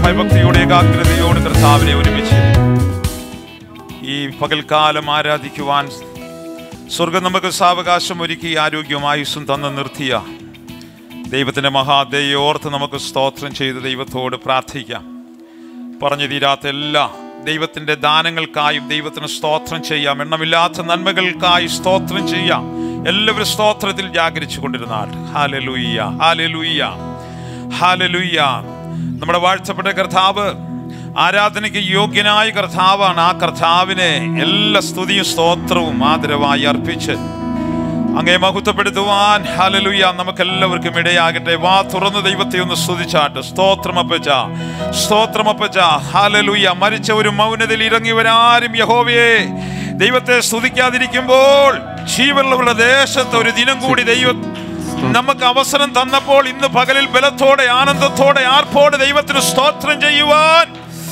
ഭയഭക്തിയോടെ ഏകാഗ്രതയോടെ കർത്താവിനെ ഒരുമിച്ച് ഈ പകൽക്കാലം ആരാധിക്കുവാൻ സ്വർഗം നമുക്ക് സാവകാശം ഒരുക്കി ആരോഗ്യവും ആയുസ്സും തന്ന് നിർത്തിയ ദൈവത്തിൻ്റെ മഹാദയെ ഓർത്ത് നമുക്ക് സ്തോത്രം ചെയ്ത് ദൈവത്തോട് പ്രാർത്ഥിക്കാം പറഞ്ഞു തീരാത്ത എല്ലാ ദൈവത്തിൻ്റെ ദാനങ്ങൾക്കായും ദൈവത്തിന് സ്തോത്രം ചെയ്യാം എണ്ണമില്ലാത്ത നന്മകൾക്കായി സ്തോത്രം ചെയ്യാം എല്ലാവരും സ്തോത്രത്തിൽ ജാഗരിച്ചു കൊണ്ടിരുന്നാൽ ഹാലലുയ്യ ഹാലലുയ്യ ഹാലലുയ്യ നമ്മുടെ വാഴ്ചപ്പെട്ട കർത്താവ് ആരാധനയ്ക്ക് യോഗ്യനായ കർത്താവാണ് ആ കർത്താവിനെ എല്ലാ സ്തുതിയും സ്തോത്രവും ആദരവായി അർപ്പിച്ച് അങ്ങേ മഹത്വപ്പെടുത്തുവാൻ ഹലലുയ നമുക്കെല്ലാവർക്കും ഇടയാകട്ടെ വാ തുറന്ന് ദൈവത്തെ ഒന്ന് സ്തുതിച്ചാട്ട് സ്തോത്രമപ്പച്ച സ്തോത്രമപ്പച്ച ഹലലുയ മരിച്ച ഒരു മൗനതയിൽ ഇറങ്ങി വരാരും യഹോവയെ ദൈവത്തെ സ്തുതിക്കാതിരിക്കുമ്പോൾ ജീവനുള്ളവരുടെ ദേശത്ത് ഒരു ദിനം കൂടി ദൈവം നമുക്ക് അവസരം തന്നപ്പോൾ ഇന്ന് പകലിൽ ബലത്തോടെ ആനന്ദത്തോടെ ആർപ്പോടെ ദൈവത്തിന് സ്തോത്രം ചെയ്യുവാൻ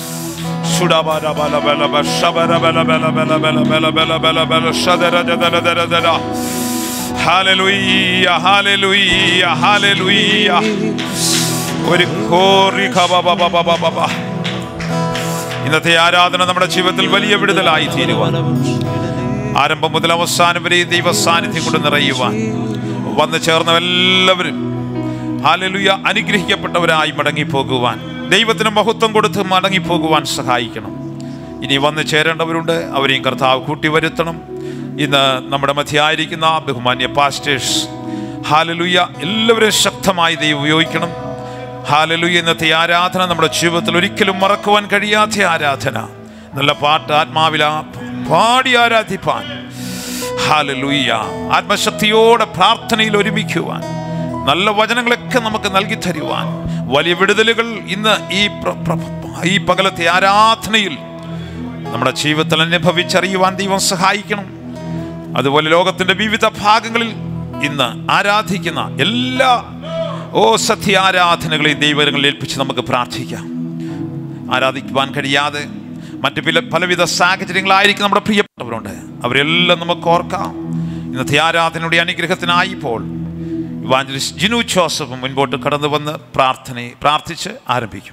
ശുഡബലബലബലബ ശബരബലബലബലബലബലബലബല ശദരജദരദരദര. ഹാലലുയ്യ, ഹാലലുയ്യ, ഹാലലുയ്യ. ഒരു കോറി ഖബബബബബബ. ഇന്നത്തെ ആരാധന നമ്മുടെ ജീവിതത്തിൽ വലിയ വിടുതലായി തീരുവാൻ ആരംഭം മുതൽ അവസാനം വരെ ദൈവ സാന്നിധ്യം കൊണ്ട് നിറയുവാൻ വന്നു ചേർന്ന എല്ലാവരും ഹാലലുയ അനുഗ്രഹിക്കപ്പെട്ടവരായി മടങ്ങിപ്പോകുവാൻ ദൈവത്തിന് മഹത്വം കൊടുത്ത് മടങ്ങിപ്പോകുവാൻ സഹായിക്കണം ഇനി വന്നു ചേരേണ്ടവരുണ്ട് അവരെയും കർത്താവ് കൂട്ടി വരുത്തണം ഇന്ന് നമ്മുടെ മധ്യയായിരിക്കുന്ന ബഹുമാന്യ പാസ്റ്റേഴ്സ് ഹാലലുയ എല്ലാവരും ശക്തമായി ദൈവം ഉപയോഗിക്കണം ഹാലലുയ ഇന്നത്തെ ആരാധന നമ്മുടെ ജീവിതത്തിൽ ഒരിക്കലും മറക്കുവാൻ കഴിയാത്ത ആരാധന നല്ല പാട്ട് ആത്മാവില പാടി ആരാധിപ്പാൻ ഹാലലുയ്യ ആത്മശക്തിയോടെ പ്രാർത്ഥനയിൽ ഒരുമിക്കുവാൻ നല്ല വചനങ്ങളൊക്കെ നമുക്ക് നൽകി തരുവാൻ വലിയ വിടുതലുകൾ ഇന്ന് ഈ പ്ര- പ്ര- ഈ പകലത്തെ ആരാധനയിൽ നമ്മുടെ ജീവിതത്തിൽ അനുഭവിച്ചറിയുവാൻ ദൈവം സഹായിക്കണം അതുപോലെ ലോകത്തിന്റെ വിവിധ ഭാഗങ്ങളിൽ ഇന്ന് ആരാധിക്കുന്ന എല്ലാ ഓ സത്യ ആരാധനകളെയും ദൈവങ്ങളിൽ ഏൽപ്പിച്ച് നമുക്ക് പ്രാർത്ഥിക്കാം ആരാധിക്കുവാൻ കഴിയാതെ മറ്റു പല പലവിധ സാഹചര്യങ്ങളായിരിക്കും നമ്മുടെ പ്രിയപ്പെട്ടവരുണ്ട് അവരെല്ലാം നമുക്ക് ഓർക്കാം ഇന്നത്തെ ആരാധനയുടെ അനുഗ്രഹത്തിനായി ഇപ്പോൾ ഇവാഞ്ചലിസ്റ്റ് ജിനു ജോസഫ് മുൻപോട്ട് കടന്നു വന്ന് പ്രാർത്ഥന പ്രാർത്ഥിച്ച് ആരംഭിക്കും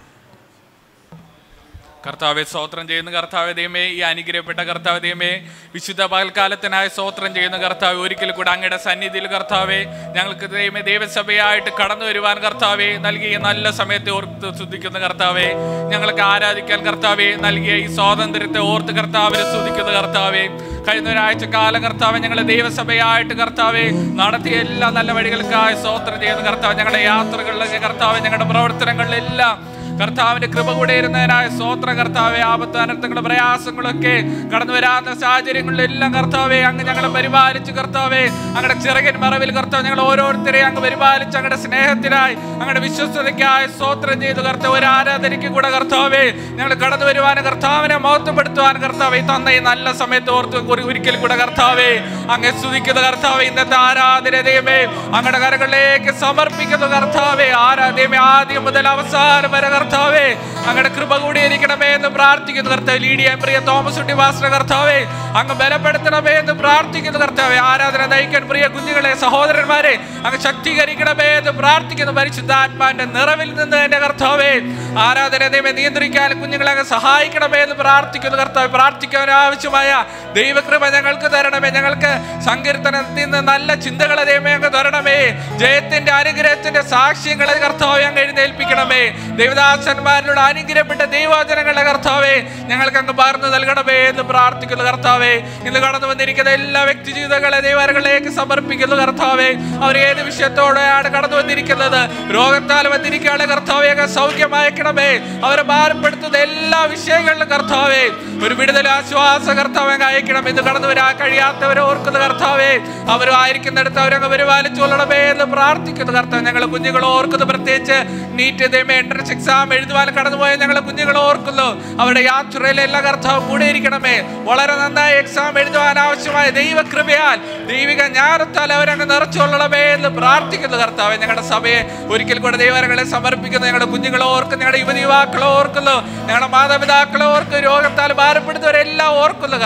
കർത്താവെ സ്തോത്രം ചെയ്യുന്ന കർത്താവ് ദൈവമേ ഈ അനുഗ്രഹപ്പെട്ട കർത്താവ് ദൈവമേ വിശുദ്ധ പകൽക്കാലത്തിനായി സ്തോത്രം ചെയ്യുന്ന കർത്താവ് ഒരിക്കൽ കൂടെ അങ്ങയുടെ സന്നിധിയിൽ കർത്താവെ ഞങ്ങൾക്ക് ദൈവമേ ദൈവസഭയായിട്ട് കടന്നു വരുവാൻ കർത്താവെ നൽകിയ നല്ല സമയത്തെ ഓർത്ത് സ്തുതിക്കുന്ന കർത്താവെ ഞങ്ങൾക്ക് ആരാധിക്കാൻ കർത്താവെ നൽകിയ ഈ സ്വാതന്ത്ര്യത്തെ ഓർത്ത് കർത്താവിനെ സ്തുതിക്കുന്ന കർത്താവെ കഴിഞ്ഞ ഒരാഴ്ച കാലം കർത്താവ് ഞങ്ങളെ ദൈവസഭയായിട്ട് കർത്താവെ നടത്തിയ എല്ലാ നല്ല വഴികൾക്കായി സ്തോത്രം ചെയ്യുന്ന കർത്താവ് ഞങ്ങളുടെ യാത്രകളിലൊക്കെ കർത്താവ് ഞങ്ങളുടെ പ്രവർത്തനങ്ങളിലെല്ലാം കർത്താവിന്റെ കൃപ കൂടെ ഇരുന്നതിനായ സ്തോത്ര കർത്താവെ ആപത്ത് അനർത്ഥങ്ങളും പ്രയാസങ്ങളൊക്കെ കടന്നു വരാത്ത സാഹചര്യങ്ങളിലെല്ലാം കർത്താവെ അങ്ങ് ഞങ്ങളെ പരിപാലിച്ചു കർത്താവെ അങ്ങയുടെ ചിറകൻ മറവിൽ കർത്താവ് ഞങ്ങൾ ഓരോരുത്തരെയും അങ്ങ് പരിപാലിച്ച് അങ്ങയുടെ സ്നേഹത്തിനായി അങ്ങയുടെ വിശ്വസ്തതയ്ക്കായി സ്തോത്രം ചെയ്തു കർത്താവ് ഒരു ആരാധനയ്ക്ക് കൂടെ കർത്താവെ ഞങ്ങൾ കടന്നു വരുവാനും കർത്താവിനെ മഹത്വപ്പെടുത്തുവാൻ കർത്താവെ ഈ തന്ന ഈ നല്ല സമയത്ത് ഓർത്ത് ഒരു- ഒരിക്കൽ കൂടെ കർത്താവെ അങ്ങ് സ്തുതിക്കുന്ന കർത്താവെ ഇന്നത്തെ ആരാധന ദൈവമേ അങ്ങയുടെ കരങ്ങളിലേക്ക് സമർപ്പിക്കുന്നു കർത്താവെ ആരാധ്യമേ ആദ്യം മുതൽ അവസാനം വരെ കർത്താവേ അങ്ങയുടെ കൃപ കൂടി ഇരിക്കണമേ എന്ന് പ്രാർത്ഥിക്കുന്നു കർത്താവ് ലീഡിയ പ്രിയ തോമസ് ഉണ്ണി വാസന കർത്താവേ അങ്ങ് ബലപ്പെടുത്തണമേ എന്ന് പ്രാർത്ഥിക്കുന്നു കർത്താവെ ആരാധന നയിക്കാൻ പ്രിയ കുഞ്ഞുങ്ങളെ സഹോദരന്മാരെ അങ്ങ് ശക്തീകരിക്കണമേ എന്ന് പ്രാർത്ഥിക്കുന്നു പരിശുദ്ധാത്മാന്റെ നിറവിൽ നിന്ന് എന്റെ കർത്താവേ ആരാധന ദൈവം നിയന്ത്രിക്കാൻ കുഞ്ഞുങ്ങളെ അങ്ങ് സഹായിക്കണമേ എന്ന് പ്രാർത്ഥിക്കുന്നു കർത്താവ് പ്രാർത്ഥിക്കാൻ ആവശ്യമായ ദൈവകൃപ ഞങ്ങൾക്ക് തരണമേ ഞങ്ങൾക്ക് സങ്കീർത്തനത്തിൽ നിന്ന് നല്ല ചിന്തകളെ ദൈവമേ അങ്ങ് തരണമേ ജയത്തിന്റെ അനുഗ്രഹത്തിന്റെ സാക്ഷ്യങ്ങളെ കർത്താവെ അങ്ങ് എഴുന്നേൽപ്പിക്കണമേ ദൈവദാസന്മാരിലൂടെ അനുഗ്രഹപ്പെട്ട ദൈവവചനങ്ങളുടെ കർത്താവെ ഞങ്ങൾക്ക് അങ്ങ് പകർന്നു നൽകണമേ എന്ന് പ്രാർത്ഥിക്കുന്നു കർത്താവെ ഇന്ന് കടന്നു വന്നിരിക്കുന്ന എല്ലാ വ്യക്തി ജീവിതങ്ങളെ ദൈവങ്ങളിലേക്ക് സമർപ്പിക്കുന്നു കർത്താവെ അവർ ഏത് വിഷയത്തോടെയാണ് കടന്നു വന്നിരിക്കുന്നത് രോഗത്താൽ വന്നിരിക്കുകയാണ് കർത്താവെ അങ്ങ് സൗഖ്യമായക്കണമേ അവരെ ഭാരപ്പെടുത്തുന്ന എല്ലാ വിഷയങ്ങളിലും കർത്താവെ ഒരു വിടുതൽ ആശ്വാസ കർത്താവെ അങ്ങ് അയക്കണം ഇന്ന് കടന്നു വരാൻ കഴിയാത്തവരെ ഓർക്കുന്ന കർത്താവെ അവരും ആയിരിക്കുന്നിടത്ത് അവരങ്ങ് പരിപാലിച്ചു കൊള്ളണമേ എന്ന് പ്രാർത്ഥിക്കുന്നു കർത്താവ് ഞങ്ങൾ കുഞ്ഞുങ്ങൾ ഓർക്കുന്നു പ്രത്യേകിച്ച് നീറ്റ് ദൈവം എൻട്രൻസ് എക്സാം എഴുതുവാൻ കടന്നുപോയ ഞങ്ങൾ കുഞ്ഞുങ്ങൾ ഓർക്കുന്നു അവരുടെ യാത്രയിൽ എല്ലാ കർത്താവും കൂടെ ഇരിക്കണമേ വളരെ നന്നായി എക്സാം എഴുതുവാൻ ആവശ്യമായ ദൈവകൃപയാൽ ദൈവിക ജ്ഞാനത്താൽ അവരങ്ങ് നിറച്ചുകൊള്ളണമേ എന്ന് പ്രാർത്ഥിക്കുന്നു കർത്താവ് ഞങ്ങളുടെ സഭയെ ഒരിക്കൽ കൂടെ ദൈവങ്ങളെ സമർപ്പിക്കുന്നു ഞങ്ങളുടെ കുഞ്ഞുങ്ങളെ ഓർക്കുന്നു ഞങ്ങളുടെ യുവതി യുവാക്കളെ ഓർക്കുന്നു ഞങ്ങളുടെ മാതാപിതാക്കളെ ഓർക്കുന്നു രോഗത്താൽ ഭാരപ്പെടുന്നവരെല്ലാം ഓർക്കുന്നു കർത്താവ് ഞങ്ങൾ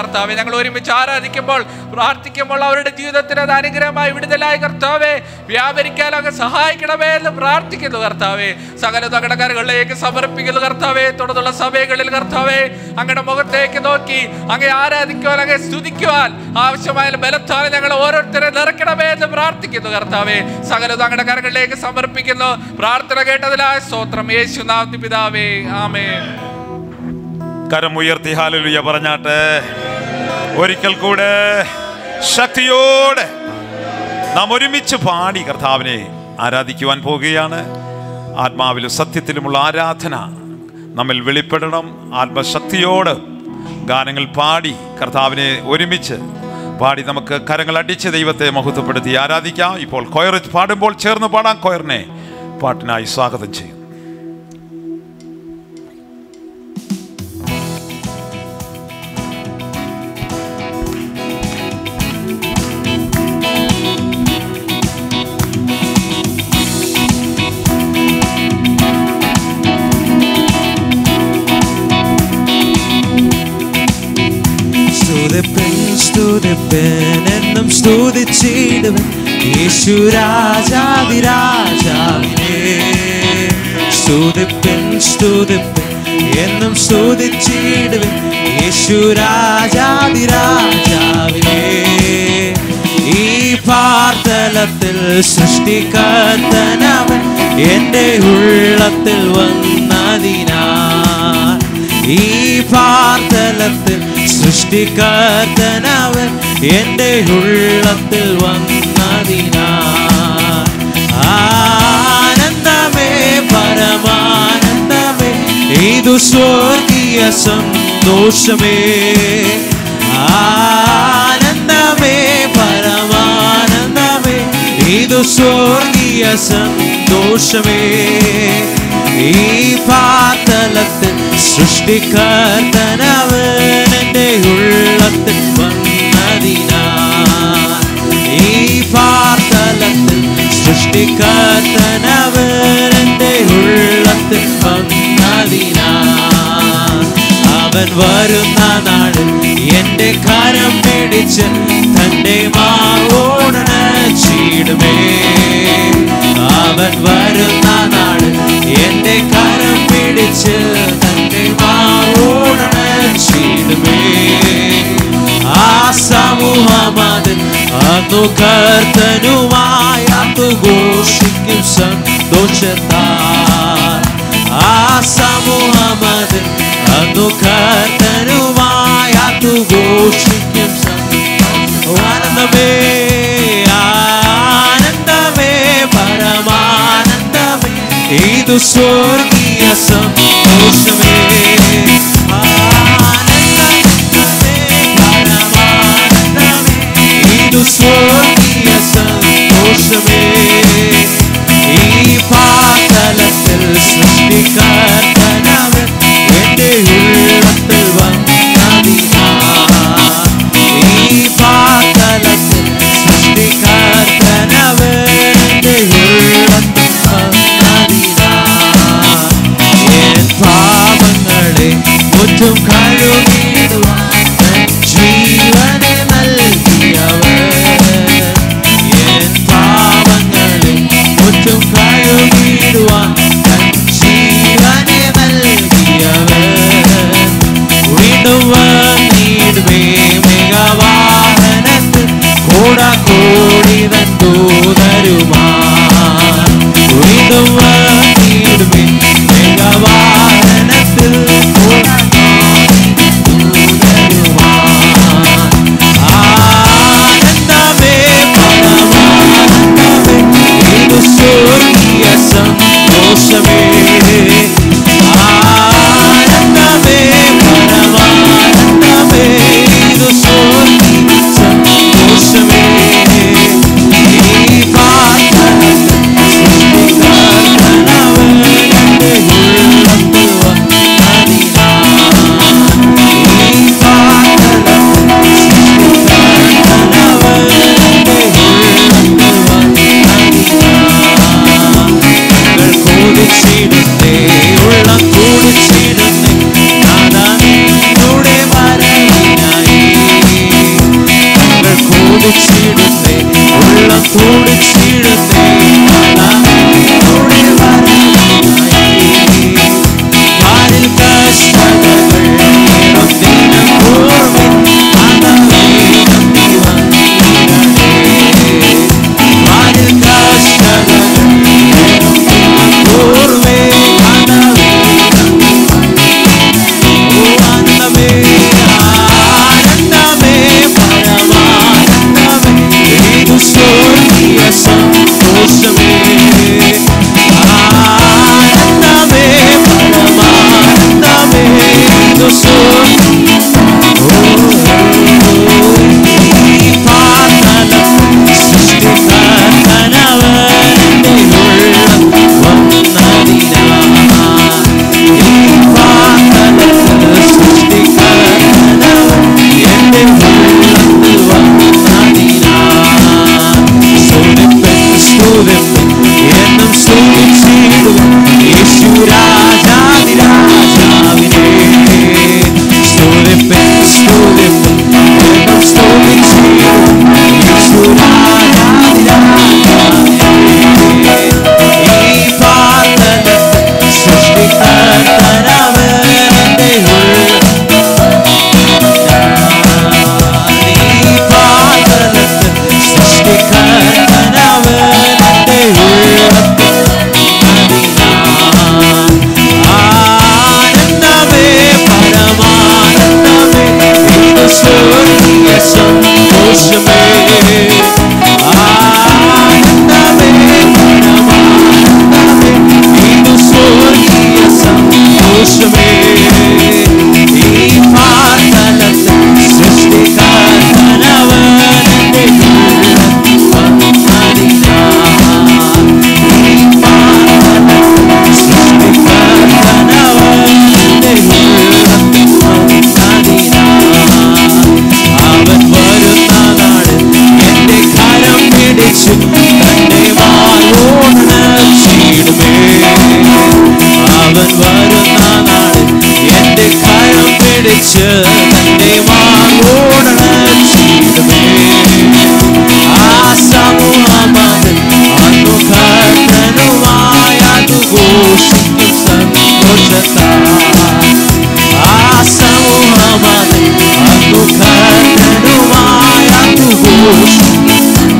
ഞങ്ങൾ ഒരുമിച്ച് ആരാധിക്കുമ്പോൾ പ്രാർത്ഥിക്കുമ്പോൾ അവരുടെ ജീവിതത്തിന് അത് അനുഗ്രഹമായി വിടുതലായി കർത്താവെ വ്യാപരിക്കാൻ അങ്ങ് സഹായിക്കണമേ എന്ന് പ്രാർത്ഥിക്കുന്നു കർത്താവെ സകല തകടക്കാരുകളിലേക്ക് സമർപ്പിക്കുന്നു കർത്താവെ തുടർന്നുള്ള സഭകളിൽ കർത്താവെ അങ്ങയുടെ മുഖത്തേക്ക് നോക്കി അങ്ങേ ആരാധിക്കുവാൻ അങ്ങേ സ്തുതിക്കുവാൻ ആവശ്യമായ ബലത്താൽ ഞങ്ങൾ ഓരോരുത്തരെ നിറയ്ക്കണമേ എന്ന് പ്രാർത്ഥിക്കുന്നു കർത്താവെ സകല തങ്ങളുടെ കരങ്ങളിലേക്ക് സമർപ്പിക്കുന്നു പ്രാർത്ഥന കേട്ടതിലായ സ്തോത്രം യേശുനാഥ് പിതാവേ ആമേ കരം ഉയർത്തി ഹാലലുയ പറഞ്ഞാട്ടെ ഒരിക്കൽ കൂടെ ശക്തിയോടെ നാം ഒരുമിച്ച് പാടി കർത്താവിനെ ആരാധിക്കുവാൻ പോകുകയാണ് ആത്മാവിലും സത്യത്തിലുമുള്ള ആരാധന നമ്മിൽ വെളിപ്പെടണം ആത്മശക്തിയോട് ഗാനങ്ങൾ പാടി കർത്താവിനെ ഒരുമിച്ച് പാടി നമുക്ക് കരങ്ങൾ അടിച്ച് ദൈവത്തെ മഹത്വപ്പെടുത്തി ആരാധിക്കാം ഇപ്പോൾ കൊയർ പാടുമ്പോൾ ചേർന്ന് പാടാം കൊയറിനെ പാട്ടിനായി സ്വാഗതം ചെയ്യും സ്തുതിപ്പൻ സ്തുതിപ്പൻ എന്നും സ്തുതിച്ചിടുവൻ യേശു രാജാതിരാജാവിനെ സ്തുതിപ്പൻ സ്തുതിപ്പൻ എന്നും സ്തുതിച്ചിടുവൻ യേശു രാജാതിരാജാവിനെ ഈ പാർത്തലത്തിൽ സൃഷ്ടിക്കത്തനവൻ എൻ്റെ ഉള്ളത്തിൽ വന്നതിനാ ഈ പാർത്തലത്തിൽ സൃഷ്ടിക്കത്തനവൻ എൻ്റെ ഉള്ളത്തിൽ വന്നതിനാ ആനന്ദമേ പരമാനന്ദമേ ഇതു സ്വർഗീയ സന്തോഷമേ ആനന്ദമേ പരമാനന്ദമേ ഇതു സ്വർഗീയ സന്തോഷമേ ഈ പാതലത്തിൽ സൃഷ്ടിക്കർത്തനവൻ എൻ്റെ ഉള്ളത്തിൽ വന്നതിനാ ഈ പാതലത്തിൽ സൃഷ്ടിക്കർത്തനവൻ എൻ്റെ ഉള്ളത്തിൽ വന്നതിനാ അവൻ വരുന്ന നാളിൽ എന്റെ കരം പിടിച്ച് തന്റെ മാറോടന ചീടുമേ അവൻ വരുന്ന നാളിൽ എന്റെ കരം പിടിച്ച് തന്റെ മാറോടന ചീടുമേ ആ സമൂഹമതിൽ അന്നു കർത്തനുമായി അന്നു ഘോഷിക്കും സന്തോഷത്താൽ ആ സമൂഹമതിൽ അന്നു കർത്തനുമായി അന്നു ഘോഷിക്കും സന്തോഷം. ആനന്ദമേ ആനന്ദമേ പരമാനന്ദമേ ഇത് സ്വർഗീയ സന്തോഷമേ ആനന്ദമേ പരമാനന്ദമേ ഇത് സ്വർഗീയ സന്തോഷമേ ഈ പാതലത്തിൽ സൃഷ്ടിക്കർത്തനവൻ എൻ്റെ ഉള്ളത്തിൽ വന്നതിനാ ഈ പാതലത്തിൽ സൃഷ്ടിക്കർത്തനവൻ എൻ്റെ ഉള്ളത്തിൽ വന്നതിനാ എൻ പാപങ്ങളെ മുറ്റും കഴുകിടുവാൻ തൻ ജീവനെ നൽകിയവൻ എൻ പാപങ്ങളെ കൊതിച്ചിടുന്നേ ഉള്ളം തുടിച്ചിടുന്നേ കഥാവിനോടെ വരവിനായി വാനിൽ കഷ്ടതകൾ ഏറും ദിനം തോറും കഥാവേ നന്ദി വന്നിടണേ വാനിൽ കഷ്ടതകൾ ഏറും ദിനം തോറും കഥാവേ ഓ ആനന്ദമേ ആനന്ദമേ പരമാനന്ദമേ ഏതു സ്വർഗീയ സന്തോഷമേ ആനന്ദമേ പരമാനന്ദമേ ഏതു സ്വർഗീയ ഈ പാതലം സൃഷ്ടിക്കനവന്റെ ഉള്ളം വന്നതിനാ ഈ പാതലത്തിൽ സൃഷ്ടിക്കനവൻ എന്റെ ഉള്ളത്തിൽ വന്നതിനാ സ്തുതിപ്പൻ സ്തുതിപ്പൻ എന്നും സ്തുതിച്ചിടുവൻ യേശു രാജാതിരാജാവിനെ സ്തുതിപ്പൻ സ്തുതിപ്പൻ എന്നും സ്തുതിച്ചിടുവൻ യേശു രാജാതിരാജാവിനെ ഈ പാതലത്തിൽ സൃഷ്ടിക്കർത്തനവന്റെ ഉള്ളം ഈ പാതലത്തിൽ സൃഷ്ടിക്കർത്തനവന്റെ ഉള്ളത്തിൽ ആനന്ദമേ പരമാനന്ദമേ ഇത് സ്വർഗീയ സന്തോഷമേ ആനന്ദമേ പരമാനന്ദമേ ഇത് സ്വർഗീയ സന്തോഷമേ ഈ പാതലത്തിൽ സൃഷ്ടിക്കാരനവന്റെ ഉള്ളത്തിൽ വന്നതിനാ ഈ പാതലത്തിൽ സൃഷ്ടിക്കാരനവന്റെ ഉള്ളത്തിൽ വന്നതിനാ അവൻ വരുന്ന നാട് എന്റെ കരം പിടിച്ചു തന്റെ വായോണച്ചിടുമേ അവൻ വരുന്ന നാട് എന്റെ കരം പിടിച്ച് തന്റെ വായോണച്ചിടുമേ ആ സമൂഹമത് അന്നു കർത്തനുമായ അത് ഘോഷിക്കും സന്തോഷത്താ ആ സമൂഹമത് അന്നു കർത്തനുമായ അത് ഘോഷിക്കും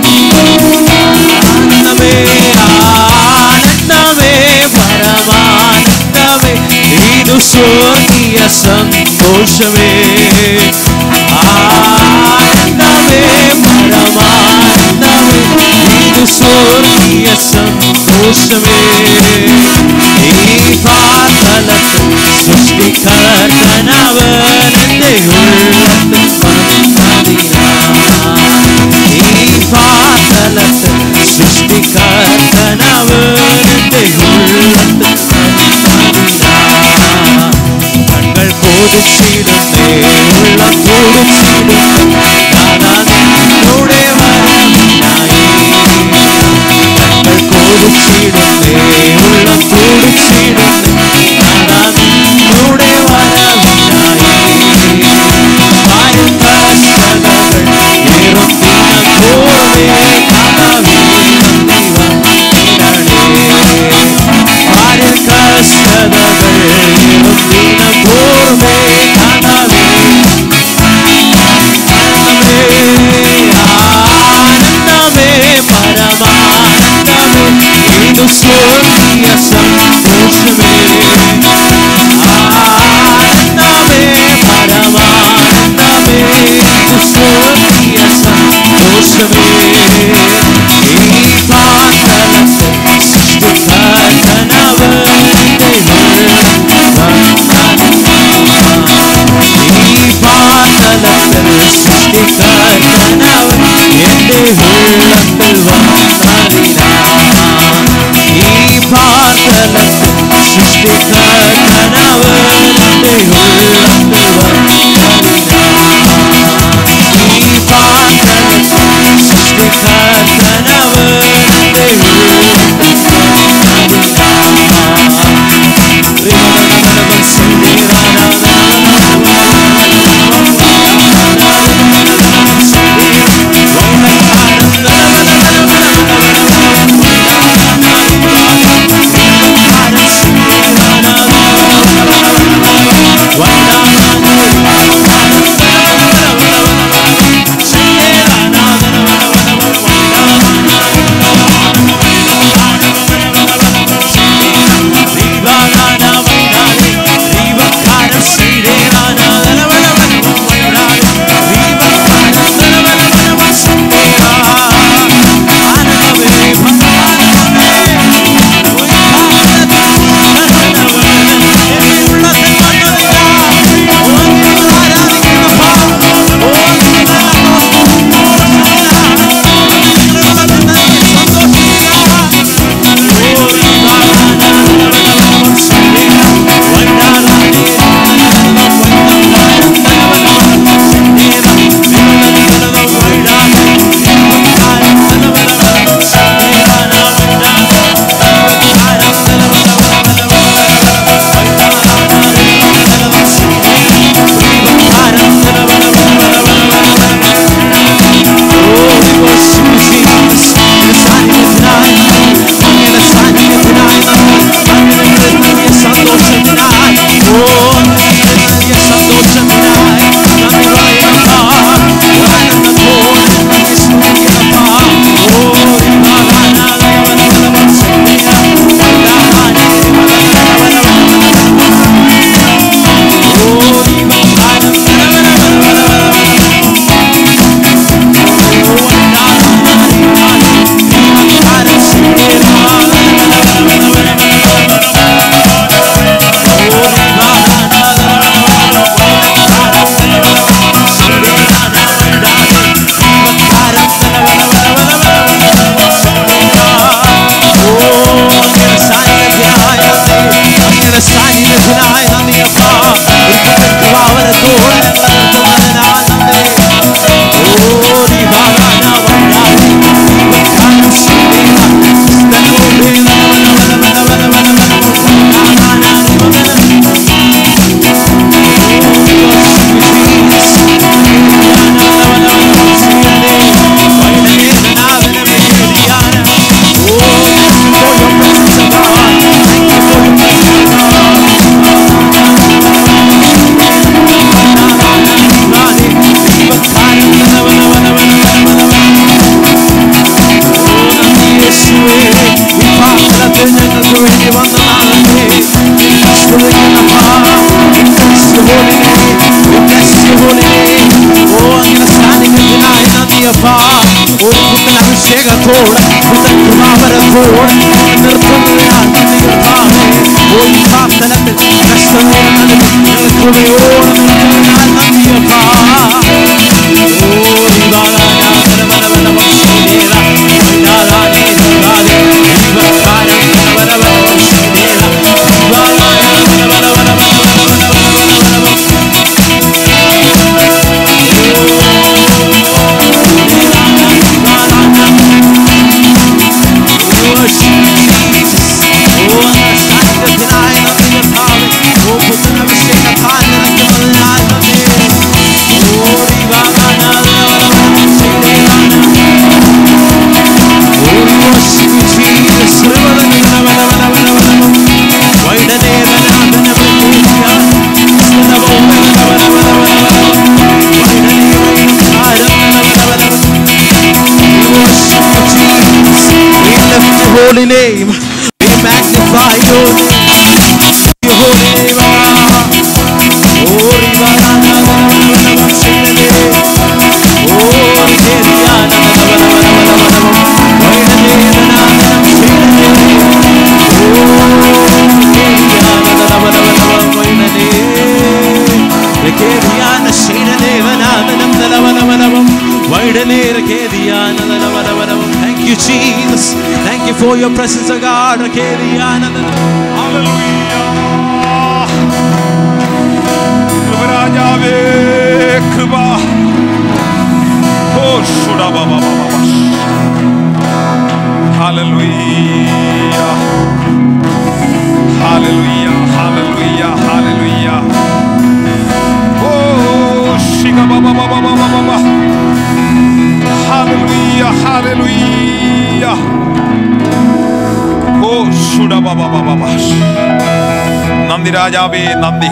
ആനന്ദമേ ആനന്ദമേ പരമാനന്ദമേ ഇത് സ്വർഗീയ സന്തോഷമേ ആനന്ദമേ പരമാനന്ദമേ ഇത് സ്വർഗീയ സന്തോഷമേ ഈ പാതലത്തിൽ സൃഷ്ടിക്കർത്തനവനെന്റെ ഉള്ളത്തിൽ വന്നതിനാ ഈ പാതലത്തിൽ സൃഷ്ടിക്കർത്തനവന്റെ ഉള്ളത്തിൽ വന്നതിനാ കണ്ണുകൾ കൊതിച്ചിടുന്നേ ഉള്ളം കൊതിച്ചിടുന്നേ നാദാ നിന്നോടെ വരവിനായി കണ്ണുകൾ കൊതിച്ചിടുന്നേ ഉള്ളം കൊതിച്ചിടുന്നേ നാദാ നിന്നോടെ വരവിനായി വാനിൽ കഷ്ടതകൾ ഏറും ദിനം തോറുമേ കഥാവേ നന്ദി വന്നിടണേ വാനിൽ കഷ്ടതകൾ ഏറും ദിനം തോറുമേ കഥാവേ അഭിഷേകത്തോടെ പുത്തൻ കൃപാവരത്തോടെ നിർത്തുന്നതിനാൽ നന്ദി കർത്താവേ ഓ ഈ പ്രാർത്ഥനത്തിൽ കഷ്ടതയുടെ നടുവിൽ ഞങ്ങൾ കൃപയോടെ നിൽക്കുന്നതിനാൽ നന്ദി അപ്പാ ഓ ദിവാലാനാ വരവരവരവ ശരീര വൈനാദാനേ ദുർഗാദേ ദൈവകാരം വരവരവരവ ശരീര ദിവാലാനാ വരവരവരവരവരവരവരവരവ Holy name, we magnify your name, your holy name. Oh, Rivana, na, na, na, na, na, na, Shine, Oh, Rikeria, na, na, na, na, na, na, na, na, na, Vaina, na, na, na, na, Shine, Oh, Rikeria, na, na, na, na, na, na, na, Vaina, Rikeria, na, Shine, na, na, na, na, na, na, na, na, na, Vaina, Rikeria, na, na, na, na, na, na, na. Thank you, Jesus. Thank you for your presence, O God. Rikeria, na, na, na. കൃപരാജാവേ കൃപ ഓ ശുഡബബബബബ. ഹല്ലേലൂയ. ഹല്ലേലൂയ, ഹല്ലേലൂയ, ഹല്ലേലൂയ. ഓ ശിഖബബബബബബബ. ഹല്ലേലൂയ, ഹല്ലേലൂയ. ഓ ശുഡബബബബബ. നന്ദി രാജാവേ നന്ദി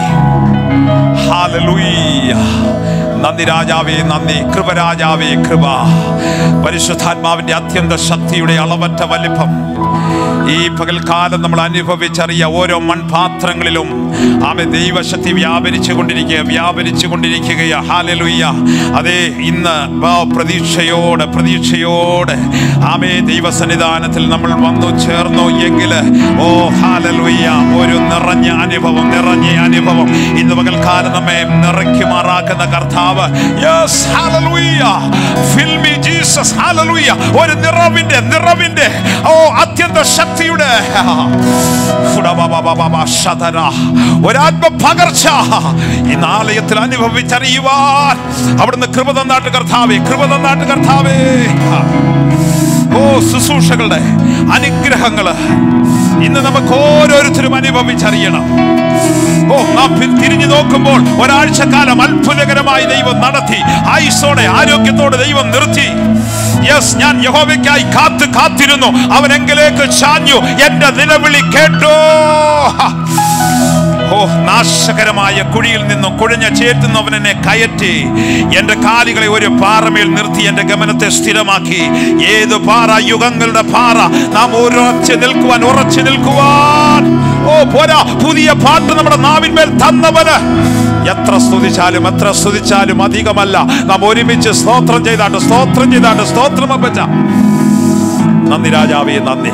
ഹാലലൂയ നന്ദി രാജാവേ നന്ദി കൃപരാജാവേ കൃപ പരിശുദ്ധാത്മാവിന്റെ അത്യന്ത ശക്തിയുടെ അളവറ്റ വലിപ്പം ഈ പകൽക്കാലം നമ്മൾ അനുഭവിച്ചറിയ ഓരോ മൺപാത്രങ്ങളിലും ആമെ ദൈവശക്തി വ്യാപരിച്ചു കൊണ്ടിരിക്കുക വ്യാപരിച്ചു കൊണ്ടിരിക്കുകയാ ഹാലലുയ്യ അതെ ഇന്ന് ആ പ്രതീക്ഷയോടെ പ്രതീക്ഷയോടെ ആമേ ദൈവസന്നിധാനത്തിൽ നമ്മൾ വന്നു ചേർന്നു എങ്കിൽ ഓ ഹാലലുയ്യ ഒരു നിറഞ്ഞ അനുഭവം നിറഞ്ഞ അനുഭവം ഇന്ന് പകൽക്കാലം നമ്മെ നിറയ്ക്കുമാറാക്കുന്ന കർത്താവ് യെസ് ഹാലലുയ്യ ഫിൽ മീ ജീസസ് ഹാലലുയ്യ ഒരു നിറവിന്റെ നിറവിന്റെ ഓ അത്യന്ത ശക്തിയുടെ ഫുഡബബബബബ ശതര. ഒരാത്മ പകർച്ച ഇന്ന് ആലയത്തിൽ അനുഭവിച്ചറിയുവാൻ അവിടുന്ന് കൃപ തന്നാട്ട് കർത്താവേ കൃപ തന്നാട്ട് കർത്താവേ ഓ ശുശ്രൂഷകളുടെ അനുഗ്രഹങ്ങള് ഇന്ന് നമുക്ക് ഓരോരുത്തരും അനുഭവിച്ചറിയണം ഓ നാം പി- തിരിഞ്ഞു നോക്കുമ്പോൾ ഒരാഴ്ചക്കാലം അത്ഭുതകരമായി ദൈവം നടത്തി ആയുസോടെ ആരോഗ്യത്തോടെ ദൈവം നിർത്തി യെസ് ഞാൻ യഹോവയ്ക്കായി കാത്ത് കാത്തിരുന്നു അവൻ എങ്കിലേക്ക് ചാഞ്ഞു എന്റെ നിലവിളി കേട്ടോ ഹ. ഓ നാശകരമായ കുഴിയിൽ നിന്നും കുഴഞ്ഞ ചേർത്തുന്നവൻ എന്നെ കയറ്റി എന്റെ കാലുകളെ ഒരു പാറമേൽ നിർത്തി എന്റെ ഗമനത്തെ സ്ഥിരമാക്കി ഏത് പാറ യുഗങ്ങളുടെ പാറ നാം ഉറച്ചു നിൽക്കുവാൻ ഉറച്ചു നിൽക്കുവാൻ ഓ പോരാ പുതിയ പാട്ട് നമ്മുടെ നാവിന്മേൽ തന്നവന് എത്ര സ്തുതിച്ചാലും എത്ര സ്തുതിച്ചാലും അധികമല്ല നാം ഒരുമിച്ച് സ്തോത്രം ചെയ്താണ്ട് സ്തോത്രം ചെയ്താണ്ട് സ്തോത്രം അപ്പച്ച നന്ദി രാജാവേ നന്ദി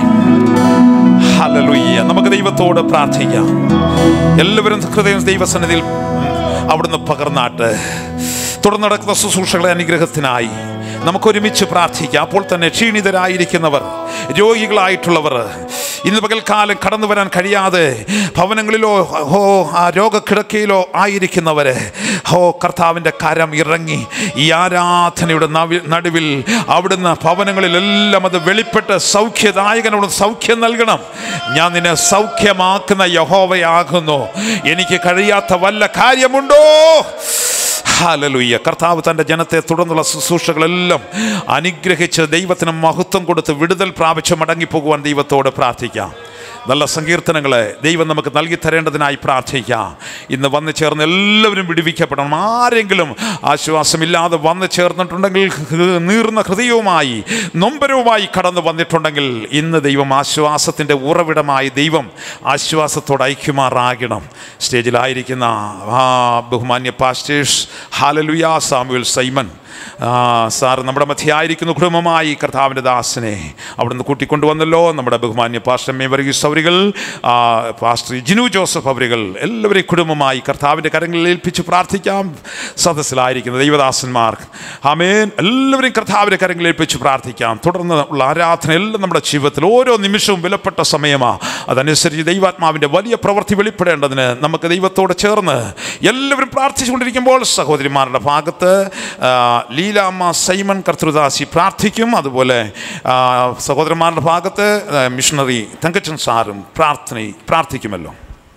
ഹല്ലേലൂയ നമുക്ക് ദൈവത്തോട് പ്രാർത്ഥിക്കാം എല്ലാവരും ഹൃദയം ദൈവസന്നിധിയിൽ ഉം, അവിടുന്ന് പകർന്നാട്ട് തുടർന്ന് നടക്കുന്ന ശുശ്രൂഷകളെ അനുഗ്രഹത്തിനായി നമുക്ക് ഒരുമിച്ച് പ്രാർത്ഥിക്കാം അപ്പോൾ തന്നെ ക്ഷീണിതരായിരിക്കുന്നവർ രോഗികളായിട്ടുള്ളവർ ഇന്ന് പകൽക്കാലം കടന്നു വരാൻ കഴിയാതെ ഭവനങ്ങളിലോ ഹോ ആ രോഗക്കിടക്കയിലോ ആയിരിക്കുന്നവര് ഹോ കർത്താവിൻ്റെ കരം ഇറങ്ങി ഈ ആരാധനയുടെ നവി- നടുവിൽ അവിടുന്ന് ഭവനങ്ങളിലെല്ലാം അത് വെളിപ്പെട്ട് സൗഖ്യദായകനോട് സൗഖ്യം നൽകണം ഞാൻ നിന്നെ സൗഖ്യമാക്കുന്ന യഹോവയാകുന്നു എനിക്ക് കഴിയാത്ത വല്ല കാര്യമുണ്ടോ ഹാലലുയ്യ കർത്താവ് തൻ്റെ ജനത്തെ തുടർന്നുള്ള ശുശ്രൂഷകളെല്ലാം അനുഗ്രഹിച്ച് ദൈവത്തിന് മഹത്വം കൊടുത്ത് വിടുതൽ പ്രാപിച്ച് മടങ്ങിപ്പോകുവാൻ ദൈവത്തോട് പ്രാർത്ഥിക്കാം നല്ല സങ്കീർത്തനങ്ങളെ ദൈവം നമുക്ക് നൽകി തരേണ്ടതിനായി പ്രാർത്ഥിക്കാം ഇന്ന് വന്നു ചേർന്ന് എല്ലാവരും വിടുവിക്കപ്പെടണം ആരെങ്കിലും ആശ്വാസമില്ലാതെ വന്നു ചേർന്നിട്ടുണ്ടെങ്കിൽ ഹൃ- നീർന്ന ഹൃദയവുമായി നൊമ്പരവുമായി കടന്നു വന്നിട്ടുണ്ടെങ്കിൽ ഇന്ന് ദൈവം ആശ്വാസത്തിൻ്റെ ഉറവിടമായി ദൈവം ആശ്വാസത്തോടെ ഐക്യമാറാകണം സ്റ്റേജിലായിരിക്കുന്ന ആ ബഹുമാന്യ പാസ്റ്റേഴ്സ് ഹാലലുയാ സാമുവൽ സൈമൻ ആ, സാർ നമ്മുടെ മധ്യയായിരിക്കുന്ന കുടുംബമായി കർത്താവിൻ്റെ ദാസനെ അവിടുന്ന് കൂട്ടിക്കൊണ്ടുവന്നല്ലോ നമ്മുടെ ബഹുമാന്യ പാസ്റ്റർ മേവറി സൗരികൾ ആ, പാസ്റ്റർ ജിനു ജോസഫ് അവരുകൾ എല്ലാവരെയും കുടുംബമായി കർത്താവിൻ്റെ കരങ്ങളിൽ ഏൽപ്പിച്ച് പ്രാർത്ഥിക്കാം സദസ്സിലായിരിക്കുന്ന ദൈവദാസന്മാർ ആമേൻ എല്ലാവരെയും കർത്താവിൻ്റെ കരങ്ങളിൽ ഏൽപ്പിച്ച് പ്രാർത്ഥിക്കാം തുടർന്ന് ഉള്ള ആരാധന എല്ലാം നമ്മുടെ ജീവിതത്തിൽ ഓരോ നിമിഷവും വിലപ്പെട്ട സമയമാണ് അതനുസരിച്ച് ദൈവാത്മാവിൻ്റെ വലിയ പ്രവൃത്തി വെളിപ്പെടേണ്ടതിന് നമുക്ക് ദൈവത്തോട് ചേർന്ന് എല്ലാവരും പ്രാർത്ഥിച്ചുകൊണ്ടിരിക്കുമ്പോൾ സഹോദരിമാരുടെ ഭാഗത്ത് ആ, ലീലാമ്മ സൈമൺ കർത്തൃദാസി പ്രാർത്ഥിക്കും അതുപോലെ ആ, സഹോദരന്മാരുടെ ഭാഗത്ത് ആ, മിഷണറി തങ്കച്ചൻ സാറും പ്രാർത്ഥന പ്രാർത്ഥിക്കുമല്ലോ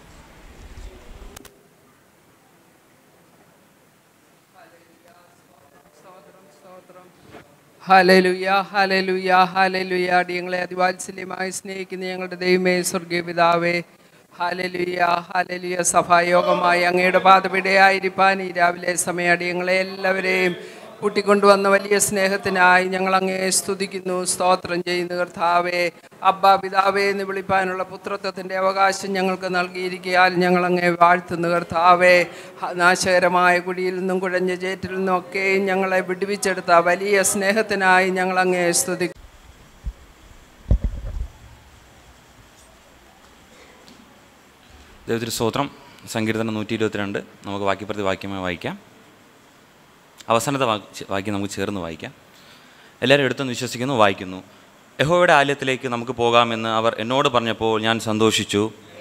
ഹലലുയ ഹലലുയ ഹലലുയ അടിയങ്ങളെ അതിവാത്സല്യമായി സ്നേഹിക്കുന്ന ഞങ്ങളുടെ ദൈവമേ സ്വർഗീയ പിതാവേ ഹലലുയ ഹലലുയ സഭായോഗമായി അങ്ങയുടെ പാതപിടയായിരിക്കാൻ ഈ രാവിലെ സമയം അടിയങ്ങളെ എല്ലാവരെയും കൂട്ടിക്കൊണ്ടുവന്ന വലിയ സ്നേഹത്തിനായി ഞങ്ങൾ അങ്ങേ സ്തുതിക്കുന്നു സ്തോത്രം ചെയ്യുന്നു കർത്താവേ അബ്ബ പിതാവേ എന്ന് വിളിപ്പാനുള്ള പുത്രത്വത്തിൻ്റെ അവകാശം ഞങ്ങൾക്ക് നൽകിയിരിക്കാൻ ഞങ്ങൾ അങ്ങേ വാഴ്ത്തുന്നു കർത്താവേ ഹ- നാശകരമായ കുടിയിൽ നിന്നും കുഴഞ്ഞ ചേറ്റിൽ നിന്നും ഒക്കെയും ഞങ്ങളെ വിടുവിച്ചെടുത്ത വലിയ സ്നേഹത്തിനായി ഞങ്ങൾ അങ്ങേ സ്തുതി ദൈവത്തിന് സ്തോത്രം സങ്കീർത്തനം നൂറ്റി ഇരുപത്തിരണ്ട് നമുക്ക് വാക്യപ്രതി വാക്യമായി വായിക്കാം അവസാനത്തെ വാക്യ- വാക്യം നമുക്ക് ചേർന്ന് വായിക്കാം എല്ലാവരും എടുത്തെന്ന് വിശ്വസിക്കുന്നു വായിക്കുന്നു യഹോവയുടെ ആലയത്തിലേക്ക് നമുക്ക് പോകാമെന്ന് അവർ എന്നോട് പറഞ്ഞപ്പോൾ ഞാൻ സന്തോഷിച്ചു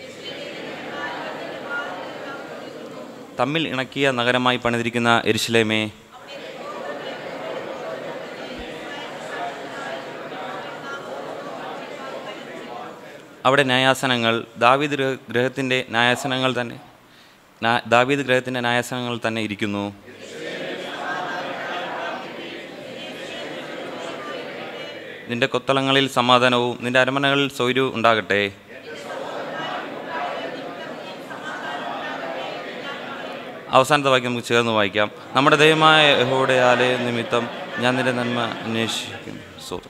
തമ്മിൽ ഇണക്കിയ നഗരമായി പണിതിരിക്കുന്ന എരിശിലേമേ അവിടെ ന്യായാസനങ്ങൾ ദാവീദ് ഗൃഹ ഗ്രഹത്തിൻ്റെ ന്യായാസനങ്ങൾ തന്നെ നാ- ദാവീദ് ഗ്രഹത്തിൻ്റെ ന്യായാസനങ്ങൾ തന്നെ ഇരിക്കുന്നു നിന്റെ കൊത്തളങ്ങളിൽ സമാധാനവും നിന്റെ അരമനകളിൽ സൗര്യവും ഉണ്ടാകട്ടെ അവസാനത്തെ വാക്യം നമുക്ക് ചേർന്ന് വായിക്കാം നമ്മുടെ ദൈവമായ യഹോയുടെ ആലയ നിമിത്തം ഞാൻ നിന്റെ നന്മ അന്വേഷിക്കുന്നു സോത്രം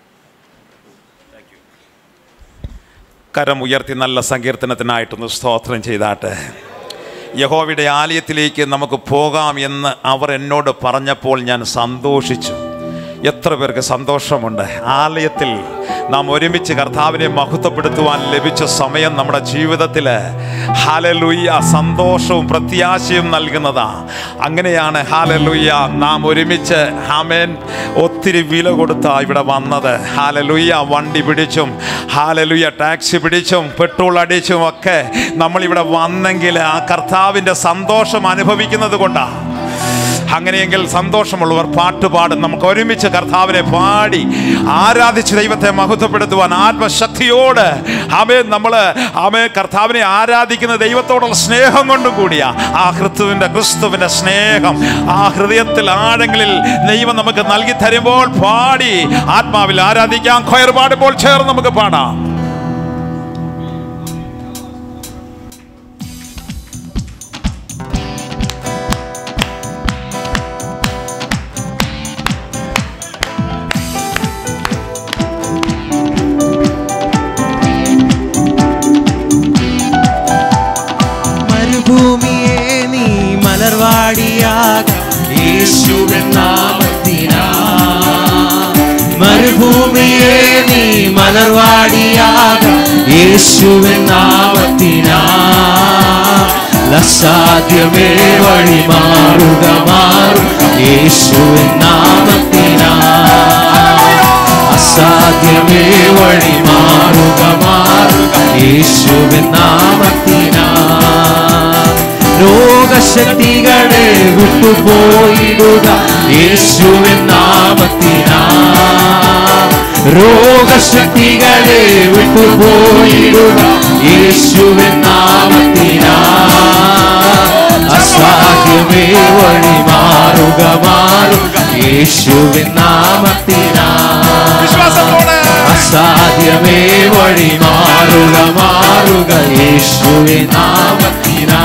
കരം ഉയർത്തി നല്ല സങ്കീർത്തനത്തിനായിട്ടൊന്ന് സ്തോത്രം ചെയ്താട്ടെ യഹോവയുടെ ആലയത്തിലേക്ക് നമുക്ക് പോകാം എന്ന് അവർ എന്നോട് പറഞ്ഞപ്പോൾ ഞാൻ സന്തോഷിച്ചു എത്ര പേർക്ക് സന്തോഷമുണ്ട് ആലയത്തിൽ നാം ഒരുമിച്ച് കർത്താവിനെ മഹത്വപ്പെടുത്തുവാൻ ലഭിച്ച സമയം നമ്മുടെ ജീവിതത്തിൽ ഹാലലുയ്യ സന്തോഷവും പ്രത്യാശയും നൽകുന്നതാ അങ്ങനെയാണ് ഹാലലുയ്യ നാം ഒരുമിച്ച് ഹാമേൻ ഒത്തിരി വില കൊടുത്താ ഇവിടെ വന്നത് ഹാലലുയ്യ വണ്ടി പിടിച്ചും ഹാലലുയ്യ ടാക്സി പിടിച്ചും പെട്രോൾ അടിച്ചും ഒക്കെ നമ്മളിവിടെ വന്നെങ്കിൽ ആ കർത്താവിൻ്റെ സന്തോഷം അനുഭവിക്കുന്നത് കൊണ്ടാണ് അങ്ങനെയെങ്കിൽ സന്തോഷമുള്ളവർ പാട്ടുപാടും നമുക്ക് ഒരുമിച്ച് കർത്താവിനെ പാടി ആരാധിച്ച് ദൈവത്തെ മഹത്വപ്പെടുത്തുവാൻ ആത്മശക്തിയോട് ആമേ നമ്മൾ ആമേ കർത്താവിനെ ആരാധിക്കുന്ന ദൈവത്തോടുള്ള സ്നേഹം കൊണ്ടും കൂടിയ ആ ക്രിസ്തുവിൻ്റെ ക്രിസ്തുവിൻ്റെ സ്നേഹം ആ ഹൃദയത്തിൽ ആഴങ്ങളിൽ ദൈവം നമുക്ക് നൽകി തരുമ്പോൾ പാടി ആത്മാവിൽ ആരാധിക്കാം കൊയർ പാടുമ്പോൾ ചേർന്ന് നമുക്ക് പാടാം മരുഭൂമിയെ നീ മലർവാടിയാക യേശുവിൻ നാമത്തിനാ മരുഭൂമിയെ നീ മലർവാടിയാക യേശുവിൻ നാമത്തിനാ അസാധ്യമേ വഴി മാറുക മാറുക യേശുവിൻ നാമത്തിനാ അസാധ്യമേ വഴി മാറുക മാറുക യേശുവിൻ നാമത്തിനാ രോഗശക്തികളെ വിട്ടുപോയിടുക യേശുവിൻ നാമത്തിനാ രോഗശക്തികളെ വിട്ടുപോയിടുക യേശുവിൻ നാമത്തിനാ അസാധ്യമേ വഴി മാറുക മാറുക യേശുവിൻ നാമത്തിനാ വിശ്വാസത്തോടെ അസാധ്യമേ വഴി മാറുക മാറുക യേശുവെ നാമത്തിനാ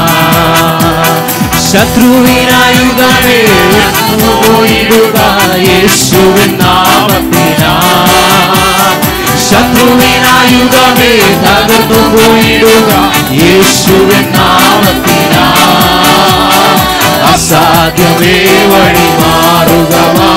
ശത്രുവിനായുധമേ പോയിടുക യേശുവിൻ നാമത്തിനാ ശത്രുവിനായുധമേ തകർന്നു പോയിടുക യേശുവിൻ നാമത്തിനാ അസാധ്യമേ വഴി മാറുക മാറുക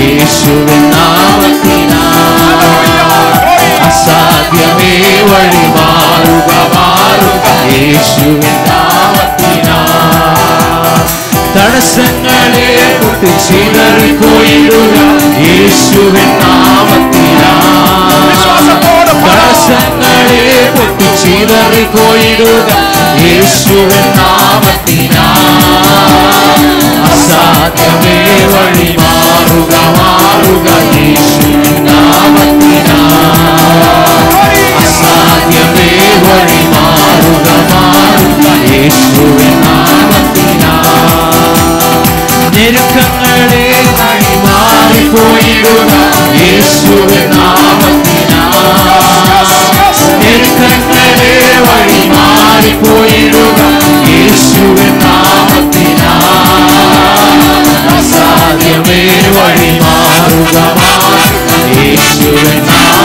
യേശുവിൻ നാമത്തിനാൽ അസാധ്യമേ വഴി മാറുക മാറുക യേശുവിൻ നാമത്തിനാൽ തടസ്സങ്ങളെ പൊട്ടിച്ചിതറിപ്പോയിടുക യേശുവിൻ നാമത്തിനാൽ തടസ്സങ്ങളെ പൊട്ടിച്ചിതറിപ്പോയിടുക യേശുവിൻ നാമത്തിനാൽ അസാധ്യമേ വഴി മാറുക മാറുക യേശുവിൻ നാമത്തിനാൽ അസാധ്യമേ വഴി മാറുക മാറുക യേശുവിൻ നാമത്തിനാൽ ഞെരുക്കങ്ങളെ വഴി മാറിപ്പോയിടുക യേശുവിൻ നാമത്തിനാൽ ഞെരുക്കങ്ങളെ വഴി മാറിപ്പോയിടുക യേശുവിൻ നാമത്തിനാൽ അസാധ്യമേ വഴി മാറുക മാറുക യേശുവിൻ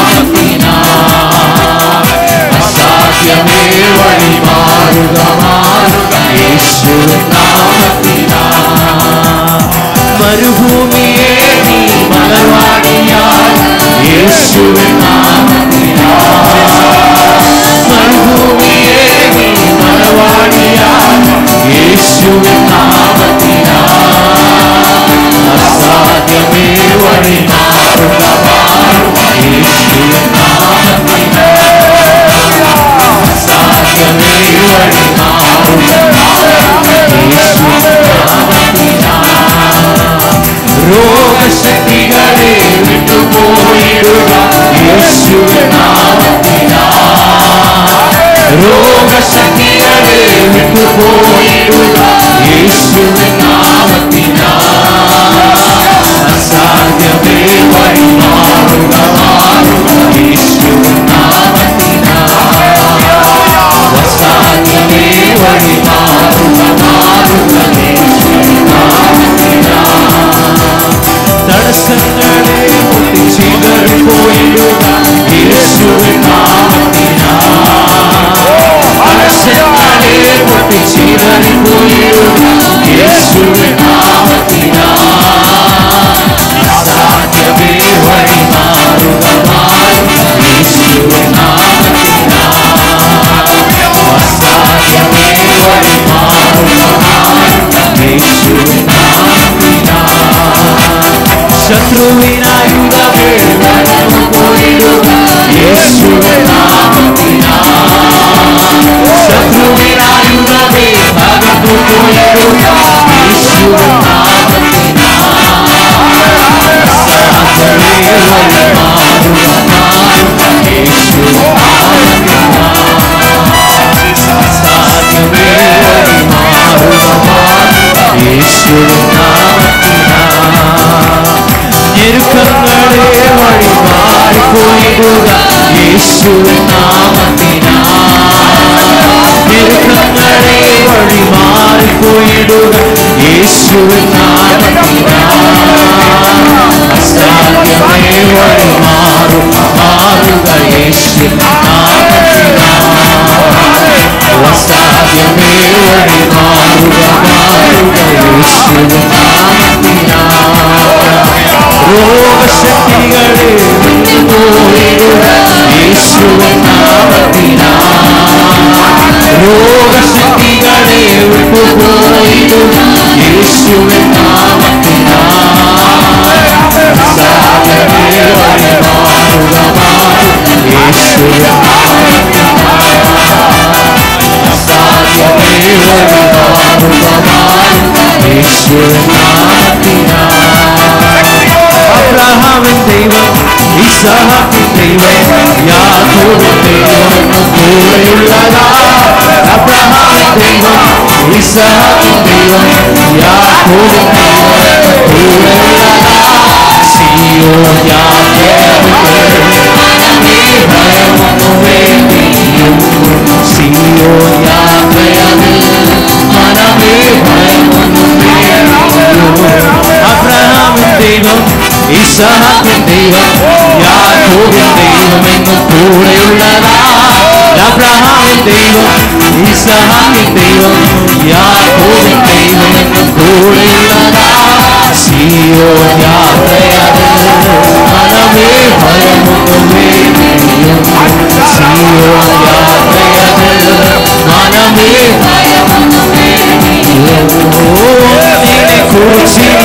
നാമത്തിനാൽ അസാധ്യമേ വഴി മാറുക മാറുക യേശുവിൻ നാമത്തിനാൽ മരുഭൂമിയെ നീ മലവാടിയാൽ യേശുവിൻ നാമത്തിനാൽ മരുഭൂമിയെ നീ മലവാടിയാൽ യേശുവിൻ നാമത്തിനാൽ അസാധ്യമേ വഴി മാറുക മാറുക യേശുവിൻ നാമത്തിനാൽ അസാധ്യമേ വഴി മാറുക മാറുക യേശുവിൻ നാമത്തിനാൽ രോഗശക്തികളെ വിട്ടുപോയിടുക യേശുവിൻ നാമത്തിനാൽ രോഗശക്തികളെ വിട്ടുപോയിടുക യേശുവിൻ നാമത്തിനാൽ അസാധ്യമേ വഴി മാറുക മാറുക യേശുവിൻ നാമത്തിനാൽ അസാധ്യമേ വഴി മാറുക മാറുക യേശുവിൻ നാമത്തിനാൽ തടസ്സങ്ങളെ പൊട്ടിച്ചിതറിപ്പോയിടുക യേശുവിൻ നാമത്തിനാൽ തടസ്സങ്ങളെ പൊട്ടിച്ചിതറിപ്പോയിടുക യേശുവിൻ നാമത്തിനാൽ അസാധ്യമേ വഴി മാറുക മാറുക യേശുവിൻ നാമത്തിനാൽ അസാധ്യമേ വഴി മാറുക മാറുക യേശുവിൻ നാമത്തിനാൽ ശത്രുവിനായുധമേ നടന്നു പോയിടുക യേശുവിൻ നാമത്തിനാൽ ശത്രുവിനായുധമേ അകന്നു പോയിടുക യേശുവിൻ നാമത്തിനാൽ അസാധ്യമേ വഴി മാറുക മാറുക യേശുവിൻ നാമത്തിനാൽ അസാധ്യമേ വഴി മാറുക മാറുക യേശുവിൻ നാമത്തിനാൽ ഞെരുക്കങ്ങളെ വഴി മാറിപ്പോയിടുക യേശുവിൻ നാമത്തിനാൽ ഞെരുക്കങ്ങളെ വഴി മാറിപ്പോയിടുക യേശുവിൻ നാമത്തിനാൽ അസാധ്യമേ വഴി മാറുക മാറുക യേശുവിൻ നാമത്തിനാൽ അസാധ്യമേ വഴി മാറുക മാറുക യേശുവിൻ നാമത്തിനാൽ രോഗശക്തികളെ വിട്ടുപോയിടുക യേശുവിൻ നാമത്തിനാൽ രോഗശക്തികളെ വിട്ടുപോയിടുക യേശുവിൻ നാമത്തിനാൽ അസാധ്യമേ വഴി മാറുക മാറുക യേശുവിൻ നാമത്തിനാൽ അസാധ്യമേ വഴി മാറുക മാറുക യേശുവിൻ നാമത്തിനാൽ അബ്രഹാമിൻ ദൈവം ഇസഹാക്കിൻ ദൈവം യാക്കോബിൻ ദൈവം എന്നും കൂടെയുള്ളതാ അബ്രഹാമിൻ ദൈവം ഇസഹാക്കിൻ ദൈവം യാക്കോബിൻ ദൈവം എന്നും കൂടെയുള്ളതാ സിയോ ഭയമൊന്നും വേണ്ടിയും സിയോ യാത്രയതിൽ മനമേ ഭയമൊന്നും വേണ്ടിയും അബ്രഹാമിൻ ദൈവം ഇസഹാക്കിൻ ദൈവം യാക്കോബിൻ ദൈവം എന്നും കൂടെയുള്ളതാ അബ്രഹാമിൻ ദൈവം ഇസഹാക്കിൻ ദൈവം യാക്കോബിൻ ദൈവം എന്നും കൂടെയുള്ളതാ സിയോ യാത്രയതിൽ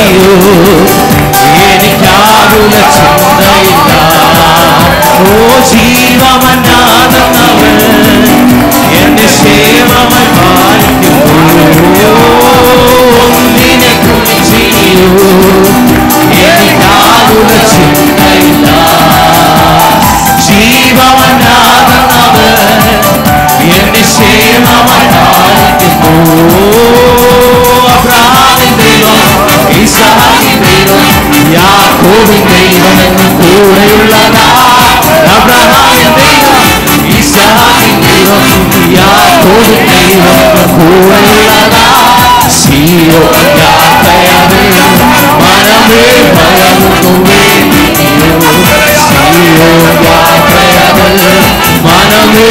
നീയോ എനിക്കാകുല ചിന്തയില്ല ഓ ജീവമന്നാകുന്നവൻ എന്റെ ക്ഷേമമായി പാലിക്കുന്നു ഒന്നിനെ കുറിച്ചിയോ എനിക്കാകുല ചിന്തയില്ല ജീവമന്നാകുന്നവൻ എന്റെ ക്ഷേമമായി പാലിക്കുന്നു അബ്രാഹിം ദൈവം ഈസാഹിൻ ദൈവം യാക്കോബിൻ ദൈവം എന്ന് കൂടെയുള്ളതാ അബ്രഹാമിൻ ദൈവം ഈസാഹിൻ ദൈവം യാക്കോബിൻ ദൈവം എന്ന് കൂടെയുള്ളതാ സീയോ യാത്രയത് മനമേ ഭയമുന്നുവേ സീയോ യാത്രയത് മനമേ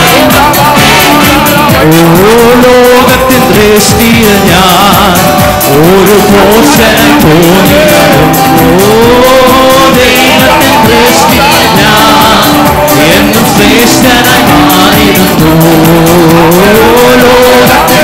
ഓ ലോകത്തിൻ ദൃഷ്ടിയിൽ ഞാൻ ഒരു പോഷണം തോന്നിയതും ഓ ദൈവത്തിൻ ദൃഷ്ടിയിൽ ഞാൻ എന്നും ശ്രേഷ്ഠനായി മാറിയിരുന്നു ലോകത്തിൻ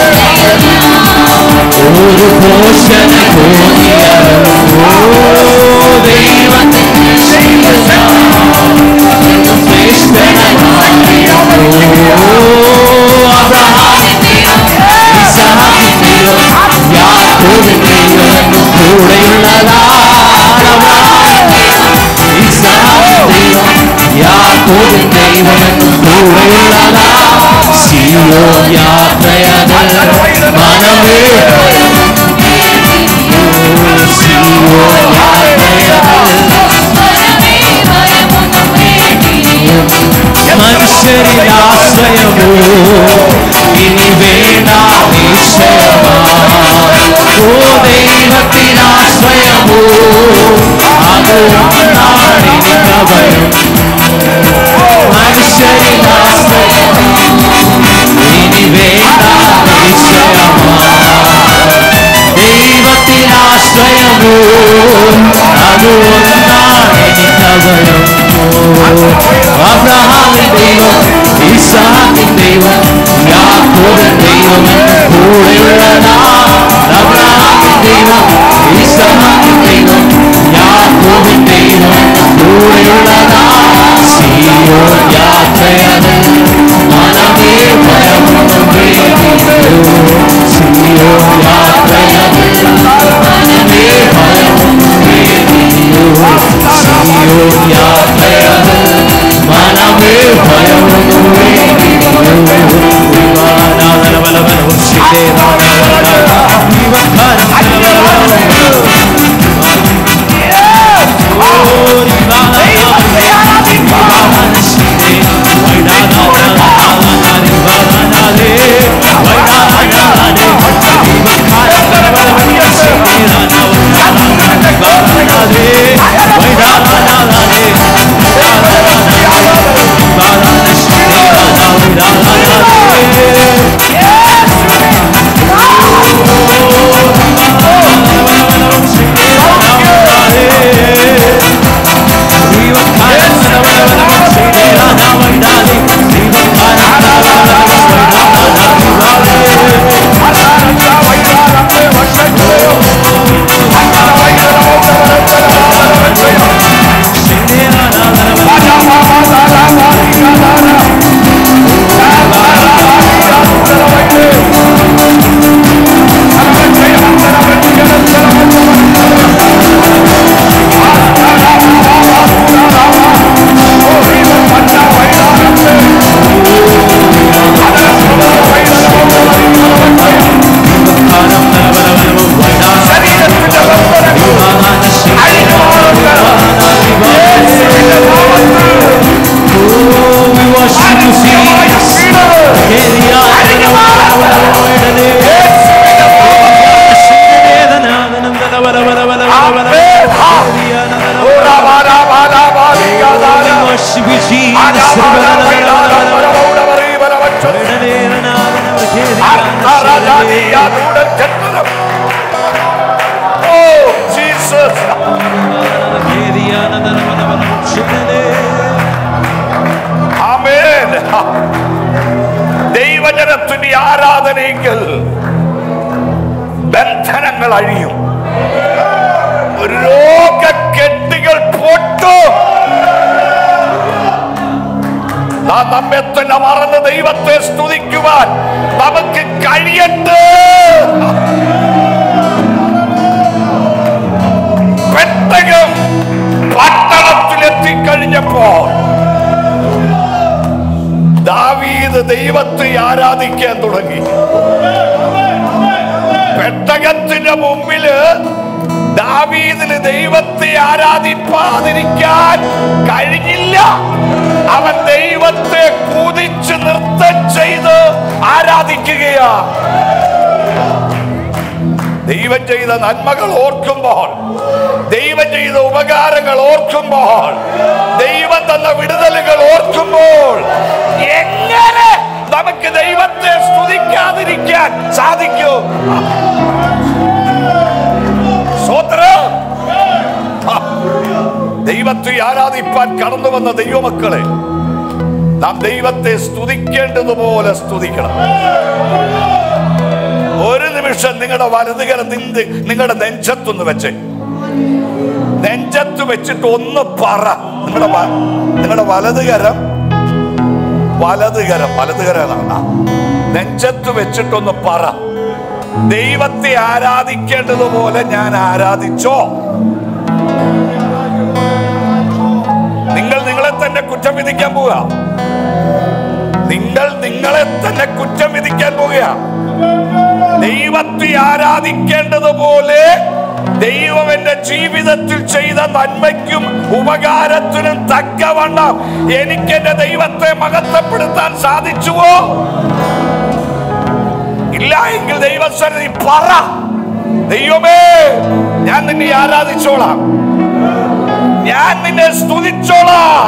ഒരു പോഷണം തോന്നിയതും ഓ ദൈവത്തിൻ ദൃഷ്ടിയിൽ ഞാൻ എന്നും ശ്രേഷ്ഠനായി മാറിയിരുന്നു അബ്രഹാം യാത്രയത് മനമേ സിയോ മനുഷ്യരിലാശ്രയമോ ഇനി വേണ്ട നിശ്ചയമാ ഓ ദൈവത്തിനാശ്രയമോ അത് നാടിനിക്കവരും മനുഷ്യരിലാശ്രയമോ ഇനി വേണ്ട നിശ്ചയമാ ദൈവത്തിനാശ്രയമോ അത് ഒന്നാണെനിക്കവരും അബ്രഹാമിൻ ദൈവം ഈസാക്കിൻ ദൈവം യാക്കോബിൻ ദൈവം കൂടെയുള്ളതാ അബ്രഹാമിൻ ദൈവം ഈസാക്കിൻ ദൈവം യാക്കോബിൻ ദൈവം കൂടെയുള്ളതാ സിയോ യാത്രയത് മനമേ ഭയമൊന്നും വേദിയോ സിയോ യാത്രയത് മനമേ ഭയമൊന്നും വേദിയോ സിയോ യാത്രയത് മനമേ ഭയമൊന്നും വേദിയോ ആമേൻ ദൈവജനത്തിന്റെ ആരാധനയെങ്കിൽ ബന്ധനങ്ങൾ അഴിയും നടക്കും നാം നമ്മെ തന്നെ മറന്ന് ദൈവത്തെ സ്തുതിക്കുവാൻ നമുക്ക് കഴിയട്ടെ പെട്ടകം പട്ടണത്തിലെത്തിക്കഴിഞ്ഞപ്പോൾ ദാവീദ് ദൈവത്തെ ആരാധിക്കാൻ തുടങ്ങി പെട്ടകത്തിന്റെ മുമ്പില് ദാവീദിന് ദൈവത്തെ ആരാധിപ്പാതിരിക്കാൻ കഴിഞ്ഞില്ല അവൻ ദൈവത്തെ കുതിച്ച് നൃത്തം ചെയ്ത് ആരാധിക്കുകയാ ദൈവം ചെയ്ത നന്മകൾ ഓർക്കുമ്പോൾ ദൈവം ചെയ്ത ഉപകാരങ്ങൾ ഓർക്കുമ്പോൾ ദൈവം തന്ന വിടുതലുകൾ ഓർക്കുമ്പോൾ എങ്ങനെ നമുക്ക് ദൈവത്തെ സ്തുതിക്കാതിരിക്കാൻ സാധിക്കൂ സ്വോത്രം ആ, ദൈവത്തെ ആരാധിപ്പാൻ കടന്നു വന്ന ദൈവമക്കളെ നാം ദൈവത്തെ സ്തുതിക്കേണ്ടതുപോലെ സ്തുതിക്കണം ഒരു നിമിഷം നിങ്ങളുടെ വലതുകരം നിന്ന് നിങ്ങളുടെ നെഞ്ചത്തൊന്ന് വെച്ച് നെഞ്ചത്ത് വെച്ചിട്ട് ഒന്ന് പറ നിങ്ങളുടെ വ- നിങ്ങളുടെ വലതുകരം വലതുകരം വലതുകരം എന്നാണ്. ആ. നെഞ്ചത്ത് വെച്ചിട്ടൊന്ന് പറ ദൈവത്തെ ആരാധിക്കേണ്ടതുപോലെ ഞാൻ ആരാധിച്ചോ നിങ്ങൾ നിങ്ങളെ തന്നെ കുറ്റം വിധിക്കാൻ പോവുക നിങ്ങൾ നിങ്ങളെ തന്നെ കുറ്റം വിധിക്കാൻ പോവുക ദൈവത്തെ ആരാധിക്കേണ്ടതുപോലെ ദൈവം എന്റെ ജീവിതത്തിൽ ചെയ്ത നന്മയ്ക്കും ഉപകാരത്തിനും തക്കവണ്ണം എനിക്ക് എന്റെ ദൈവത്തെ മഹത്വപ്പെടുത്താൻ സാധിച്ചുവോ ഇല്ല എങ്കിൽ ദൈവസന്നിധി പറ ദൈവമേ ഞാൻ നിന്നെ ആരാധിച്ചോളാം ഞാൻ നിന്നെ സ്തുതിച്ചോളാം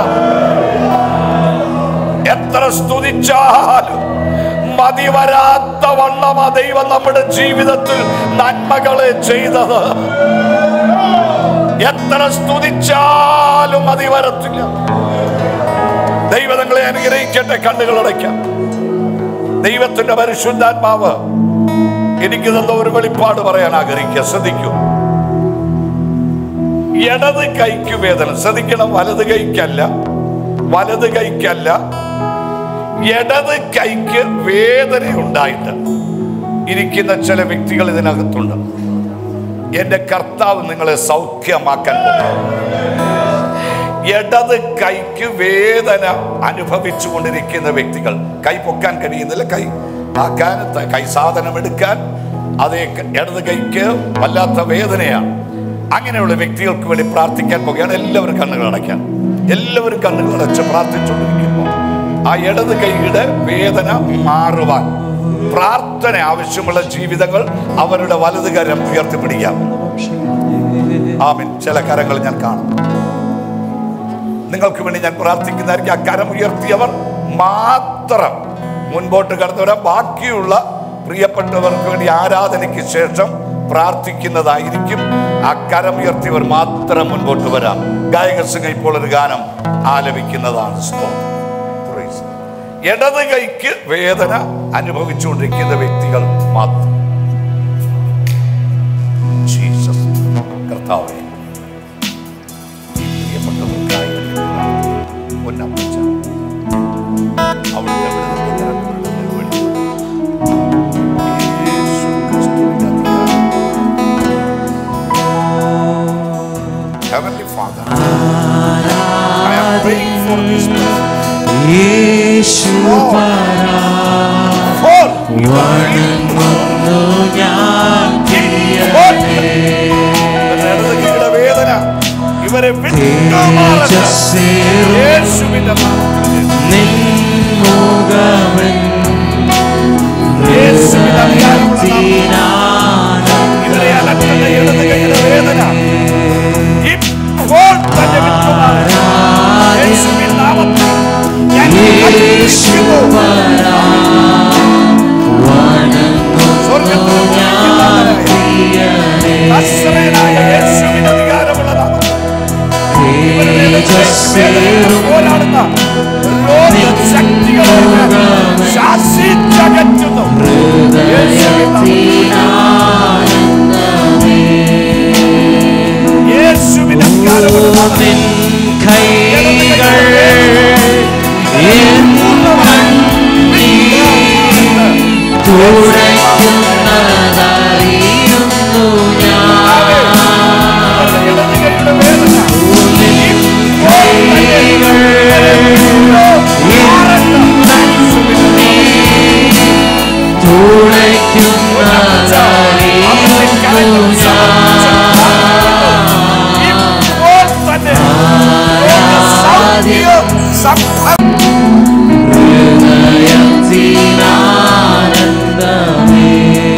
എത്ര സ്തുതിച്ചാലും മതി വരാത്ത വണ്ണം ആ ദൈവം നമ്മുടെ ജീവിതത്തിൽ നന്മകളെ ചെയ്തത് എത്ര സ്തുതിച്ചാലും മതി വരത്തില്ല ദൈവങ്ങളെ അനുഗ്രഹിക്കട്ടെ കണ്ണുകൾ അടയ്ക്കാം ദൈവത്തിന്റെ പരിശുദ്ധാത്മാവ് എനിക്ക് തന്ന ഒരു വെളിപ്പാട് പറയാൻ ആഗ്രഹിക്കുക ശ്രദ്ധിക്കൂ ഇടത് കൈക്ക് വേദന ശ്രദ്ധിക്കണം വലത് കൈക്കല്ല വലത് കൈക്കല്ല ഇടത് കൈക്ക് വേദന ഉണ്ടായിട്ട് ഇരിക്കുന്ന ചില വ്യക്തികൾ ഇതിനകത്തുണ്ട് എന്റെ കർത്താവ് നിങ്ങളെ സൗഖ്യമാക്കാൻ പോകും ഇടത് കൈക്ക് വേദന അനുഭവിച്ചു കൊണ്ടിരിക്കുന്ന വ്യക്തികൾ കൈ പൊക്കാൻ കഴിയുന്നില്ല കൈ ആക്കാൻ ത- കൈ സാധനം എടുക്കാൻ അതേ ക- ഇടത് കൈക്ക് വല്ലാത്ത വേദനയാണ് അങ്ങനെയുള്ള വ്യക്തികൾക്ക് വേണ്ടി പ്രാർത്ഥിക്കാൻ പോകുകയാണ് എല്ലാവരും കണ്ണുകൾ അടയ്ക്കാൻ എല്ലാവരും കണ്ണുകൾ അടച്ച് പ്രാർത്ഥിച്ചുകൊണ്ടിരിക്കുമ്പോൾ ആ ഇടത് കൈയുടെ വേദന മാറുവാൻ പ്രാർത്ഥന ആവശ്യമുള്ള ജീവിതങ്ങൾ അവരുടെ വലത് കരം ഉയർത്തിപ്പിടിക്കാം ആമിൻ ചില കരങ്ങൾ ഞാൻ കാണും നിങ്ങൾക്ക് വേണ്ടി ഞാൻ പ്രാർത്ഥിക്കുന്നതായിരിക്കും ആ കരം ഉയർത്തിയവർ മാത്രം മുൻപോട്ട് കടന്നു വരാം ബാക്കിയുള്ള പ്രിയപ്പെട്ടവർക്ക് വേണ്ടി ആരാധനയ്ക്ക് ശേഷം പ്രാർത്ഥിക്കുന്നതായിരിക്കും ആ കരം ഉയർത്തിയവർ മാത്രം മുൻപോട്ട് വരാം ഗായക സംഘം ഇപ്പോൾ ഒരു ഗാനം ആലപിക്കുന്നതാണ് സ്തോത്രം. Praise. ഇടത് കൈക്ക് വേദന അനുഭവിച്ചുകൊണ്ടിരിക്കുന്ന വ്യക്തികൾ മാത്രം ജീസസ് കർത്താവേ പ്രിയപ്പെട്ടവർക്കായി പൊന്നപ്പച്ച അവിടുത്തെ വിടുതലിന്റെ കരങ്ങളുടെ വെളി. യേശു ക്രിസ്തുവിന്റെ അധികാരം. Heavenly Father, I am praying for this person. Yeshu For വണങ്ങുന്നു ഞാൻ ഇവരുടെ ഇടതുകൈയുടെ വേദന ഇവരെ വിട്ടുമാറട്ടെ. തേജസ്സേറും യേശുവിന്റെ നാമത്തിൽ നിൻമുഖമൻ യേശുവിന്റെ അധികാരമുള്ള നാമത്തിൽ ഹൃദയത്തിനാനന്ദ ഇവരെ അലട്ടുന്ന ഇടതുകൈയുടെ വേദന ഇപ്പോൾ തന്നെ വിട്ടുമാറട്ടെ. യേശുവിൻ നാമത്തിൽ ഞാൻ കൽപ്പിക്കുന്നു. സ്വർഗ്ഗത്തിൽ ഇരിക്കുന്നവനായ നസ്രയനായ യേശുവിന്റെ അധികാരമുള്ള നാമത്തിൽ ഇവരുടെ ഇടതുകൈക്ക് വേദന പോരാടുന്ന രോഗശക്തികളെ ശാസിച്ചകറ്റുന്നു യേശുവിൻ നാമത്തിൽ യേശുവിന്റെ അധികാരമുള്ള നാമത്തിൽ തുഴയ്ക്കുന്നതറിയുന്നു ഞാൻ തുഴയ്ക്കുന്നതറിയുന്നു ഹൃദയത്തിനാനന്ദമേ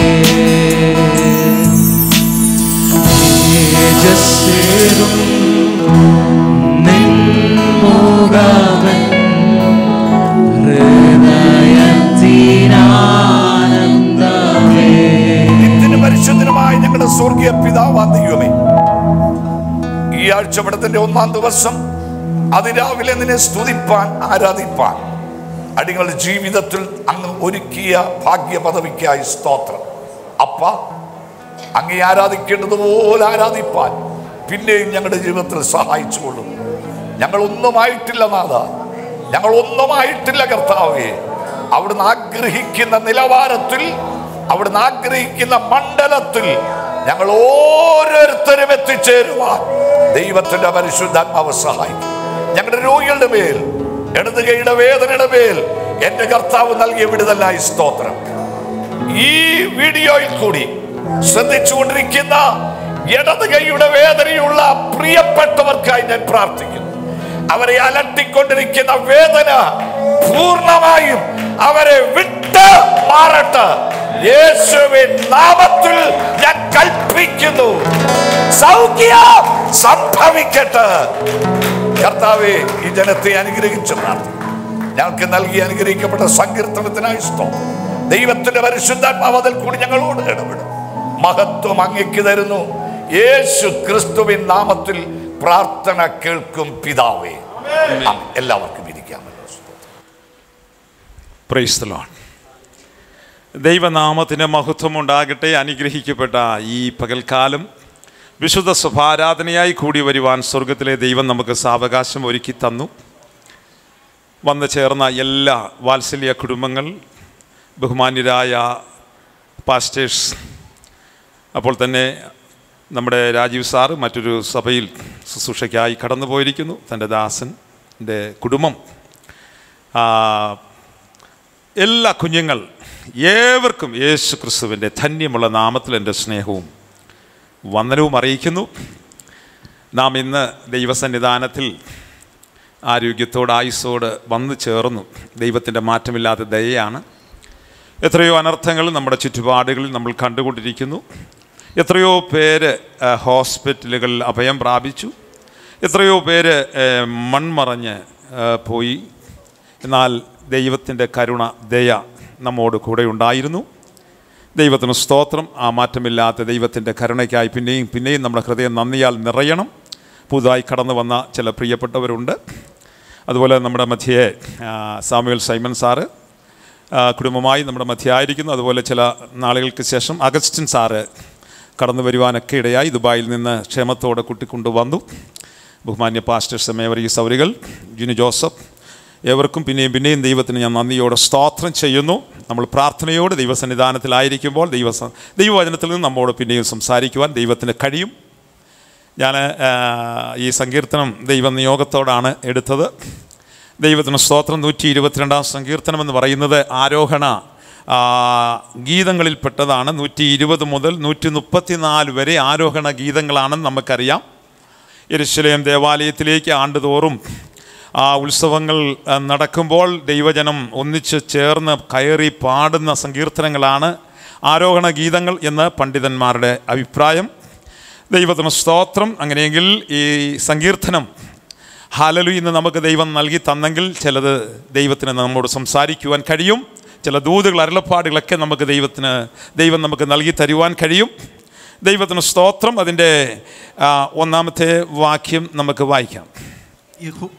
തേജസ്സേറും നിൻമുഖമൻ ഹൃദയത്തിനാനന്ദമേ നിത്യനും പരിശുദ്ധനുമായ ഞങ്ങളുടെ സ്വർഗീയ പിതാവാ ദൈവമേ ഈ ആഴ്ച പടത്തിന്റെ ഒന്നാം ദിവസം അതിരാവിലെ നിന്നെ സ്തുതിപ്പാൻ ആരാധിപ്പാൻ അടിങ്ങളുടെ ജീവിതത്തിൽ അങ്ങ് ഒരുക്കിയ ഭാഗ്യ പദവിക്കായി സ്തോത്രം അപ്പ അങ്ങേ ആരാധിക്കേണ്ടതുപോലെ ആരാധിപ്പാൻ പിന്നെയും ഞങ്ങളുടെ ജീവിതത്തിൽ സഹായിച്ചുകൊള്ളും ഞങ്ങൾ ഒന്നുമായിട്ടില്ല നാഥ ഞങ്ങൾ ഒന്നുമായിട്ടില്ല കർത്താവേ അവിടുന്ന് ആഗ്രഹിക്കുന്ന നിലവാരത്തിൽ അവിടുന്ന് ആഗ്രഹിക്കുന്ന മണ്ഡലത്തിൽ ഞങ്ങൾ ഓരോരുത്തരും എത്തിച്ചേരുവാൻ ദൈവത്തിന്റെ പരിശുദ്ധാത്മാവ് സഹായിക്കും ഞങ്ങളുടെ രോഗികളുടെ മേൽ ഇടത് കൈയുടെ വേദനയുടെ മേൽ എന്റെ കർത്താവ് നൽകിയ വിടുതലായി സ്തോത്രം ഈ വീഡിയോയിൽ കൂടി ശ്രദ്ധിച്ചുകൊണ്ടിരിക്കുന്ന ഇടത് കൈയുടെ വേദനയുള്ള പ്രിയപ്പെട്ടവർക്കായി ഞാൻ പ്രാർത്ഥിക്കുന്നു അവരെ അലട്ടിക്കൊണ്ടിരിക്കുന്ന വേദന പൂർണ്ണമായും അവരെ വിട്ട് മാറട്ടെ യേശുവിൻ നാമത്തിൽ ഞാൻ കൽപ്പിക്കുന്നു സൗഖ്യം സംഭവിക്കട്ടെ കർത്താവെ ഈ ജനത്തെ അനുഗ്രഹിച്ചു പ്രാർത്ഥിക്കുന്നു ഞങ്ങൾക്ക് നൽകി അനുഗ്രഹിക്കപ്പെട്ട സങ്കീർത്തനത്തിനായി സ്തോത്രം ദൈവത്തിന്റെ പരിശുദ്ധാത്മാവ് അതിൽ കൂടി ഞങ്ങളോട് ഇടപെടും മഹത്വം അങ്ങയ്ക്ക് തരുന്നു യേശു ക്രിസ്തുവിൻ നാമത്തിൽ പ്രാർത്ഥന കേൾക്കും പിതാവേ ആമേൻ. എല്ലാവർക്കും ഇരിക്കാമല്ലോ പ്രൈസ് ദ ലോർഡ് ദൈവനാമത്തിന് മഹത്വം ഉണ്ടാകട്ടെ അനുഗ്രഹിക്കപ്പെട്ട ഈ പകൽക്കാലം വിശുദ്ധ സ്വഭാരാധനയായി കൂടി വരുവാൻ സ്വർഗത്തിലെ ദൈവം നമുക്ക് സാവകാശം ഒരുക്കി തന്നു വന്നു ചേർന്ന എല്ലാ വാത്സല്യ കുടുംബങ്ങൾ ബഹുമാന്യരായ പാസ്റ്റേഴ്സ് അപ്പോൾ തന്നെ നമ്മുടെ രാജീവ് സാറ് മറ്റൊരു സഭയിൽ ശുശ്രൂഷയ്ക്കായി കടന്നു പോയിരിക്കുന്നു തൻ്റെ ദാസൻ്റെ കുടുംബം ആ, എല്ലാ കുഞ്ഞുങ്ങൾ ഏവർക്കും യേശു ക്രിസ്തുവിൻ്റെ ധന്യമുള്ള നാമത്തിൽ എൻ്റെ സ്നേഹവും വന്ദനവും അറിയിക്കുന്നു നാം ഇന്ന് ദൈവസന്നിധാനത്തിൽ ആരോഗ്യത്തോട് ആയുസ്സോട് വന്നു ചേർന്നു ദൈവത്തിൻ്റെ മാറ്റമില്ലാത്ത ദയയാണ് എത്രയോ അനർത്ഥങ്ങൾ നമ്മുടെ ചുറ്റുപാടുകളിൽ നമ്മൾ കണ്ടുകൊണ്ടിരിക്കുന്നു എത്രയോ പേര് ആ, ഹോസ്പിറ്റലുകളിൽ അഭയം പ്രാപിച്ചു എത്രയോ പേര് ഏ, മൺമറഞ്ഞ് ആ, പോയി എന്നാൽ ദൈവത്തിൻ്റെ കരുണ ദയ നമ്മോട് കൂടെ ഉണ്ടായിരുന്നു ദൈവത്തിന് സ്തോത്രം ആ മാറ്റമില്ലാത്ത ദൈവത്തിൻ്റെ കരുണയ്ക്കായി പിന്നെയും പിന്നെയും നമ്മുടെ ഹൃദയം നന്ദിയാൽ നിറയണം പുതുതായി കടന്നു വന്ന ചില പ്രിയപ്പെട്ടവരുണ്ട് അതുപോലെ നമ്മുടെ മധ്യയെ ആ, സാമുവൽ സൈമൺ സാറ് ആ, കുടുംബമായി നമ്മുടെ മധ്യയായിരിക്കുന്നു അതുപോലെ ചില നാളുകൾക്ക് ശേഷം അഗസ്റ്റിൻ സാറ് കടന്നു വരുവാനൊക്കെ ഇടയായി ദുബായിൽ നിന്ന് ക്ഷേമത്തോടെ കൂട്ടിക്കൊണ്ടുവന്നു ബഹുമാന്യ പാസ്റ്റേഴ്സ് മേവറി സൗരികൾ ജിനു ജോസഫ് ഏവർക്കും പിന്നെയും പിന്നെയും ദൈവത്തിന് ഞാൻ നന്ദിയോടെ സ്തോത്രം ചെയ്യുന്നു നമ്മൾ പ്രാർത്ഥനയോട് ദൈവസന്നിധാനത്തിലായിരിക്കുമ്പോൾ ദൈവ ദൈവവചനത്തിൽ നിന്ന് നമ്മോട് പിന്നെയും സംസാരിക്കുവാൻ ദൈവത്തിന് കഴിയും ഞാൻ ഈ സങ്കീർത്തനം ദൈവനിയോഗത്തോടാണ് എടുത്തത് ദൈവത്തിന് സ്തോത്രം നൂറ്റി ഇരുപത്തിരണ്ടാം സങ്കീർത്തനം എന്ന് പറയുന്നത് ആരോഹണ ആ, ഗീതങ്ങളിൽപ്പെട്ടതാണ് നൂറ്റി ഇരുപത് മുതൽ നൂറ്റി മുപ്പത്തിനാല് വരെ ആരോഹണ ഗീതങ്ങളാണെന്ന് നമുക്കറിയാം യെരുശലേം ദേവാലയത്തിലേക്ക് ആണ്ടുതോറും ആ ഉത്സവങ്ങൾ ആ, നടക്കുമ്പോൾ ദൈവജനം ഒന്നിച്ച് ചേർന്ന് കയറി പാടുന്ന സങ്കീർത്തനങ്ങളാണ് ആരോഹണ ഗീതങ്ങൾ എന്ന് പണ്ഡിതന്മാരുടെ അഭിപ്രായം ദൈവത്തിന് സ്തോത്രം അങ്ങനെയെങ്കിൽ ഈ സങ്കീർത്തനം ഹാലലു ഇന്ന് നമുക്ക് ദൈവം നൽകി തന്നെങ്കിൽ ചിലത് ദൈവത്തിന് നമ്മോട് സംസാരിക്കുവാൻ കഴിയും ചില ദൂതുകൾ അരുളപ്പാടുകളൊക്കെ നമുക്ക് ദൈവത്തിന് ദൈവം നമുക്ക് നൽകി തരുവാൻ കഴിയും ദൈവത്തിന് സ്തോത്രം അതിൻ്റെ ആ, ഒന്നാമത്തെ വാക്യം നമുക്ക് വായിക്കാം യഹോ-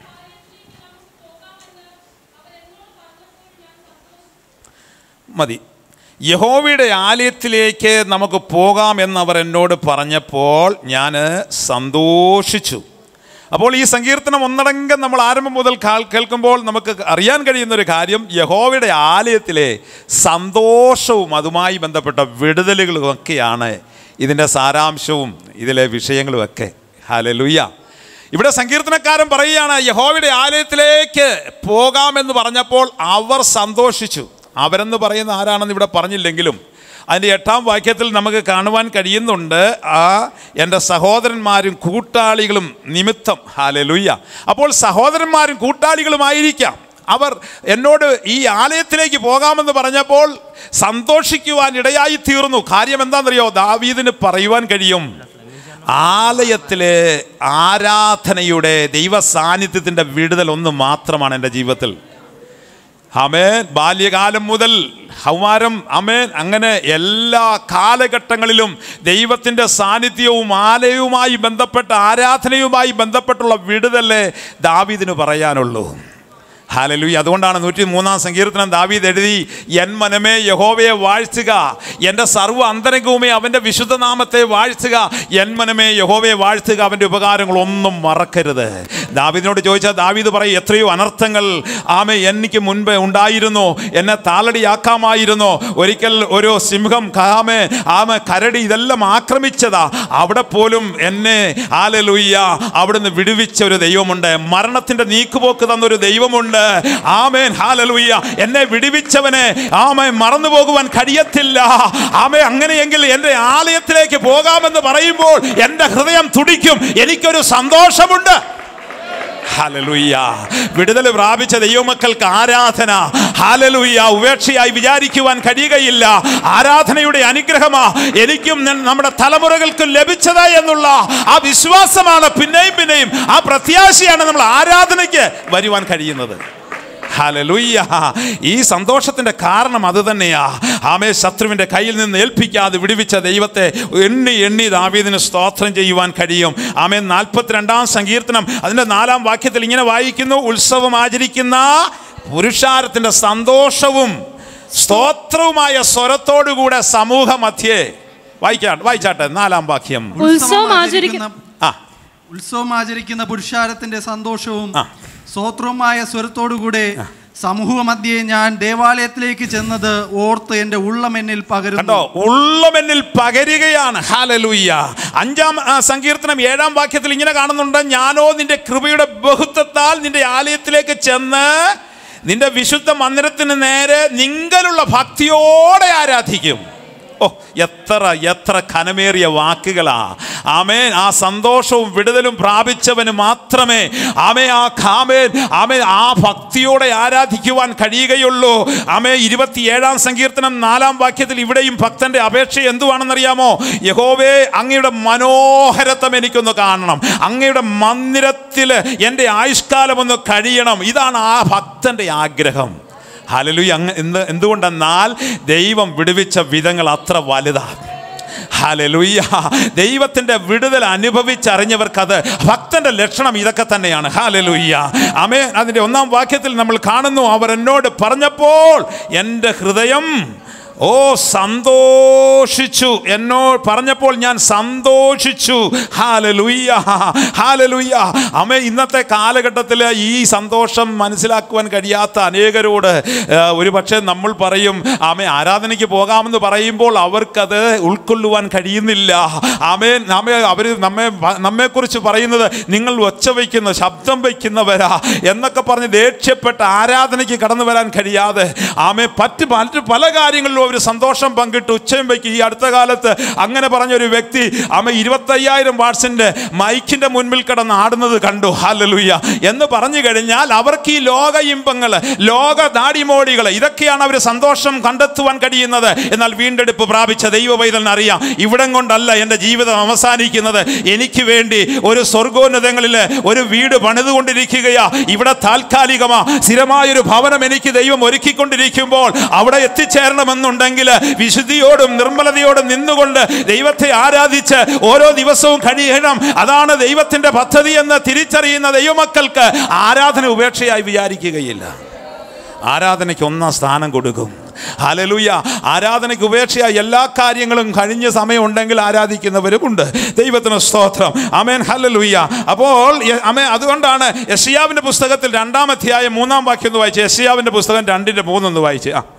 മതി യഹോവയുടെ ആലയത്തിലേക്ക് നമുക്ക് പോകാമെന്ന് അവർ എന്നോട് പറഞ്ഞപ്പോൾ ഞാൻ സന്തോഷിച്ചു അപ്പോൾ ഈ സങ്കീർത്തനം ഒന്നടങ്കം നമ്മൾ ആരംഭം മുതൽ കാൽ- കേൾക്കുമ്പോൾ നമുക്ക് അറിയാൻ കഴിയുന്ന ഒരു കാര്യം യഹോവയുടെ ആലയത്തിലെ സന്തോഷവും അതുമായി ബന്ധപ്പെട്ട വിടുതലുകളും ഒക്കെയാണ് ഇതിൻ്റെ സാരാംശവും ഇതിലെ വിഷയങ്ങളും ഒക്കെ ഹാലലുയ്യ ഇവിടെ സങ്കീർത്തനക്കാരൻ പറയുകയാണ് യഹോവയുടെ ആലയത്തിലേക്ക് പോകാമെന്ന് പറഞ്ഞപ്പോൾ അവർ സന്തോഷിച്ചു അവരെന്ന് പറയുന്ന ആരാണെന്ന് ഇവിടെ പറഞ്ഞില്ലെങ്കിലും അതിൻ്റെ എട്ടാം വാക്യത്തിൽ നമുക്ക് കാണുവാൻ കഴിയുന്നുണ്ട് ആ എൻ്റെ സഹോദരന്മാരും കൂട്ടാളികളും നിമിത്തം ഹാലലുയ്യ അപ്പോൾ സഹോദരന്മാരും കൂട്ടാളികളുമായിരിക്കാം അവർ എന്നോട് ഈ ആലയത്തിലേക്ക് പോകാമെന്ന് പറഞ്ഞപ്പോൾ സന്തോഷിക്കുവാൻ ഇടയായി തീർന്നു കാര്യം എന്താണെന്നറിയോ ദാവീദിന് പറയുവാൻ കഴിയും ആലയത്തിലെ ആരാധനയുടെ ദൈവ സാന്നിധ്യത്തിൻ്റെ വിടുതൽ ഒന്ന് മാത്രമാണ് എൻ്റെ ജീവിതത്തിൽ അമേൻ ബാല്യകാലം മുതൽ ഹൗമാരം അമേൻ അങ്ങനെ എല്ലാ കാലഘട്ടങ്ങളിലും ദൈവത്തിൻ്റെ സാന്നിധ്യവും ആലയവുമായി ബന്ധപ്പെട്ട ആരാധനയുമായി ബന്ധപ്പെട്ടുള്ള വിടുതലേ ദാവീദിന് പറയാനുള്ളൂ ഹാലലൂയി അതുകൊണ്ടാണ് നൂറ്റി മൂന്നാം സങ്കീർത്തനം ദാവീദ് എഴുതി എൻ മനമേ യഹോവയെ വാഴ്ത്തുക എൻ്റെ സർവ്വ അന്തരംഗവുമേ അവൻ്റെ വിശുദ്ധനാമത്തെ വാഴ്ത്തുക എൻ മനമേ യഹോവയെ വാഴ്ത്തുക അവൻ്റെ ഉപകാരങ്ങൾ ഒന്നും മറക്കരുത് ദാവീദിനോട് ചോദിച്ചാൽ ദാവീദ് പറയും എത്രയോ അനർത്ഥങ്ങൾ ആമെ എനിക്ക് മുൻപേ ഉണ്ടായിരുന്നു എന്നെ താളടിയാക്കാമായിരുന്നു ഒരിക്കൽ ഒരു സിംഹം കാമെ ആമ കരടി ഇതെല്ലാം ആക്രമിച്ചതാ അവിടെ പോലും എന്നെ ആലലുയ്യ അവിടുന്ന് വിടുവിച്ച ഒരു ദൈവമുണ്ട് മരണത്തിന്റെ നീക്കുപോക്ക് തന്നൊരു ദൈവമുണ്ട് ആമേൻ ഹാലലുയ്യ എന്നെ വിടുവിച്ചവനെ ആമേൻ മറന്നു പോകുവാൻ കഴിയത്തില്ല ആമേ അങ്ങനെയെങ്കിൽ എൻ്റെ ആലയത്തിലേക്ക് പോകാമെന്ന് പറയുമ്പോൾ എൻ്റെ ഹൃദയം തുടിക്കും എനിക്കൊരു സന്തോഷമുണ്ട് ഹലലുയ്യ വിടുതൽ പ്രാപിച്ച ദൈവമക്കൾക്ക് ആരാധന ഹാലലുയ്യ ഉപേക്ഷയായി വിചാരിക്കുവാൻ കഴിയുകയില്ല ആരാധനയുടെ അനുഗ്രഹമാ എനിക്കും ന- നമ്മുടെ തലമുറകൾക്കും ലഭിച്ചത് എന്നുള്ള ആ വിശ്വാസമാണ് പിന്നെയും പിന്നെയും ആ പ്രത്യാശയാണ് നമ്മൾ ആരാധനയ്ക്ക് വരുവാൻ കഴിയുന്നത് ഹല്ലേലൂയ ഈ സന്തോഷത്തിന്റെ കാരണം അത് തന്നെയാ ആമേ ശത്രുവിന്റെ കയ്യിൽ നിന്ന് ഏൽപ്പിക്കാതെ വിടുവിച്ച ദൈവത്തെ എണ്ണി എണ്ണി ദാവീദിന് സ്തോത്രം ചെയ്യുവാൻ കഴിയും ആമേ നാൽപ്പത്തിരണ്ടാം സങ്കീർത്തനം അതിന്റെ നാലാം വാക്യത്തിൽ ഇങ്ങനെ വായിക്കുന്നു ഉത്സവം ആചരിക്കുന്ന പുരുഷാരത്തിന്റെ സന്തോഷവും സ്തോത്രവുമായ സ്വരത്തോടുകൂടെ സമൂഹ മധ്യേ വായിക്കാ വായിച്ചാട്ടെ നാലാം വാക്യം ഉത്സവം ആചരിക്കുന്ന ആ ഉത്സവം ആചരിക്കുന്ന പുരുഷാരത്തിന്റെ സന്തോഷവും ആ. സ്വോത്രവുമായ സ്വരത്തോടുകൂടെ സമൂഹ മധ്യേ ഞാൻ ദേവാലയത്തിലേക്ക് ചെന്നത് ഓർത്ത് എന്റെ ഉള്ളം എന്നിൽ പകരുന്നു കണ്ടോ ഉള്ളമെന്നിൽ പകരുകയാണ് ഹാലലൂയ്യ അഞ്ചാം ആ, സങ്കീർത്തനം ഏഴാം വാക്യത്തിൽ ഇങ്ങനെ കാണുന്നുണ്ട് ഞാനോ നിന്റെ കൃപയുടെ ബഹുത്വത്താൽ നിന്റെ ആലയത്തിലേക്ക് ചെന്ന് നിന്റെ വിശുദ്ധ മന്ദിരത്തിന് നേരെ നിങ്കലുള്ള ഭക്തിയോടെ ആരാധിക്കും ഓ എത്ര എത്ര ഖനമേറിയ വാക്കുകളാ ആമേൻ ആ സന്തോഷവും വിടുതലും പ്രാപിച്ചവന് മാത്രമേ ആമേ ആ ഖാമേൻ ആമേ ആ ഭക്തിയോടെ ആരാധിക്കുവാൻ കഴിയുകയുള്ളൂ ആമേ ഇരുപത്തിയേഴാം സങ്കീർത്തനം നാലാം വാക്യത്തിൽ ഇവിടെയും ഭക്തന്റെ അപേക്ഷ എന്തുവാണെന്നറിയാമോ യഹോവേ അങ്ങയുടെ മനോഹരത്വം എനിക്കൊന്ന് കാണണം അങ്ങയുടെ മന്ദിരത്തിൽ എൻ്റെ ആയുഷ്കാലം ഒന്ന് കഴിയണം ഇതാണ് ആ ഭക്തന്റെ ആഗ്രഹം ഹലലുയ അങ്ങ് എന്ത് എന്തുകൊണ്ടെന്നാൽ ദൈവം വിടുവിച്ച വിധങ്ങൾ അത്ര വലുതാണ് ഹലലുയ്യ ദൈവത്തിന്റെ വിടുതൽ അനുഭവിച്ചറിഞ്ഞവർക്കത് ഭക്തന്റെ ലക്ഷണം ഇതൊക്കെ തന്നെയാണ് ഹാലലുയ്യ അമേ അതിന്റെ ഒന്നാം വാക്യത്തിൽ നമ്മൾ കാണുന്നു അവർ എന്നോട് പറഞ്ഞപ്പോൾ എൻ്റെ ഹൃദയം ഓ സന്തോഷിച്ചു എന്നോട് പറഞ്ഞപ്പോൾ ഞാൻ സന്തോഷിച്ചു ഹാലലുയ്യ ഹാലലുയ്യ അമ്മ ഇന്നത്തെ കാലഘട്ടത്തിൽ ഈ സന്തോഷം മനസ്സിലാക്കുവാൻ കഴിയാത്ത അനേകരോട് ഏഹ്, ഒരു പക്ഷേ നമ്മൾ പറയും ആമേ ആരാധനയ്ക്ക് പോകാമെന്ന് പറയുമ്പോൾ അവർക്കത് ഉൾക്കൊള്ളുവാൻ കഴിയുന്നില്ല ആമേ നമ്മെ അവർ നമ്മെ നമ്മെക്കുറിച്ച് പറയുന്നത് നിങ്ങൾ ഒച്ച വയ്ക്കുന്ന ശബ്ദം വയ്ക്കുന്നവരാ എന്നൊക്കെ പറഞ്ഞ് ദേഷ്യപ്പെട്ട് ആരാധനയ്ക്ക് കടന്നു വരാൻ കഴിയാതെ ആമേ പറ്റ് മറ്റ് പല കാര്യങ്ങളിലും അവർ സന്തോഷം പങ്കിട്ട് ഉച്ചയും വയ്ക്കും ഈ അടുത്ത കാലത്ത് അങ്ങനെ പറഞ്ഞൊരു വ്യക്തി ആമ ഇരുപത്തയ്യായിരം വാട്സിൻ്റെ മൈക്കിൻ്റെ മുൻപിൽ കിടന്ന് ആടുന്നത് കണ്ടു ഹാലലുയ്യ എന്ന് പറഞ്ഞു കഴിഞ്ഞാൽ അവർക്ക് ഈ ലോക ഇമ്പങ്ങൾ ലോക ദാടിമോടികൾ ഇതൊക്കെയാണ് അവർ സന്തോഷം കണ്ടെത്തുവാൻ കഴിയുന്നത് എന്നാൽ വീണ്ടെടുപ്പ് പ്രാപിച്ച ദൈവവൈതലിന് അറിയാം ഇവിടം കൊണ്ടല്ല എൻ്റെ ജീവിതം അവസാനിക്കുന്നത് എനിക്ക് വേണ്ടി ഒരു സ്വർഗോന്നതങ്ങളിൽ ഒരു വീട് പണിതുകൊണ്ടിരിക്കുകയാ ഇവിടെ താൽക്കാലികമാ സ്ഥിരമായൊരു ഭവനം എനിക്ക് ദൈവം ഒരുക്കിക്കൊണ്ടിരിക്കുമ്പോൾ അവിടെ എത്തിച്ചേരണമെന്നുണ്ടെങ്കിൽ വിശുദ്ധിയോടും നിർമ്മലതയോടും നിന്നുകൊണ്ട് ദൈവത്തെ ആരാധിച്ച് ഓരോ ദിവസവും കഴിയണം അതാണ് ദൈവത്തിന്റെ പദ്ധതി എന്ന് തിരിച്ചറിയുന്ന ദൈവമക്കൾക്ക് ആരാധന ഉപേക്ഷയായി വിചാരിക്കുകയില്ല ആരാധനയ്ക്ക് ഒന്നാം സ്ഥാനം കൊടുക്കും ഹലലുയ ആരാധനയ്ക്ക് ഉപേക്ഷയായ എല്ലാ കാര്യങ്ങളും കഴിഞ്ഞ സമയമുണ്ടെങ്കിൽ ആരാധിക്കുന്നവരുമുണ്ട് ദൈവത്തിന് സ്തോത്രം അമേൻ ഹലലുയ്യ അപ്പോൾ യ- അമേ അതുകൊണ്ടാണ് യഷിയാവിൻ്റെ പുസ്തകത്തിൽ രണ്ടാം അധ്യായം മൂന്നാം വാക്യം ഒന്ന് വായിച്ച് യഷിയാവിൻ്റെ പുസ്തകം രണ്ടിൻ്റെ മൂന്നൊന്ന് വായിച്ച് ആ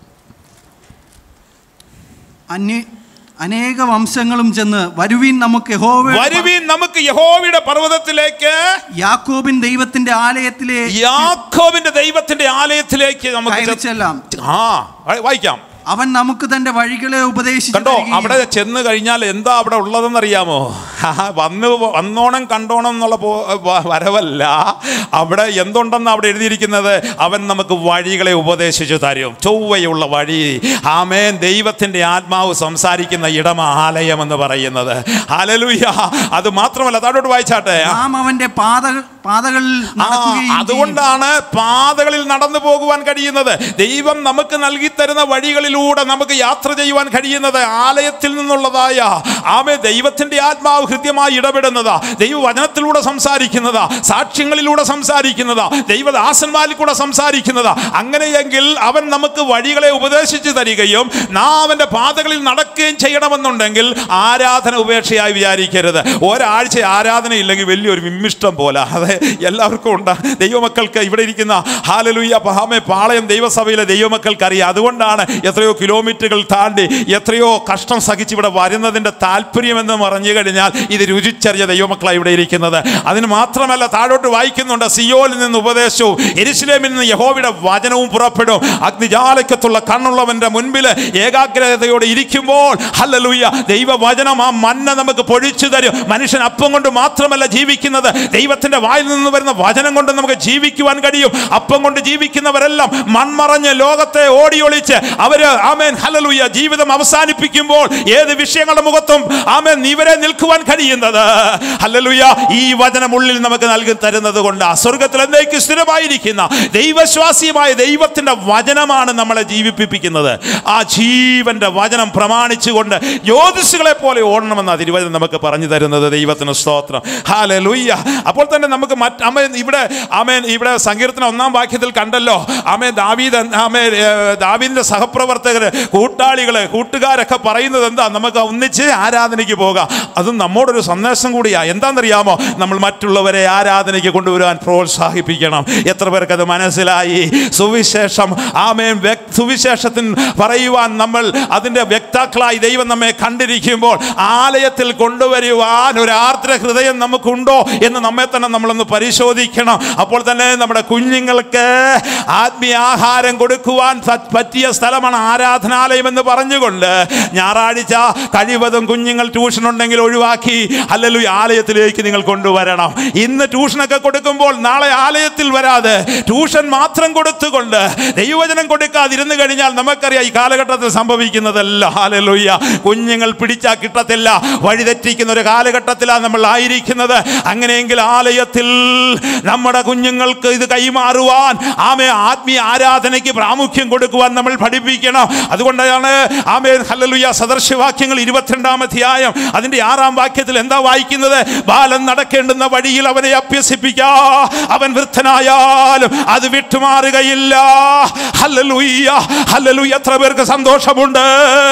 അന്യ അനേക വംശങ്ങളും ചെന്ന് വരുവീൻ നമുക്ക് യഹോവ വരുവീൻ നമുക്ക് യഹോവയുടെ പർവ്വതത്തിലേക്ക് യാക്കോബിൻ ദൈവത്തിന്റെ ആലയത്തിലെ യാക്കോബിന്റെ ദൈവത്തിന്റെ ആലയത്തിലേക്ക് നമുക്ക് കയറി ചെ- ചെല്ലാം ആ വായിക്കാം അവൻ നമുക്ക് തന്റെ വഴികളെ ഉപദേശിച്ചു കണ്ടോ തരികയും അവിടെ ചെന്ന് കഴിഞ്ഞാൽ എന്താ അവിടെ ഉള്ളതെന്ന് അറിയാമോ വന്ന് വന്നോണം കണ്ടോണം എന്നുള്ള പോ വ- വരവല്ല അവിടെ എന്തുണ്ടെന്ന് അവിടെ എഴുതിയിരിക്കുന്നത് അവൻ നമുക്ക് വഴികളെ ഉപദേശിച്ചു തരും ചൊവ്വയുള്ള വഴി ആമേൻ ദൈവത്തിൻ്റെ ആത്മാവ് സംസാരിക്കുന്ന ഇടം ആലയം എന്ന് പറയുന്നത് ഹല്ലേലൂയ അത് മാത്രമല്ല താഴോട്ട് വായിച്ചാട്ടെ നാം അവന്റെ പാത പാതകളിൽ ആ, നടക്കുകയും ചെയ്യും. അതുകൊണ്ടാണ് പാതകളിൽ നടന്നു പോകുവാൻ കഴിയുന്നത് ദൈവം നമുക്ക് നൽകി തരുന്ന വഴികളിലൂടെ നമുക്ക് യാത്ര ചെയ്യുവാൻ കഴിയുന്നത് ആലയത്തിൽ നിന്നുള്ളതായ ആമേ ദൈവത്തിന്റെ ആത്മാവ് ഹൃദ്യമായി ഇടപെടുന്നതാ ദൈവവചനത്തിലൂടെ സംസാരിക്കുന്നതാ സാക്ഷ്യങ്ങളിലൂടെ സംസാരിക്കുന്നതാ ദൈവദാസന്മാരിൽ കൂടെ സംസാരിക്കുന്നതാ അങ്ങനെയെങ്കിൽ അവൻ നമുക്ക് വഴികളെ ഉപദേശിച്ചു തരികയും നാം അവന്റെ പാതകളിൽ നടക്കുകയും ചെയ്യണമെന്നുണ്ടെങ്കിൽ ആരാധന ഉപേക്ഷയായി വിചാരിക്കരുത് ഒരാഴ്ച ആരാധന ഇല്ലെങ്കിൽ വലിയൊരു വിമ്മിഷ്ടം പോലെ അത് എല്ലാവർക്കും ഉണ്ട് ദൈവമക്കൾക്ക് ഇവിടെ ഇരിക്കുന്ന ഹാലലുയ്യ പഹാമെ പാളയം ദൈവസഭയിലെ ദൈവമക്കൾക്ക് അറിയാം അതുകൊണ്ടാണ് എത്രയോ കിലോമീറ്ററുകൾ താണ്ടി എത്രയോ കഷ്ടം സഹിച്ച് ഇവിടെ വരുന്നതിൻ്റെ താല്പര്യമെന്ന് പറഞ്ഞു കഴിഞ്ഞാൽ ഇത് രുചിച്ചറിയ ദൈവമക്കളാണ് ഇവിടെ ഇരിക്കുന്നത് അതിന് മാത്രമല്ല താഴോട്ട് വായിക്കുന്നുണ്ട് സിയോലിൽ നിന്ന് ഉപദേശവും എരിശിലേമിൽ നിന്ന് യഹോവയുടെ വചനവും പുറപ്പെടും അഗ്നിജാലക്കത്തുള്ള കണ്ണുള്ളവന്റെ മുൻപിൽ ഏകാഗ്രതയോടെ ഇരിക്കുമ്പോൾ ഹല്ലലൂയ ദൈവവചനം ആ മന്ന നമുക്ക് പൊഴിച്ചു തരും മനുഷ്യൻ അപ്പം കൊണ്ട് മാത്രമല്ല ജീവിക്കുന്നത് ദൈവത്തിന്റെ വായിൽ നിന്ന് വരുന്ന വചനം കൊണ്ട് നമുക്ക് ജീവിക്കുവാൻ കഴിയും അപ്പം കൊണ്ട് ജീവിക്കുന്നവരെല്ലാം മൺമറഞ്ഞ് ലോകത്തെ ഓടിയൊളിച്ച് അവര് ആമേൻ ഹല്ലലൂയ ജീവിതം അവസാനിപ്പിക്കുമ്പോൾ ഏത് വിഷയങ്ങളുടെ മുഖത്തും ആമേൻ ഇവരെ നിൽക്കുവാൻ കഴിയുന്നത് ഹല്ലലൂയ ഈ വചനം ഉള്ളിൽ നമുക്ക് നൽകി തരുന്നത് കൊണ്ട് സ്വർഗത്തിൽ എന്നേക്ക് സ്ഥിരമായിരിക്കുന്ന ദൈവശ്വാസിയുമായ ദൈവത്തിന്റെ വചനമാണ് നമ്മളെ ജീവിപ്പിക്കുന്നത് ആ ജീവന്റെ വചനം പ്രമാണിച്ചുകൊണ്ട് ജ്യോതിഷുകളെ പോലെ ഓടണമെന്ന തിരുവചനം നമുക്ക് പറഞ്ഞു തരുന്നത് ദൈവത്തിന് സ്തോത്രം ഹാലലൂയ്യ അപ്പോൾ തന്നെ നമുക്ക് മറ്റ് അമേൻ ഇവിടെ അമേൻ ഇവിടെ സങ്കീർത്തനം ഒന്നാം വാക്യത്തിൽ കണ്ടല്ലോ അമേൻ ദാവീദ് അമേ ദാവീദിന്റെ സഹപ്രവർത്തകർ കൂട്ടാളികള് കൂട്ടുകാരൊക്കെ പറയുന്നത് എന്താ നമുക്ക് ഒന്നിച്ച് ആരാധനയ്ക്ക് പോകാം അതും നമ്മോടൊരു സന്ദേശം കൂടിയാ എന്താണെന്നറിയാമോ നമ്മൾ മറ്റുള്ളവരെ ആരാധനയ്ക്ക് കൊണ്ടുവരാൻ പ്രോത്സാഹിപ്പിക്കണം എത്ര പേർക്ക് അത് മനസ്സിലായി സുവിശേഷം ആമേൻ വ്യക്- സുവിശേഷത്തിന് പറയുവാൻ നമ്മൾ അതിൻ്റെ വ്യക്താക്കളായി ദൈവം നമ്മെ കണ്ടിരിക്കുമ്പോൾ ആലയത്തിൽ കൊണ്ടുവരുവാൻ ഒരു ആർദ്ര ഹൃദയം നമുക്കുണ്ടോ എന്ന് നമ്മെ തന്നെ നമ്മളൊന്ന് പരിശോധിക്കണം അപ്പോൾ തന്നെ നമ്മുടെ കുഞ്ഞുങ്ങൾക്ക് ആത്മീയ ആഹാരം കൊടുക്കുവാൻ പ- പറ്റിയ സ്ഥലമാണ് ആരാധനാലയം എന്ന് പറഞ്ഞുകൊണ്ട് ഞായറാഴ്ച കഴിവതും കുഞ്ഞുങ്ങൾ ട്യൂഷൻ ഉണ്ടെങ്കിൽ ഒഴിവാക്കി അല്ലെങ്കിൽ ആലയത്തിലേക്ക് നിങ്ങൾ കൊണ്ടുവരണം ഇന്ന് ട്യൂഷനൊക്കെ കൊടുക്കുമ്പോൾ നാളെ ആലയത്തിൽ വരാതെ ട്യൂഷൻ മാത്രം കൊടുത്തുകൊണ്ട് ദൈവവചനം കൊടുക്കാതിരുന്നു കഴിഞ്ഞാൽ നമുക്കറിയാം ഈ കാലഘട്ടത്തിൽ സംഭവിക്കുന്നതല്ല ഹാലലുയ്യ കുഞ്ഞുങ്ങൾ പിടിച്ചാൽ കിട്ടത്തില്ല വഴിതെറ്റിക്കുന്ന ഒരു കാലഘട്ടത്തിലാണ് നമ്മൾ ആയിരിക്കുന്നത് അങ്ങനെയെങ്കിൽ ആലയത്തിൽ നമ്മുടെ കുഞ്ഞുങ്ങൾക്ക് ഇത് കൈമാറുവാൻ ആമേ ആത്മീയ ആരാധനയ്ക്ക് പ്രാമുഖ്യം കൊടുക്കുവാൻ നമ്മൾ പഠിപ്പിക്കണം അതുകൊണ്ടാണ് ആമേ ഹല്ലലുയ സദർശവാക്യങ്ങൾ ഇരുപത്തിരണ്ടാം അധ്യായം അതിന്റെ ആറാം വാക്യത്തിൽ എന്താ വായിക്കുന്നത് ബാലൻ നടക്കേണ്ടുന്ന വഴിയിൽ അവനെ അഭ്യസിപ്പിക്കാ അവൻ വൃദ്ധനായാലും അത് വിട്ടുമാറുകയില്ല ഹല്ലലുയ്യ ഹല്ലലുയ്യ എത്ര പേർക്ക് സന്തോഷമുണ്ട്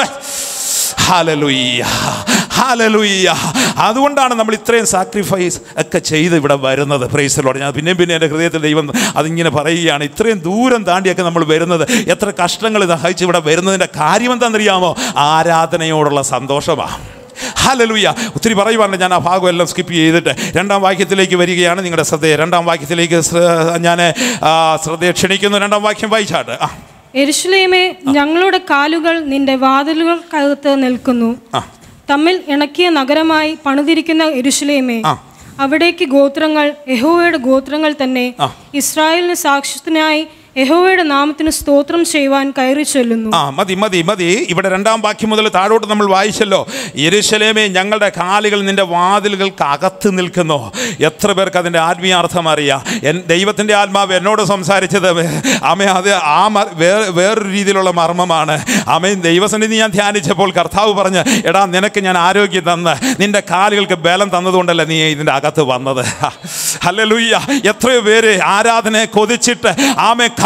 ഹാലലുയ്യ ഹാലലുയ്യ അതുകൊണ്ടാണ് നമ്മൾ ഇത്രയും സാക്രിഫൈസ് ഒക്കെ ചെയ്ത് ഇവിടെ വരുന്നത് പ്രൈസലോട് ഞാൻ പിന്നെയും പിന്നെ എൻ്റെ ഹൃദയത്തിൽ ദൈവം അതിങ്ങനെ പറയുകയാണ് ഇത്രയും ദൂരം താണ്ടിയൊക്കെ നമ്മൾ വരുന്നത് എത്ര കഷ്ടങ്ങൾ സഹിച്ച് ഇവിടെ വരുന്നതിൻ്റെ കാര്യം എന്താണെന്നറിയാമോ ആരാധനയോടുള്ള സന്തോഷമാണ് ഹാലലുയ്യ ഒത്തിരി പറയുവാനുണ്ട് ഞാൻ ആ ഭാഗം എല്ലാം സ്കിപ്പ് ചെയ്തിട്ട് രണ്ടാം വാക്യത്തിലേക്ക് വരികയാണ് നിങ്ങളുടെ ശ്രദ്ധയെ രണ്ടാം വാക്യത്തിലേക്ക് ശ്ര- ഞാൻ ആ, ശ്രദ്ധയെ ക്ഷണിക്കുന്നു രണ്ടാം വാക്യം വായിച്ചാട്ട് ആ എരുഷലേമേ ഞങ്ങളുടെ കാലുകൾ നിന്റെ വാതിലുകൾക്കകത്ത് നിൽക്കുന്നു ആ. തമ്മിൽ ഇണക്കിയ നഗരമായി പണിതിരിക്കുന്ന എരുഷലേമേ ആ. അവിടേക്ക് ഗോത്രങ്ങൾ യഹോവയുടെ ഗോത്രങ്ങൾ തന്നെ ആ. ഇസ്രായേലിന് സാക്ഷ്യത്തിനായി യഹോവയുടെ നാമത്തിന് സ്തോത്രം ചെയ്യുവാൻ കയറി ചൊല്ലുന്നു ആ മതി മതി മതി ഇവിടെ രണ്ടാം വാക്യം മുതൽ താഴോട്ട് നമ്മൾ വായിച്ചല്ലോ യെരുശലേമേ ഞങ്ങളുടെ കാലുകൾ നിന്റെ വാതിലുകൾക്ക് അകത്ത് നിൽക്കുന്നു എത്ര പേർക്ക് അതിൻ്റെ ആത്മീയാർത്ഥം അറിയാം എൻ ദൈവത്തിൻ്റെ ആത്മാവ് എന്നോട് സംസാരിച്ചത് അമ്മ അത് ആ മ- വേറെ വേറൊരു രീതിയിലുള്ള മർമ്മമാണ് അമ്മയും ദൈവസന്നിധി ഞാൻ ധ്യാനിച്ചപ്പോൾ കർത്താവ് പറഞ്ഞ് എടാ നിനക്ക് ഞാൻ ആരോഗ്യം തന്ന് നിന്റെ കാലുകൾക്ക് ബലം തന്നതുകൊണ്ടല്ല നീ ഇതിൻ്റെ അകത്ത് വന്നത് ഹല്ലേലൂയ്യ എത്രയോ പേര് ആരാധനയെ കൊതിച്ചിട്ട് ആമെ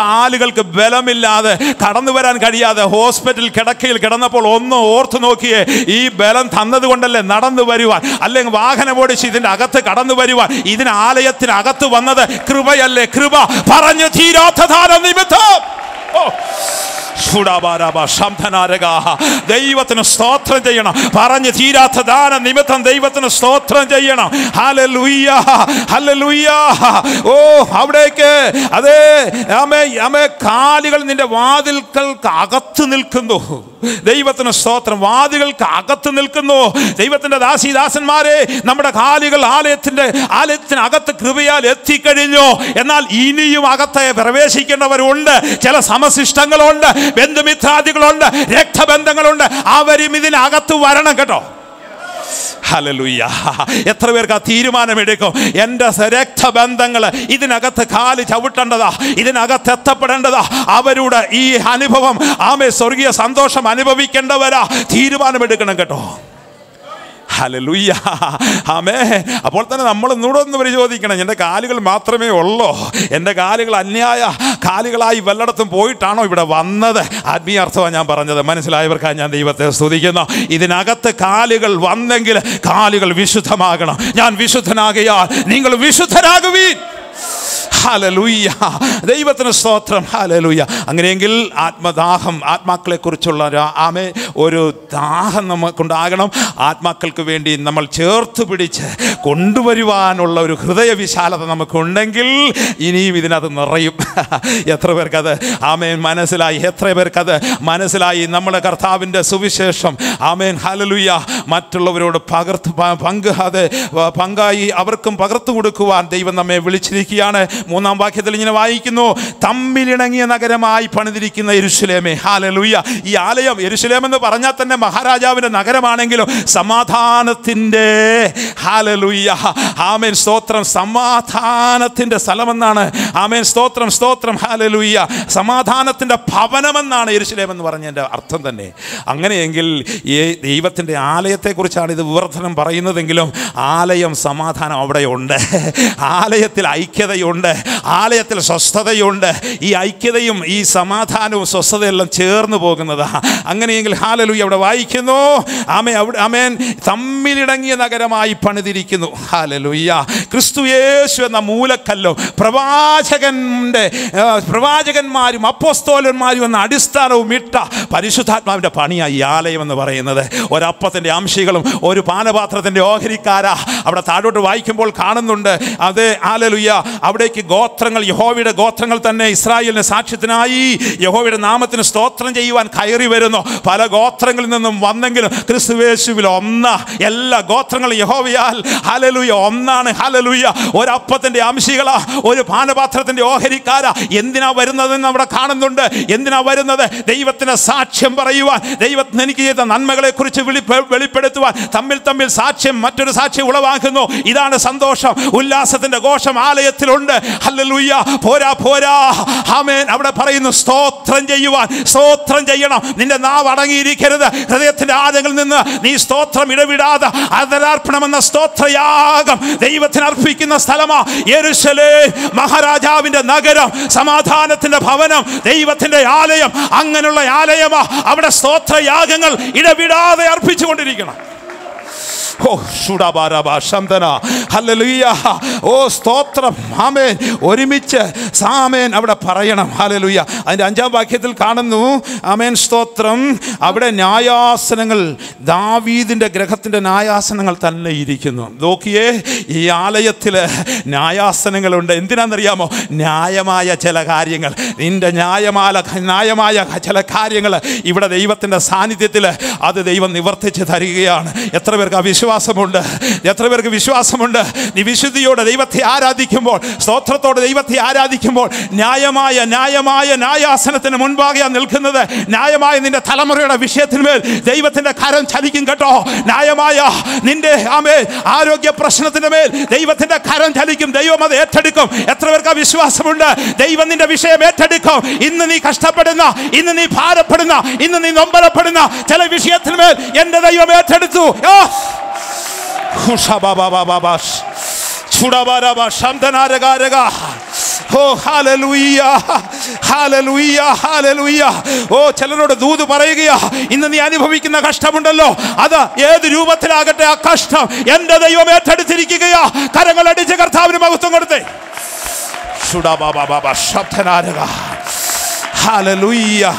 കാലുകൾക്ക് ബലമില്ലാതെ കടന്നു വരാൻ കഴിയാതെ ഹോസ്പിറ്റൽ കിടക്കയിൽ കിടന്നപ്പോൾ ഒന്ന് ഓർത്തു നോക്കിയേ ഈ ബലം തന്നത് കൊണ്ടല്ലേ നടന്നു വരുവാൻ അല്ലെങ്കിൽ വാഹനം ഓടിച്ച് ഇതിന്റെ അകത്ത് കടന്നു വരുവാൻ ഇതിന് ആലയത്തിനകത്ത് വന്നത് കൃപയല്ലേ കൃപ പറഞ്ഞു തീരാത്ത ദാനം നിമിത്തം ഓ ശുഡാബാരാബ ശബ്ദനാരകാഹ. ദൈവത്തിന് സ്തോത്രം ചെയ്യണം പറഞ്ഞു തീരാത്ത ദാന നിമിത്തം ദൈവത്തിന് സ്തോത്രം ചെയ്യണം ഹല്ലേലൂയ ഹല്ലേലൂയ ഓ അവിടേക്ക് അതെ അമേ അമേ കാലുകൾ നിന്റെ വാതിൽക്കൾക്ക് അകത്ത് നിൽക്കുന്നു ദൈവത്തിന് സ്തോത്രം വാതികൾക്ക് അകത്ത് നിൽക്കുന്നു ദൈവത്തിന്റെ ദാസിദാസന്മാരെ നമ്മുടെ കാലുകൾ ആലയത്തിന്റെ ആലയത്തിന് അകത്ത് കൃപയാൽ എത്തിക്കഴിഞ്ഞു എന്നാൽ ഇനിയും അകത്തെ പ്രവേശിക്കേണ്ടവരുണ്ട് ചില സമശിഷ്ടങ്ങളുണ്ട് ബന്ധുമിത്രാദികളുണ്ട് രക്തബന്ധങ്ങളുണ്ട് അവരും ഇതിനകത്ത് വരണം കേട്ടോ ഹല്ലേലൂയ എത്ര പേർക്ക് ആ തീരുമാനമെടുക്കും എൻ്റെ രക്തബന്ധങ്ങൾ ഇതിനകത്ത് കാല് ചവിട്ടേണ്ടതാ ഇതിനകത്ത് എത്തപ്പെടേണ്ടതാ അവരുടെ ഈ അനുഭവം ആമേ സ്വർഗീയ സന്തോഷം അനുഭവിക്കേണ്ടവരാ തീരുമാനമെടുക്കണം കേട്ടോ ഹല്ലേലൂയ ആമേ അപ്പോൾ തന്നെ നമ്മൾ ഒന്നുകൂടെ ഒന്ന് പരിശോധിക്കണം എൻ്റെ കാലുകൾ മാത്രമേ ഉള്ളൂ എൻ്റെ കാലുകൾ അന്യായ കാലുകളായി വല്ലയിടത്തും പോയിട്ടാണോ ഇവിടെ വന്നത് ആത്മീയ അർത്ഥമാണ് ഞാൻ പറഞ്ഞത് മനസ്സിലായവർക്കാണ് ഞാൻ ദൈവത്തെ സ്തുതിക്കുന്നു ഇതിനകത്ത് കാലുകൾ വന്നെങ്കിൽ കാലുകൾ വിശുദ്ധമാകണം ഞാൻ വിശുദ്ധനാകയാൽ നിങ്ങൾ വിശുദ്ധരാകുവീൻ ഹാലലൂയ്യ ദൈവത്തിന് സ്തോത്രം ഹാലലൂയ്യ അങ്ങനെയെങ്കിൽ ആത്മദാഹം ആത്മാക്കളെ കുറിച്ചുള്ള ഒരു ആമേ ഒരു ദാഹം നമുക്കുണ്ടാകണം ആത്മാക്കൾക്ക് വേണ്ടി നമ്മൾ ചേർത്ത് പിടിച്ച് കൊണ്ടുവരുവാനുള്ള ഒരു ഹൃദയവിശാലത നമുക്കുണ്ടെങ്കിൽ ഇനിയും ഇതിനകത്ത് നിറയും എത്ര പേർക്കത് ആമേൻ മനസ്സിലായി എത്ര പേർക്കത് മനസ്സിലായി നമ്മുടെ കർത്താവിൻ്റെ സുവിശേഷം ആമേൻ ഹാലലുയ്യ മറ്റുള്ളവരോട് പകർത്ത് പ- പങ്ക് അത് പങ്കായി അവർക്കും പകർത്തു കൊടുക്കുവാൻ ദൈവം നമ്മെ വിളിച്ചിരിക്കുകയാണ് മൂന്നാം വാക്യത്തിൽ ഇങ്ങനെ വായിക്കുന്നു തമ്മിലിണങ്ങിയ നഗരമായി പണിതിരിക്കുന്ന എരുശലേമേ ഹാലലുയ്യ ഈ ആലയം എരുശലേം എന്ന് പറഞ്ഞാൽ തന്നെ മഹാരാജാവിൻ്റെ നഗരമാണെങ്കിലും സമാധാനത്തിൻ്റെ ഹാലലുയ്യ ആമേൻ സ്തോത്രം സമാധാനത്തിൻ്റെ സ്ഥലമെന്നാണ് ആമേൻ സ്തോത്രം സ്തോത്രം ഹാലലുയ്യ സമാധാനത്തിൻ്റെ ഭവനമെന്നാണ് എരുശലേം എന്ന് പറഞ്ഞതിൻ്റെ അർത്ഥം തന്നെ അങ്ങനെയെങ്കിൽ ഈ ദൈവത്തിൻ്റെ ആലയത്തെക്കുറിച്ചാണ് ഇത് വിവർത്തനം പറയുന്നതെങ്കിലും ആലയം സമാധാനം അവിടെയുണ്ട് ആലയത്തിൽ ഐക്യതയുണ്ട് ആലയത്തിൽ സ്വസ്ഥതയുണ്ട് ഈ ഐക്യതയും ഈ സമാധാനവും സ്വസ്ഥതയെല്ലാം ചേർന്ന് പോകുന്നതാ അങ്ങനെയെങ്കിൽ ഹാലലു അവിടെ വായിക്കുന്നു ആമേ അവിടെ അമേൻ തമ്മിലിണങ്ങിയ നഗരമായി പണിതിരിക്കുന്നു ഹാലലുയ്യ ക്രിസ്തു യേശു എന്ന മൂലക്കല്ലോ പ്രവാചകന്റെ ആ, പ്രവാചകന്മാരും അപ്പോസ്തോലന്മാരും എന്ന അടിസ്ഥാനവും ഇട്ട പരിശുദ്ധാത്മാവിൻ്റെ പണിയായി ഈ ആലയം എന്ന് പറയുന്നത് ഒരപ്പത്തിൻ്റെ അംശികളും ഒരു പാനപാത്രത്തിൻ്റെ ഓഹരിക്കാരാ അവിടെ താഴോട്ട് വായിക്കുമ്പോൾ കാണുന്നുണ്ട് അത് ആലലുയ്യ അവിടേക്ക് ഗോത്രങ്ങൾ യഹോവയുടെ ഗോത്രങ്ങൾ തന്നെ ഇസ്രായേലിന് സാക്ഷ്യത്തിനായി യഹോവയുടെ നാമത്തിന് സ്തോത്രം ചെയ്യുവാൻ കയറി വരുന്നു പല ഗോത്രങ്ങളിൽ നിന്നും വന്നെങ്കിലും ക്രിസ്തുവേശുവിൽ ഒന്ന എല്ലാ ഗോത്രങ്ങളും യഹോവയാൽ ഹലലുയ ഒന്നാണ് ഹലലുയ ഒരപ്പത്തിന്റെ അംശികളാ ഒരു പാനപാത്രത്തിന്റെ ഓഹരിക്കാരാ എന്തിനാ വരുന്നതെന്ന് അവിടെ കാണുന്നുണ്ട് എന്തിനാ വരുന്നത് ദൈവത്തിന് സാക്ഷ്യം പറയുവാൻ ദൈവത്തിന് എനിക്ക് ചെയ്ത നന്മകളെ കുറിച്ച് വെളിപ്പെടുത്തുവാൻ തമ്മിൽ തമ്മിൽ സാക്ഷ്യം മറ്റൊരു സാക്ഷ്യം ഉളവാക്കുന്നു ഇതാണ് സന്തോഷം ഉല്ലാസത്തിന്റെ ഘോഷം ആലയത്തിലുണ്ട് ഹല്ലേലൂയ പോരാ പോരാ ആമേൻ അവിടെ പറയുന്നു സ്തോത്രം ചെയ്യുവാൻ സ്തോത്രം ചെയ്യണം നിന്റെ നാവ് അടങ്ങിയിരിക്കരുത് ഹൃദയത്തിന്റെ ആഴങ്ങളിൽ നിന്ന് നീ സ്തോത്രം ഇടവിടാതെ അതരാർപ്പണമെന്ന സ്തോത്രയാഗം ദൈവത്തിന് അർപ്പിക്കുന്ന സ്ഥലമാ യെരുശലേ മഹാരാജാവിന്റെ നഗരം സമാധാനത്തിന്റെ ഭവനം ദൈവത്തിന്റെ ആലയം അങ്ങനെയുള്ള ആലയമാ അവിടെ സ്തോത്രയാഗങ്ങൾ ഇടവിടാതെ അർപ്പിച്ചുകൊണ്ടിരിക്കണം ഓ ഷുഡാബാരാബ ശന്തന ഹല്ലേലൂയ ഓ സ്തോത്രം ആമേൻ ഒരുമിച്ച് സാമേൻ അവിടെ പറയണം ഹല്ലേലൂയ അതിൻ്റെ അഞ്ചാം വാക്യത്തിൽ കാണുന്നു ആമേൻ സ്തോത്രം അവിടെ ന്യായാസനങ്ങൾ ദാവീദിൻ്റെ ഗ്രഹത്തിൻ്റെ ന്യായാസനങ്ങൾ തന്നെ ഇരിക്കുന്നു നോക്കിയേ ഈ ആലയത്തിൽ ന്യായാസനങ്ങളുണ്ട് എന്തിനാണെന്നറിയാമോ ന്യായമായ ചില കാര്യങ്ങൾ നിന്റെ ന്യായമായ ന്യായമായ ചില കാര്യങ്ങൾ ഇവിടെ ദൈവത്തിൻ്റെ സാന്നിധ്യത്തിൽ അത് ദൈവം നിവർത്തിച്ച് തരികയാണ് എത്ര പേർക്ക് ആ വിശ്വാസമുണ്ട് എത്ര പേർക്ക് വിശ്വാസമുണ്ട് നീ വിശുദ്ധിയോടെ ദൈവത്തെ ആരാധിക്കുമ്പോൾ സ്തോത്രത്തോടെ ദൈവത്തെ ആരാധിക്കുമ്പോൾ ന്യായമായ ന്യായമായ ന്യായാസനത്തിന് മുൻപാകെയാ നിൽക്കുന്നത് ന്യായമായ നിന്റെ തലമുറയുടെ വിഷയത്തിന്മേൽ ദൈവത്തിന്റെ കരം ചലിക്കും കേട്ടോ ന്യായമായ നിന്റെ ആമേ ആരോഗ്യ പ്രശ്നത്തിന്റെ മേൽ ദൈവത്തിന്റെ കരം ചലിക്കും ദൈവം അത് ഏറ്റെടുക്കും എത്ര പേർക്ക് ആ വിശ്വാസമുണ്ട് ദൈവം നിന്റെ വിഷയം ഏറ്റെടുക്കും ഇന്ന് നീ കഷ്ടപ്പെടുന്ന ഇന്ന് നീ ഭാരപ്പെടുന്ന ഇന്ന് നീ നൊമ്പരപ്പെടുന്ന ചില വിഷയത്തിന്മേൽ എന്റെ ദൈവം ഏറ്റെടുത്തു ആ! ഹുഷബാബാബാബാഷ്. ചുടബാരബ ശബ്ദനാരകാരക. ഓ ഹാലലൂയ ഹാലലൂയ ഹാലലൂയ ഓ ചിലരോട് ദൂത് പറയുകയാ ഇന്ന് നീ അനുഭവിക്കുന്ന കഷ്ടമുണ്ടല്ലോ അത് ഏത് രൂപത്തിലാകട്ടെ ആ കഷ്ടം എന്റെ ദൈവം ഏറ്റെടുത്തിരിക്കുകയാ കരങ്ങൾ അടിച്ച് കർത്താവിന് മഹത്വം കൊടുത്തേ ഷുഡാ ബാബാ ബാബാ ശബ്ദനാരക ഹാലലൂയ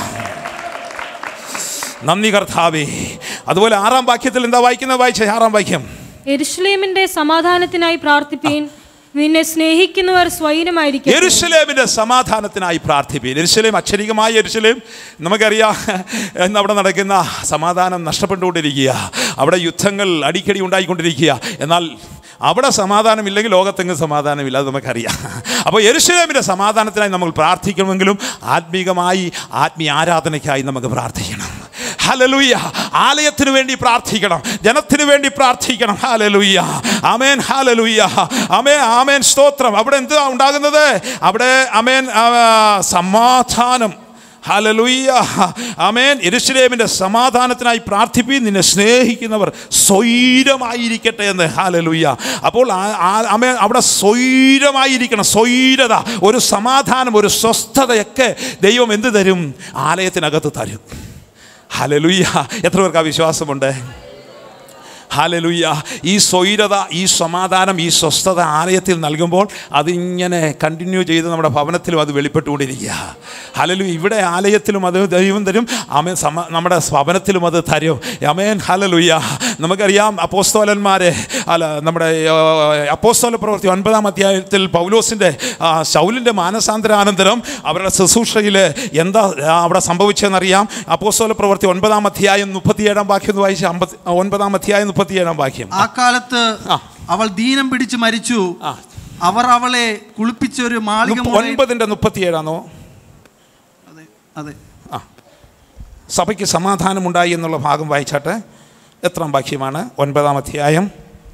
നന്ദി കർത്താവേ അതുപോലെ ആറാം വാക്യത്തിൽ എന്താ വായിക്കുന്നത് വായിച്ചേ ആറാം വാക്യം എരുഷലേമിന്റെ സമാധാനത്തിനായി പ്രാർത്ഥിപ്പീൻ നിന്നെ സ്നേഹിക്കുന്നവർ സ്വൈരമായിരിക്കും യെരുശലേമിന്റെ സമാധാനത്തിനായി പ്രാർത്ഥിപ്പീൻ യെരുശലേം അക്ഷരികമായ യെരുശലേം നമുക്കറിയാം ഇന്ന് അവിടെ നടക്കുന്ന സമാധാനം നഷ്ടപ്പെട്ടുകൊണ്ടിരിക്കുക അവിടെ യുദ്ധങ്ങൾ അടിക്കടി ഉണ്ടായിക്കൊണ്ടിരിക്കുക എന്നാൽ അവിടെ സമാധാനമില്ലെങ്കിൽ ലോകത്തെങ്ങും സമാധാനമില്ല അത് നമുക്കറിയാം അപ്പോൾ യെരുശലേമിൻ്റെ സമാധാനത്തിനായി നമ്മൾ പ്രാർത്ഥിക്കണമെങ്കിലും ആത്മീകമായി ആത്മീയ ആരാധനയ്ക്കായി നമുക്ക് പ്രാർത്ഥിക്കണം ഹലലുയ്യ ആലയത്തിന് വേണ്ടി പ്രാർത്ഥിക്കണം ജനത്തിന് വേണ്ടി പ്രാർത്ഥിക്കണം ഹാലലുയ്യ അമേൻ ഹാലലുയ്യ അമേ ആമേൻ സ്തോത്രം അവിടെ എന്താ ഉണ്ടാകുന്നത് അവിടെ അമേൻ ആ, സമാധാനം ഹലലുയ്യ അമേൻ എരുശലേമിൻ്റെ സമാധാനത്തിനായി പ്രാർത്ഥിപ്പി നിന്നെ സ്നേഹിക്കുന്നവർ സ്വൈരമായിരിക്കട്ടെ എന്ന് ഹാലലുയ്യ അപ്പോൾ ആ- ആ- അമേൻ അവിടെ സ്വൈരമായിരിക്കണം സ്വൈരത ഒരു സമാധാനം ഒരു സ്വസ്ഥതയൊക്കെ ദൈവം എന്ത് തരും ആലയത്തിനകത്ത് തരും ഹലലുയ്യ എത്ര പേർക്ക് ആ വിശ്വാസമുണ്ട് ഹാലലുയ്യ ഈ സ്വൈരത ഈ സമാധാനം ഈ സ്വസ്ഥത ആലയത്തിൽ നൽകുമ്പോൾ അതിങ്ങനെ കണ്ടിന്യൂ ചെയ്ത് നമ്മുടെ ഭവനത്തിലും അത് വെളിപ്പെട്ടുകൊണ്ടിരിക്കുക ഹലലു ഇവിടെ ആലയത്തിലും അത് ദൈവം തരും അമേൻ സമ നമ്മുടെ ഭവനത്തിലും അത് തരും അമേൻ ഹലലുയ്യ നമുക്കറിയാം അപ്പോസ്തോലന്മാരെ അല്ല നമ്മുടെ അപ്പോസ്തോല പ്രവൃത്തി ഒൻപതാം അധ്യായത്തിൽ പൗലോസിൻ്റെ ശൗലിൻ്റെ മാനസാന്തരാനന്തരം അവരുടെ ശുശ്രൂഷയിൽ എന്താ ആ, അവിടെ സംഭവിച്ചതെന്നറിയാം അപ്പോസ്തോല പ്രവൃത്തി ഒൻപതാം അധ്യായം മുപ്പത്തിയേഴാം വാക്യം ഒന്ന് വായിച്ച് അമ്പത്തി ഒൻപതാം അധ്യായം മുപ്പത്തിയേഴാം വാക്യം ആ കാലത്ത് ആ. അവൾ ദീനം പിടിച്ച് മരിച്ചു ആ. അവർ അവളെ കുളിപ്പിച്ചൊരു മാളിക മുപ്പ- മുറിയിൽ- ഒൻപതിൻ്റെ മുപ്പത്തിയേഴാണോ അതെ അതെ ആ സഭയ്ക്ക് സമാധാനമുണ്ടായി എന്നുള്ള ഭാഗം വായിച്ചാട്ടെ എത്രാം വാക്യമാണ് ഒൻപതാം അധ്യായം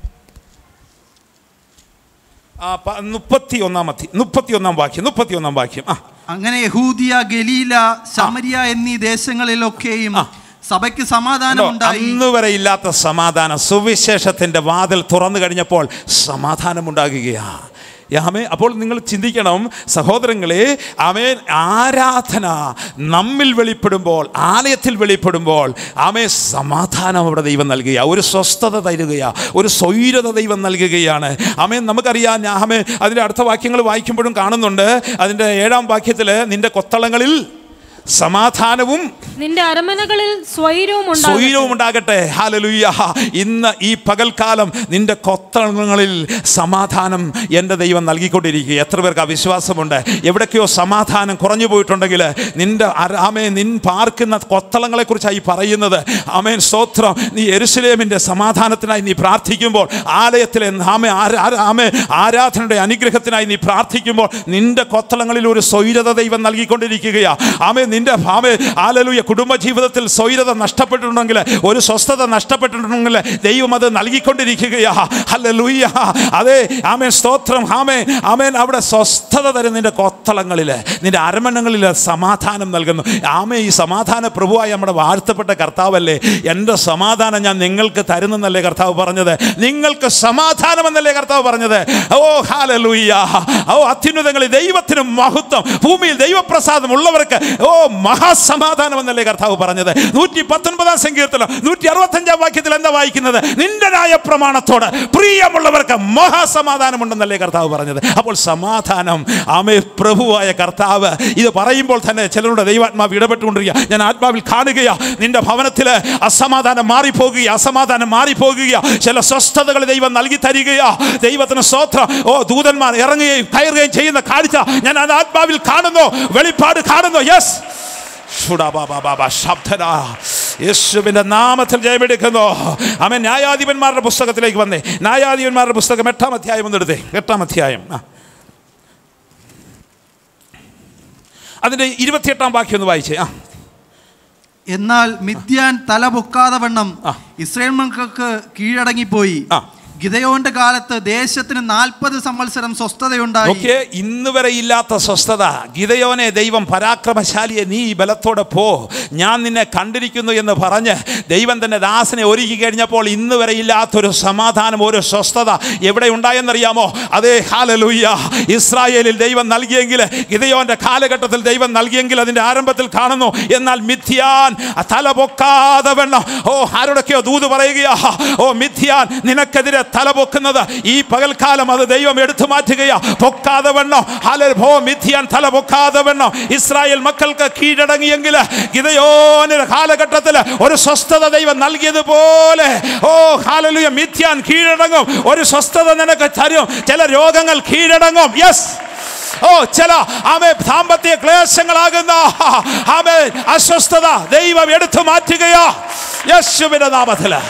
ആ പ- മുപ്പത്തി ഒന്നാം അധ്യ മുപ്പത്തി ഒന്നാം വാക്യം മുപ്പത്തി ഒന്നാം വാക്യം ആ അങ്ങനെ യഹൂദിയ ഗലീല ശമരിയ എന്നീ ദേശങ്ങളിലൊക്കെയും ആ. സഭയ്ക്ക് സമാധാനം കണ്ടോ? ഉണ്ടായി അന്ന് വരെ ഇല്ലാത്ത സമാധാനം സുവിശേഷത്തിന്റെ വാതിൽ തുറന്നു കഴിഞ്ഞപ്പോൾ സമാധാനമുണ്ടാകുകയാണ് ആമേ അപ്പോൾ നിങ്ങൾ ചിന്തിക്കണം സഹോദരങ്ങളെ ആമേൻ ആരാധന നമ്മിൽ വെളിപ്പെടുമ്പോൾ ആലയത്തിൽ വെളിപ്പെടുമ്പോൾ ആമേ സമാധാനം അവിടെ ദൈവം നൽകുക ഒരു സ്വസ്ഥത തരുകയാ ഒരു സ്വൈരത ദൈവം നൽകുകയാണ് ആമേൻ നമുക്കറിയാം ആമേ അതിൻ്റെ അടുത്ത വാക്യങ്ങൾ വായിക്കുമ്പോഴും കാണുന്നുണ്ട് അതിൻ്റെ ഏഴാം വാക്യത്തിൽ നിന്റെ കൊത്തളങ്ങളിൽ സമാധാനവും നിന്റെ അരമനകളിൽ സ്വൈരവും ഉണ്ടാകട്ടെ. സ്വൈരവും ഉണ്ടാകട്ടെ ഹാലലുയ്യ ഇന്ന് ഈ പകൽക്കാലം നിന്റെ കൊത്തളങ്ങളിൽ സമാധാനം എൻ്റെ ദൈവം നൽകിക്കൊണ്ടിരിക്കുക എത്ര പേർക്ക് ആ വിശ്വാസമുണ്ട് എവിടൊക്കെയോ സമാധാനം കുറഞ്ഞു പോയിട്ടുണ്ടെങ്കിൽ നിന്റെ അര- ആമേ നിൻ പാർക്കുന്ന കൊത്തളങ്ങളെക്കുറിച്ചായി പറയുന്നത് ആമേൻ സ്തോത്രം നീ എരുസലേമിൻ്റെ സമാധാനത്തിനായി നീ പ്രാർത്ഥിക്കുമ്പോൾ ആലയത്തിലെ ആമേ ആരാ- ആരാ- ആമേ ആരാധനയുടെ അനുഗ്രഹത്തിനായി നീ പ്രാർത്ഥിക്കുമ്പോൾ നിന്റെ കൊത്തളങ്ങളിൽ ഒരു സ്വൈരത ദൈവം നൽകിക്കൊണ്ടിരിക്കുകയാ ആമേ നിന്റെ ആമേ ആലലുയ കുടുംബജീവിതത്തിൽ സ്വൈരത നഷ്ടപ്പെട്ടിട്ടുണ്ടെങ്കിൽ ഒരു സ്വസ്ഥത നഷ്ടപ്പെട്ടിട്ടുണ്ടെങ്കിൽ ദൈവം അത് നൽകിക്കൊണ്ടിരിക്കുകയാ ഹല്ലേലൂയ അതെ ആമേൻ സ്തോത്രം ആമേൻ ആമേൻ അവിടെ സ്വസ്ഥത തരും നിന്റെ കൊത്തളങ്ങളിൽ നിന്റെ അരമണങ്ങളിൽ സമാധാനം നൽകുന്നു ആമേ ഈ സമാധാന പ്രഭുവായി നമ്മുടെ വാഴ്ത്തപ്പെട്ട കർത്താവല്ലേ എൻ്റെ സമാധാനം ഞാൻ നിങ്ങൾക്ക് തരുന്നെന്നല്ലേ കർത്താവ് പറഞ്ഞത് നിങ്ങൾക്ക് സമാധാനം എന്നല്ലേ കർത്താവ് പറഞ്ഞത് ഓ ഹാലലൂയ്യ ഓ അത്യുന്നതങ്ങളിൽ ദൈവത്തിന് മഹത്വം ഭൂമിയിൽ ദൈവപ്രസാദം ഉള്ളവർക്ക് ഓ മഹാസമാധാനം എന്നല്ലേ കർത്താവ് പറഞ്ഞത് നൂറ്റി പത്തൊൻപതാം സങ്കീർത്തനം നൂറ്റി അറുപത്തഞ്ചാം വാക്യത്തിൽ എന്താ വായിക്കുന്നത് നിന്റെ ന്യായ പ്രമാണത്തോട് പ്രിയമുള്ളവർക്ക് മഹാസമാധാനമുണ്ടെന്നല്ലേ കർത്താവ് പറഞ്ഞത് അപ്പോൾ സമാധാനം ആമേ പ്രഭുവായ കർത്താവ് ഇത് പറയുമ്പോൾ തന്നെ ചിലരുടെ ദൈവാത്മാവ് ഇടപെട്ടുകൊണ്ടിരിക്കുക ഞാൻ ആത്മാവിൽ കാണുകയാ നിന്റെ ഭവനത്തിൽ അസമാധാനം മാറിപ്പോകുക അസമാധാനം മാറിപ്പോകുക ചില സ്വസ്ഥതകൾ ദൈവം നൽകി തരികയാ ദൈവത്തിന് സ്തോത്രം ഓ ദൂതന്മാർ ഇറങ്ങുകയും കയറുകയും ചെയ്യുന്ന കാഴ്ച ഞാൻ അത് ആത്മാവിൽ കാണുന്നു വെളിപ്പാട് കാണുന്നു യെസ് ശബ്ദന യേശുവിന്റെ നാമത്തിൽ ജയമെടുക്കുന്നു അവൻ ന്യായാധിപന്മാരുടെ പുസ്തകത്തിലേക്ക് വന്നേ ന്യായാധിപന്മാരുടെ പുസ്തകം എട്ടാം അധ്യായം ഒന്ന് എടുത്തേ എട്ടാം അധ്യായം ആ അതിന്റെ ഇരുപത്തിയെട്ടാം വാക്യം ഒന്ന് വായിച്ചേ ആ എന്നാൽ മിഥ്യാൻ തല പൊക്കാതെ വണ്ണം ആ. ഇസ്രായേൽ മക്കൾക്ക് കീഴടങ്ങിപ്പോയി ആ. ഗിതയോന്റെ കാലത്ത് ദേശത്തിന് നാൽപ്പത് സംവത്സരം സ്വസ്ഥതയുണ്ടായി നോക്കിയേ ഇന്ന് വരെ ഇല്ലാത്ത സ്വസ്ഥത ഗിതയോനെ ദൈവം പരാക്രമശാലിയെ നീ ഈ ബലത്തോടെ പോ ഞാൻ നിന്നെ കണ്ടിരിക്കുന്നു എന്ന് പറഞ്ഞ് ദൈവം തന്നെ ദാസനെ ഒരുക്കി കഴിഞ്ഞപ്പോൾ ഇന്ന് വരെ ഇല്ലാത്തൊരു സമാധാനം ഒരു സ്വസ്ഥത എവിടെ ഉണ്ടായെന്നറിയാമോ അതേ ഹാലലൂയ്യ ഇസ്രായേലിൽ ദൈവം നൽകിയെങ്കിൽ ഗിതയോന്റെ കാലഘട്ടത്തിൽ ദൈവം നൽകിയെങ്കിൽ അതിന്റെ ആരംഭത്തിൽ കാണുന്നു എന്നാൽ മിഥ്യാൻ തല പൊക്കാതെ വെണ്ണം ഓ ആരോടൊക്കെയോ ദൂത് പറയുകയാ ഓ മിഥ്യാൻ നിനക്കെതിരെ തല പൊക്കുന്നത് ഈ പകൽക്കാലം അത് ദൈവം എടുത്തു മാറ്റുകയാ പൊക്കാതെ വെണ്ണം ഹാലൽ ഭോ മിഥ്യാൻ തല പൊക്കാതെ വെണ്ണം ഇസ്രായേൽ മക്കൾക്ക് കീഴടങ്ങിയെങ്കിൽ ഗിതയോനിന്റെ കാലഘട്ടത്തിൽ ഒരു സ്വസ്ഥത ദൈവം നൽകിയതുപോലെ ഓ ഹാലലുയ മിഥ്യാൻ കീഴടങ്ങും ഒരു സ്വസ്ഥത നിനക്ക് തരും ചില രോഗങ്ങൾ കീഴടങ്ങും യെസ് ഓ ചില ആമേ സാമ്പത്തിക ക്ലേശങ്ങളാകുന്ന ആമേ അസ്വസ്ഥത ദൈവം എടുത്തു മാറ്റുകയോ യേശുവിന്റെ നാമത്തില്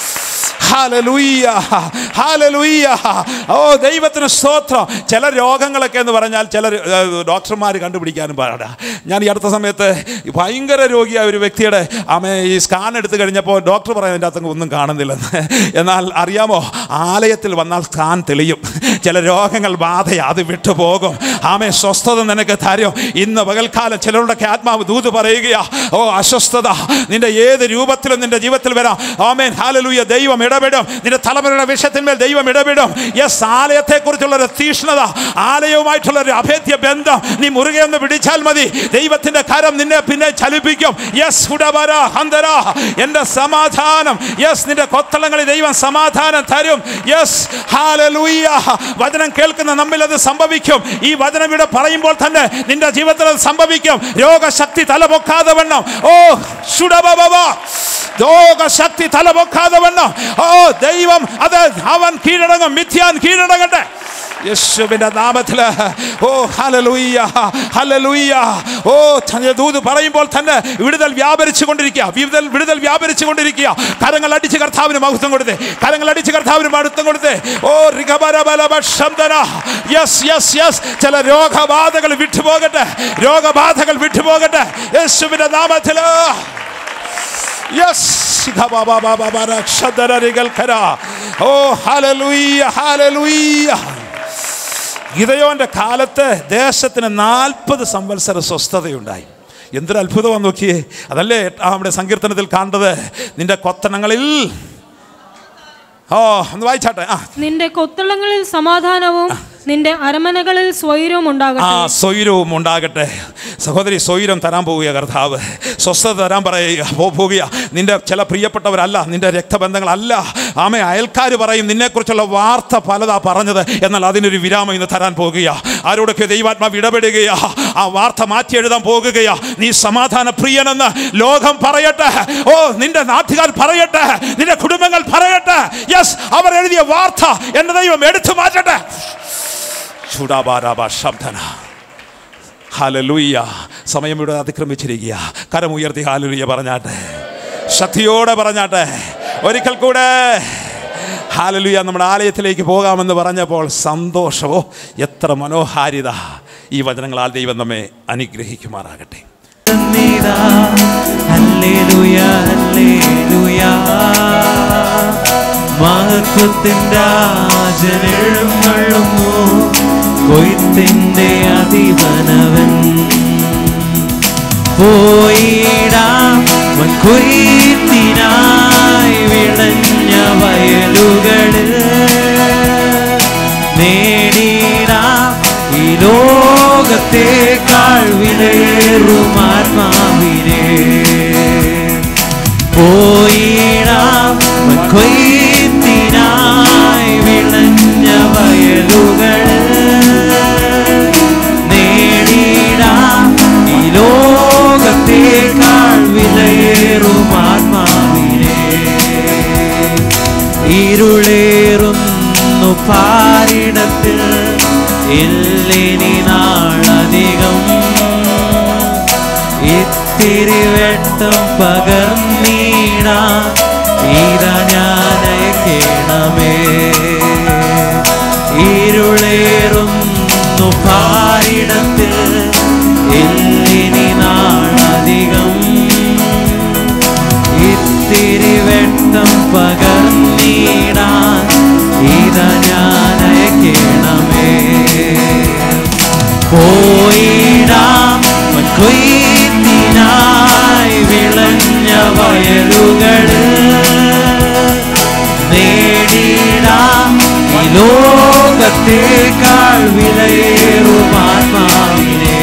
ഹാലലൂയ്യ ഹാലലൂയ്യ ഓ ദൈവത്തിന് സ്തോത്രം ചില രോഗങ്ങളൊക്കെ എന്ന് പറഞ്ഞാൽ ചില ഡോക്ടർമാർ കണ്ടുപിടിക്കാനും പാടാ ഞാൻ ഈ അടുത്ത സമയത്ത് ഭയങ്കര രോഗിയായ ഒരു വ്യക്തിയുടെ ആമേ ഈ സ്കാൻ എടുത്തു കഴിഞ്ഞപ്പോൾ ഡോക്ടർ പറയാൻ അതിൻ്റെ അകത്ത് ഒന്നും കാണുന്നില്ലെന്ന് എന്നാൽ അറിയാമോ ആലയത്തിൽ വന്നാൽ സ്കാൻ തെളിയും ചില രോഗങ്ങൾ ബാധയാ അത് വിട്ടുപോകും ആമേ സ്വസ്ഥത നിനക്ക് തരും ഇന്ന് പകൽക്കാലം ചിലരുടെയൊക്കെ ആത്മാവ് ദൂത് പറയുകയാ ഓ അസ്വസ്ഥത നിന്റെ ഏത് രൂപത്തിലും നിന്റെ ജീവിതത്തിൽ വരാം ആമേൻ ഹാലലൂയ ദൈവം ഇടപെടും നിന്റെ തലമുറയുടെ വിഷയത്തിന്മേൽ ദൈവം ഇടപെടും യെസ് ആലയത്തെ കുറിച്ചുള്ള ഒരു തീഷ്ണത ആലയവുമായിട്ടുള്ള ഒരു അഭേദ്യ ബന്ധം നീ മുറുകെ ഒന്ന് പിടിച്ചാൽ മതി ദൈവത്തിന്റെ കരം നിന്നെ പിന്നെ ചലിപ്പിക്കും യെസ് ഹുഡബര ഹന്തര എന്റെ സമാധാനം യെസ് നിന്റെ കൊത്തളങ്ങളിൽ ദൈവം സമാധാനം തരും യെസ് ഹാലലൂയ വചനം കേൾക്കുന്ന നമ്മിൽ അത് സംഭവിക്കും ഈ വചനം ഇവിടെ പറയുമ്പോൾ തന്നെ നിന്റെ ജീവിതത്തിൽ അത് സംഭവിക്കും രോഗശക്തി തലപൊക്കാതെ വണ്ണം ഓ ശുഡബബ രോഗശക്തി തലപൊക്കാതെ വണ്ണം ഓ ദൈവം അത് അവൻ കീഴടങ്ങും മിഥ്യാൻ കീഴടങ്ങട്ടെ യേശുവിന്റെ നാമത്തില് ഓ ഹലലൂയ്യ ഹലലൂയ്യ ഓ തന്നെ ദൂത് പറയുമ്പോൾ തന്നെ വിടുതൽ വ്യാപരിച്ചു കൊണ്ടിരിക്കുക വിടുതൽ വിടുതൽ വ്യാപരിച്ചു കൊണ്ടിരിക്കുക കരങ്ങൾ അടിച്ച് കർത്താവിന് മഹത്വം കൊടുത്തേ കരങ്ങൾ അടിച്ച് കർത്താവിന് മഹത്വം കൊടുത്തേ ഓ റിഗബരബലഭക്ഷന്തന യെസ് യെസ് യെസ് ചില രോഗബാധകൾ വിട്ടുപോകട്ടെ രോഗബാധകൾ വിട്ടുപോകട്ടെ യേശുവിന്റെ നാമത്തില് യെസ് ഓ ഹലലൂയ്യ ഹലലൂയ്യ ഗിതയോന്റെ കാലത്ത് ദേശത്തിന് നാൽപ്പത് സംവത്സര സ്വസ്ഥതയുണ്ടായി എന്തൊരു അത്ഭുതമാണ് നോക്കിയേ അതല്ലേ നമ്മുടെ സങ്കീർത്തനത്തിൽ കണ്ടത് നിന്റെ കൊത്തണങ്ങളിൽ ഓ ഒന്ന് വായിച്ചാട്ടെ ആ നിന്റെ കൊത്തളങ്ങളിൽ സമാധാനവും നിന്റെ അരമനകളിൽ സ്വൈരവും ആ ഉണ്ടാകട്ടെ സ്വൈരവും ഉണ്ടാകട്ടെ സഹോദരി സ്വൈരം തരാൻ പോവുക കർത്താവ് സ്വസ്ഥത തരാൻ പറയുക പോ- പോവുക നിന്റെ ചില പ്രിയപ്പെട്ടവരല്ല നിന്റെ രക്തബന്ധങ്ങളല്ല ആമേ അയൽക്കാർ പറയും നിന്നെക്കുറിച്ചുള്ള വാർത്ത പലതാ പറഞ്ഞത് എന്നാൽ അതിനൊരു വിരാമം ഇന്ന് തരാൻ പോകുക ആരോടൊക്കെ ദൈവാത്മാവ് ഇടപെടുകയാ ആ വാർത്ത മാറ്റി എഴുതാൻ പോകുകയാ നീ സമാധാന പ്രിയനെന്ന് ലോകം പറയട്ടെ ഓ നിന്റെ നാട്ടുകാർ പറയട്ടെ നിന്റെ കുടുംബങ്ങൾ പറയട്ടെ യെസ് അവർ എഴുതിയ വാർത്ത എന്റെ ദൈവം എടുത്തു മാറ്റട്ടെ ചുടാബാരാബ ശബ്ദന ഹാലലൂയ്യ സമയം ഇവിടെ അതിക്രമിച്ചിരിക്കുക കരമുയർത്തി ഹാലലൂയ്യ പറഞ്ഞാട്ടെ ശക്തിയോടെ പറഞ്ഞാട്ടെ ഒരിക്കൽ കൂടെ ഹാലലുയ നമ്മുടെ ആലയത്തിലേക്ക് പോകാമെന്ന് പറഞ്ഞപ്പോൾ സന്തോഷമോ എത്ര മനോഹാരിത ഈ വചനങ്ങളാൽ ദൈവം നമ്മെ അനുഗ്രഹിക്കുമാറാകട്ടെ തന്നീതാ. Hallelujah, hallelujah. മഹത്വത്തിൻ്റെ രാജനെഴുന്നള്ളുന്നു കൊയ്ത്തിന്റെ അധിപനവൻ പോയിടാം കൊയ്ത്തിനായി വിളഞ്ഞ വയലുകളിൽ നേടിടാം ഈ ലോകത്തേക്കാൾ വിലയേറും ആത്മാവിനെ പോയിടാം കൊയ്ത്തിനായി വിളഞ്ഞ വയലുകൾ നേടിടാം ഈ ലോകത്തേക്കാൾ വിലയേറും ആത്മാവിനെ ഇരുളേറുന്നു പാരിടത്തിൽ ഇല്ലിനി നാളധികം ഇത്തിരി വെട്ടം പകർന്നീട ഇതാ ഞാൻ അയക്കണമേ ഇരുളേറുന്നു പാരിടത്തിൽ ഇല്ലിനി നാളധികം ഇത്തിരി വെട്ടം പകർന്നീടാൻ പോയിടാം കൊയ്ത്തിനായി വിളഞ്ഞ വയലുകൾ നേടിടാം ഈ ലോകത്തേക്കാൾ വിലയേറും ആത്മാവിനെ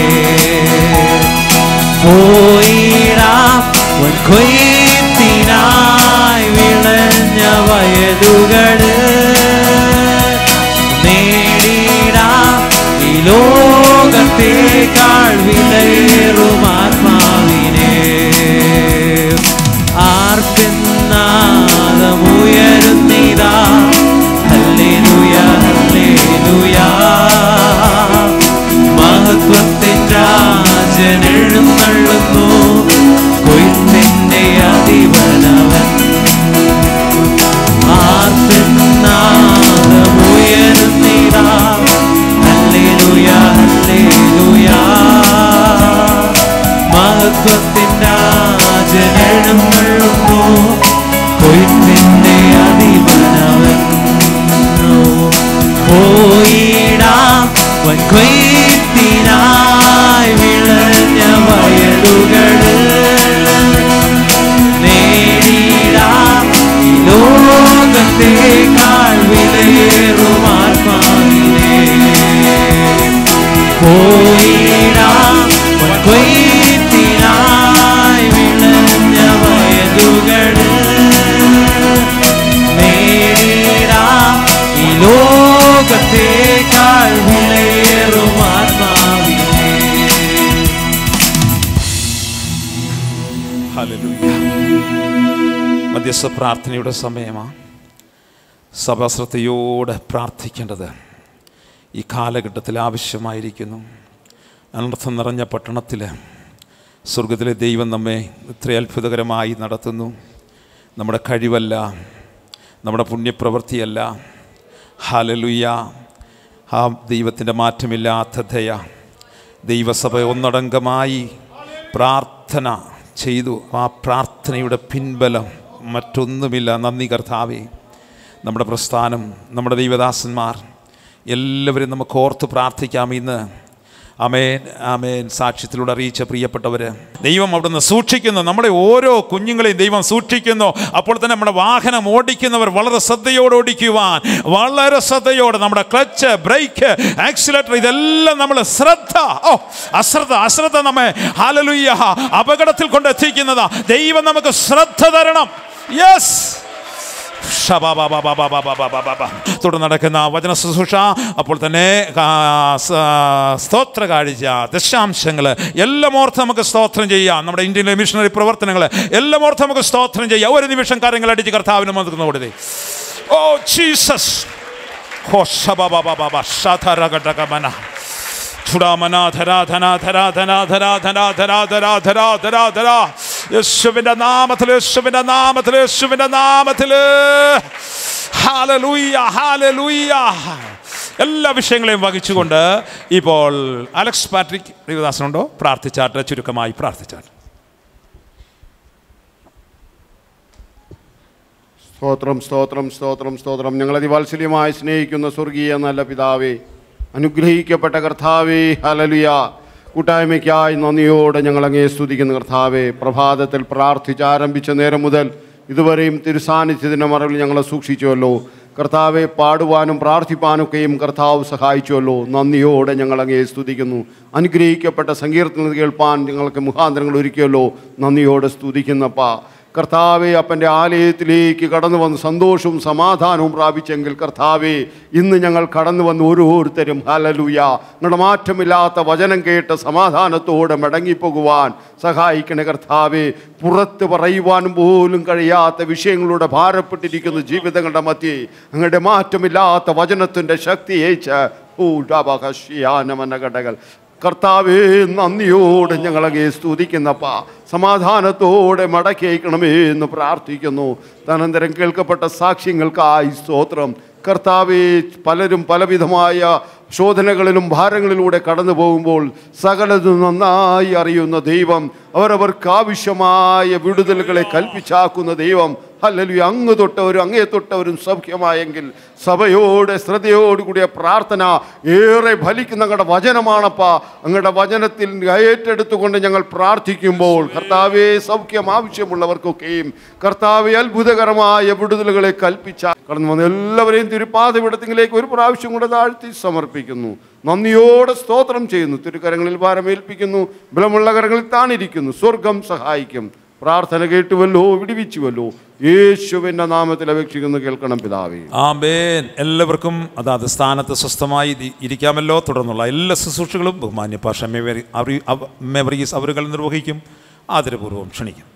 പോയിടാം കൊയ്ത്തിനായി വിളഞ്ഞ വയലുകൾ നേടിടാം ഈ ലോകത്തേക്കാൾ വിലയേറും ആത്മാവിനെ ആർപ്പിന്നാദമുയരുന്നിതാ ഹല്ലേലൂയ ഹല്ലേലൂയ മഹത്വത്തിൻ രാജൻ എഴുന്നള്ളുന്നു കൊയ്ത്തിന്റെ അധിപനവൻ ആർപ്പിന്നാദമുയരുന്നിതാ ഹല്ലേലൂയ ഹല്ലേലൂയ മഹത്വത്തിൻ രാജൻ എഴുന്നള്ളുന്നു കൊയ്ത്തിന്റെ അധിപനവൻ പോയിടാം വൻകൊയ്ത്തിനായി വിളഞ്ഞ വയലുകൾ നേടിടാം ഈ ലോകത്തേക്കാൾ വിലയേറും ആത്മാവിനെ പോയിടാം വൻകൊയ്ത്തിനായി വിളഞ്ഞ വയലുകൾ നേടിടാം ഈ ലോകത്തേക്കാൾ വിലയേറും ആത്മാവിനെ ഹല്ലേലൂയ. മധ്യസ്ഥ പ്രാർത്ഥനയുടെ സമയമാണ് സഭാശ്രദ്ധയോടെ പ്രാർത്ഥിക്കേണ്ടത് ഈ കാലഘട്ടത്തിൽ ആവശ്യമായിരിക്കുന്നു അനർത്ഥം നിറഞ്ഞ പട്ടണത്തിൽ സ്വർഗത്തിലെ ദൈവം നമ്മെ ഇത്ര അത്ഭുതകരമായി നടത്തുന്നു നമ്മുടെ കഴിവല്ല നമ്മുടെ പുണ്യപ്രവൃത്തിയല്ല ഹാലലുയ്യ ആ ദൈവത്തിൻ്റെ മാറ്റമില്ലാത്ത ദയ ദൈവസഭ ഒന്നടങ്കമായി പ്രാർത്ഥന ചെയ്തു ആ പ്രാർത്ഥനയുടെ പിൻബലം മറ്റൊന്നുമില്ല നന്ദി കർത്താവേ നമ്മുടെ പ്രസ്ഥാനം നമ്മുടെ ദൈവദാസന്മാർ എല്ലാവരും നമുക്ക് ഓർത്ത് പ്രാർത്ഥിക്കാം ഇന്ന് അമേൻ ആമേൻ സാക്ഷ്യത്തിലൂടെ അറിയിച്ച പ്രിയപ്പെട്ടവർ ദൈവം അവിടുന്ന് സൂക്ഷിക്കുന്നു നമ്മുടെ ഓരോ കുഞ്ഞുങ്ങളെയും ദൈവം സൂക്ഷിക്കുന്നു അപ്പോൾ തന്നെ നമ്മുടെ വാഹനം ഓടിക്കുന്നവർ വളരെ ശ്രദ്ധയോടെ ഓടിക്കുവാൻ വളരെ ശ്രദ്ധയോടെ നമ്മുടെ ക്ലച്ച് ബ്രേക്ക് ആക്സിലേറ്റർ ഇതെല്ലാം നമ്മൾ ശ്രദ്ധ ഓ അശ്രദ്ധ അശ്രദ്ധ നമ്മെ ഹാലലുയ്യ അപകടത്തിൽ കൊണ്ടെത്തിക്കുന്നതാ ദൈവം നമുക്ക് ശ്രദ്ധ തരണം യെസ് തുടർന്ന് നടക്കുന്ന വചന ശുശ്രൂഷ അപ്പോൾ തന്നെ ആ, സ- സ്തോത്ര കാഴ്ച ദശാംശങ്ങൾ എല്ലാം ഓർത്ത് നമുക്ക് സ്തോത്രം ചെയ്യാം നമ്മുടെ ഇന്ത്യയിലെ മിഷണറി പ്രവർത്തനങ്ങൾ എല്ലാം ഓർത്ത് നമുക്ക് സ്തോത്രം ചെയ്യാം ഒരു നിമിഷം കാര്യങ്ങൾ അടിച്ച് കർത്താവിന് മതുക്കുന്ന കൊടുത്തേ ഓ ജീസസ് ഹോ ശബബബബബ ശധരഘടകമന ചുടാമന ധരാ ധനാ ധരാ ധനാ ധരാ ധനാ ധരാ ധരാ ധരാ ധരാ ധരാ യേശുവിന്റെ നാമത്തിൽ യേശുവിന്റെ നാമത്തിൽ യേശുവിന്റെ നാമത്തിൽ ഹാലലൂയ ഹാലലൂയ എല്ലാ വിഷയങ്ങളെയും വഹിച്ചുകൊണ്ട് ഇപ്പോൾ അലക്സ് പാട്രിക് ദേവദാസനുണ്ടോ പ്രാർത്ഥിച്ചാട്ട് ചുരുക്കമായി പ്രാർത്ഥിച്ചാട്ട് സ്തോത്രം സ്തോത്രം സ്തോത്രം സ്തോത്രം ഞങ്ങൾ അതിവാത്സല്യമായി സ്നേഹിക്കുന്ന സ്വർഗീയ നല്ല പിതാവേ അനുഗ്രഹിക്കപ്പെട്ട കർത്താവേ ഹലലുയ കൂട്ടായ്മയ്ക്കായി നന്ദിയോടെ ഞങ്ങൾ അങ്ങേ സ്തുതിക്കുന്ന കർത്താവേ പ്രഭാതത്തിൽ പ്രാർത്ഥിച്ചാരംഭിച്ച നേരം മുതൽ ഇതുവരെയും തിരുസാന്നിധ്യത്തിൻ്റെ മറവിൽ ഞങ്ങളെ സൂക്ഷിച്ചുവല്ലോ കർത്താവെ പാടുവാനും പ്രാർത്ഥിപ്പാനൊക്കെയും കർത്താവ് സഹായിച്ചുവല്ലോ നന്ദിയോടെ ഞങ്ങൾ അങ്ങേ സ്തുതിക്കുന്നു അനുഗ്രഹിക്കപ്പെട്ട സങ്കീർത്തനം കേൾപ്പാൻ ഞങ്ങൾക്ക് മുഖാന്തരങ്ങൾ ഒരുക്കിയല്ലോ നന്ദിയോടെ സ്തുതിക്കുന്നപ്പാ കർത്താവെ അപ്പൻ്റെ ആലയത്തിലേക്ക് കടന്നു വന്ന് സന്തോഷവും സമാധാനവും പ്രാപിച്ചെങ്കിൽ കർത്താവെ ഇന്ന് ഞങ്ങൾ കടന്നു വന്ന് ഓരോരുത്തരും ഹലലുയ നിങ്ങളുടെ മാറ്റമില്ലാത്ത വചനം കേട്ട് സമാധാനത്തോടെ മടങ്ങിപ്പോകുവാൻ സഹായിക്കണേ കർത്താവെ പുറത്ത് പറയുവാനും പോലും കഴിയാത്ത വിഷയങ്ങളുടെ ഭാരപ്പെട്ടിരിക്കുന്ന ജീവിതങ്ങളുടെ മധ്യേ അങ്ങയുടെ മാറ്റമില്ലാത്ത വചനത്തിൻ്റെ ശക്തി ഏച്ച് ഘടകൾ കർത്താവേ നന്ദിയോടെ ഞങ്ങളങ്ങേ സ്തുതിക്കുന്നപ്പ സമാധാനത്തോടെ മടക്കി അയക്കണമേ എന്ന് പ്രാർത്ഥിക്കുന്നു തനന്തരം കേൾക്കപ്പെട്ട സാക്ഷ്യങ്ങൾക്കായി സ്തോത്രം കർത്താവെ പലരും പലവിധമായ ശോധനകളിലും ഭാരങ്ങളിലൂടെ കടന്നു പോകുമ്പോൾ സകലതും നന്നായി അറിയുന്ന ദൈവം അവരവർക്ക് ആവശ്യമായ വിടുതലുകളെ കൽപ്പിച്ചാക്കുന്ന ദൈവം അല്ലെങ്കിൽ അങ്ങ് തൊട്ടവരും അങ്ങേ തൊട്ടവരും സൗഖ്യമായെങ്കിൽ സഭയോടെ ശ്രദ്ധയോടുകൂടിയ പ്രാർത്ഥന ഏറെ ഫലിക്കുന്ന ഞങ്ങളുടെ വചനമാണപ്പാ അങ്ങയുടെ വചനത്തിൽ ഏറ്റെടുത്തുകൊണ്ട് ഞങ്ങൾ പ്രാർത്ഥിക്കുമ്പോൾ കർത്താവെ സൗഖ്യം ആവശ്യമുള്ളവർക്കൊക്കെയും കർത്താവെ അത്ഭുതകരമായ വിടുതലുകളെ കൽപ്പിച്ച കടന്നു വന്ന എല്ലാവരെയും തിരുപ്പാതവിടത്തിലേക്ക് ഒരു പ്രാവശ്യം കൂടെ താഴ്ത്തി സമർപ്പിക്കുന്നു നന്ദിയോടെ സ്തോത്രം ചെയ്യുന്നു തിരുക്കരങ്ങളിൽ ഭാരമേൽപ്പിക്കുന്നു ബലമുള്ള കരങ്ങളിൽ താണിരിക്കുന്നു സ്വർഗം സഹായിക്കും പ്രാർത്ഥന കേട്ടുവല്ലോ വിടിവിച്ചുവല്ലോ യേശുവിൻ്റെ നാമത്തിൽ അപേക്ഷിക്കുന്നു കേൾക്കണം പിതാവേ ആമേൻ എല്ലാവർക്കും അതാത് സ്ഥാനത്ത് സ്വസ്ഥമായി ഇരി- ഇരിക്കാമല്ലോ തുടർന്നുള്ള എല്ലാ ശുശ്രൂഷകളും ബഹുമാന്യ പാഷ മെവറി- അറി- അവ- മെവറീസ് അവരുകൾ നിർവഹിക്കും ആദരപൂർവ്വം ക്ഷണിക്കും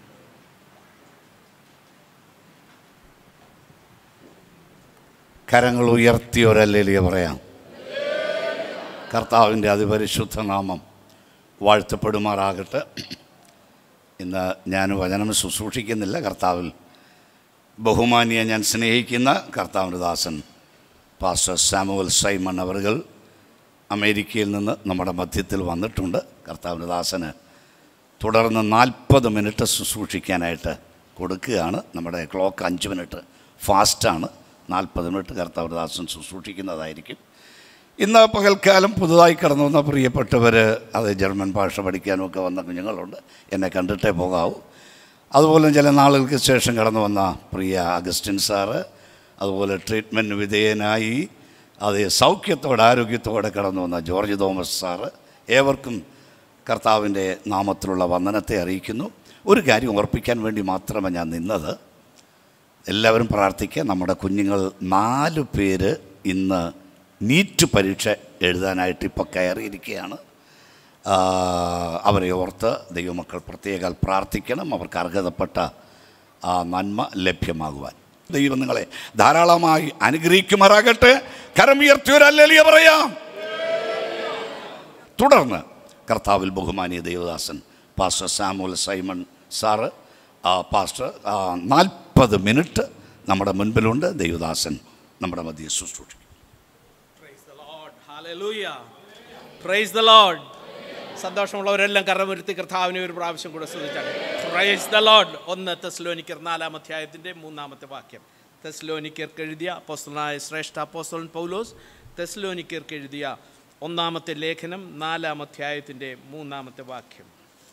കരങ്ങൾ ഉയർത്തി ഒരല്ലേലിയ പറയാം കർത്താവിൻ്റെ അതിപരിശുദ്ധ നാമം വാഴ്ത്തപ്പെടുമാറാകട്ടെ ഇന്ന് ഞാൻ വചനം ശുശ്രൂഷിക്കുന്നില്ല കർത്താവിൽ ബഹുമാനിയെ ഞാൻ സ്നേഹിക്കുന്ന കർത്താവിൻ്റെ ദാസൻ പാസ്റ്റർ സാമുവൽ സൈമൺ അവറുകൾ അമേരിക്കയിൽ നിന്ന് നമ്മുടെ മധ്യത്തിൽ വന്നിട്ടുണ്ട് കർത്താവിൻ്റെ ദാസന് തുടർന്ന് നാൽപ്പത് മിനിറ്റ് ശുശ്രൂഷിക്കാനായിട്ട് കൊടുക്കുകയാണ് നമ്മുടെ ക്ലോക്ക് അഞ്ച് മിനിറ്റ് ഫാസ്റ്റാണ് നാൽപ്പത് മിനിറ്റ് കർത്താവിൻ്റെ ദാസൻ ശുശ്രൂഷിക്കുന്നതായിരിക്കും ഇന്ന് പകൽക്കാലം പുതുതായി കടന്നു വന്ന പ്രിയപ്പെട്ടവർ അത് ജർമ്മൻ ഭാഷ പഠിക്കാനും ഒക്കെ വന്ന കുഞ്ഞുങ്ങളുണ്ട് എന്നെ കണ്ടിട്ടേ പോകാവൂ അതുപോലെ ചില നാളുകൾക്ക് ശേഷം കടന്നു വന്ന പ്രിയ അഗസ്റ്റിൻ സാറ് അതുപോലെ ട്രീറ്റ്മെൻറ്റ് വിധേയനായി അത് സൗഖ്യത്തോടെ ആരോഗ്യത്തോടെ കടന്നു വന്ന ജോർജ് തോമസ് സാറ് ഏവർക്കും കർത്താവിൻ്റെ നാമത്തിലുള്ള വന്ദനത്തെ അറിയിക്കുന്നു ഒരു കാര്യം ഓർപ്പിക്കാൻ വേണ്ടി മാത്രമാണ് ഞാൻ നിന്നത് എല്ലാവരും പ്രാർത്ഥിക്കുക നമ്മുടെ കുഞ്ഞുങ്ങൾ നാല് പേര് ഇന്ന് നീറ്റ് പരീക്ഷ എഴുതാനായിട്ട് ഇപ്പോൾ കയറിയിരിക്കുകയാണ് ആ, അവരെ ഓർത്ത് ദൈവമക്കൾ പ്രത്യേകം പ്രാർത്ഥിക്കണം അവർക്ക് അർഹതപ്പെട്ട ആ നന്മ ലഭ്യമാകുവാൻ ദൈവം നിങ്ങളെ ധാരാളമായി അനുഗ്രഹിക്കുമാറാകട്ടെ കരമുയർത്തിയൊരല്ലിയ പറയാം തുടർന്ന് കർത്താവിൽ ബഹുമാനിയ Devadasan pastor Samuel Simon sir ആ, പാസ്റ്റർ നാൽപ്പത് മിനിറ്റ് നമ്മുടെ മുൻപിലുണ്ട് ദേവദാസൻ നമ്മുടെ മധ്യ ശുശ്രൂഷിക്കും പ്രൈസ് ദ ലോഡ് സന്തോഷമുള്ളവരെല്ലാം കരമൊരുത്തി കർത്താവിനെ ഒരു പ്രാവശ്യം കൂടെ ശ്രദ്ധിച്ചാണ് പ്രൈസ് ദ ലോഡ് ഒന്ന് തെസ്ലോനിക്കർ നാലാം അധ്യായത്തിൻ്റെ മൂന്നാമത്തെ വാക്യം തെസ്ലോനിക്കർക്ക് എഴുതിയ അപ്പോസ്തലനായ ശ്രേഷ്ഠ അപ്പോസ്തലൻ പൗലോസ് തെസ്ലോനിക്കർക്ക് എഴുതിയ ഒന്നാമത്തെ ലേഖനം നാലാം അധ്യായത്തിൻ്റെ മൂന്നാമത്തെ വാക്യം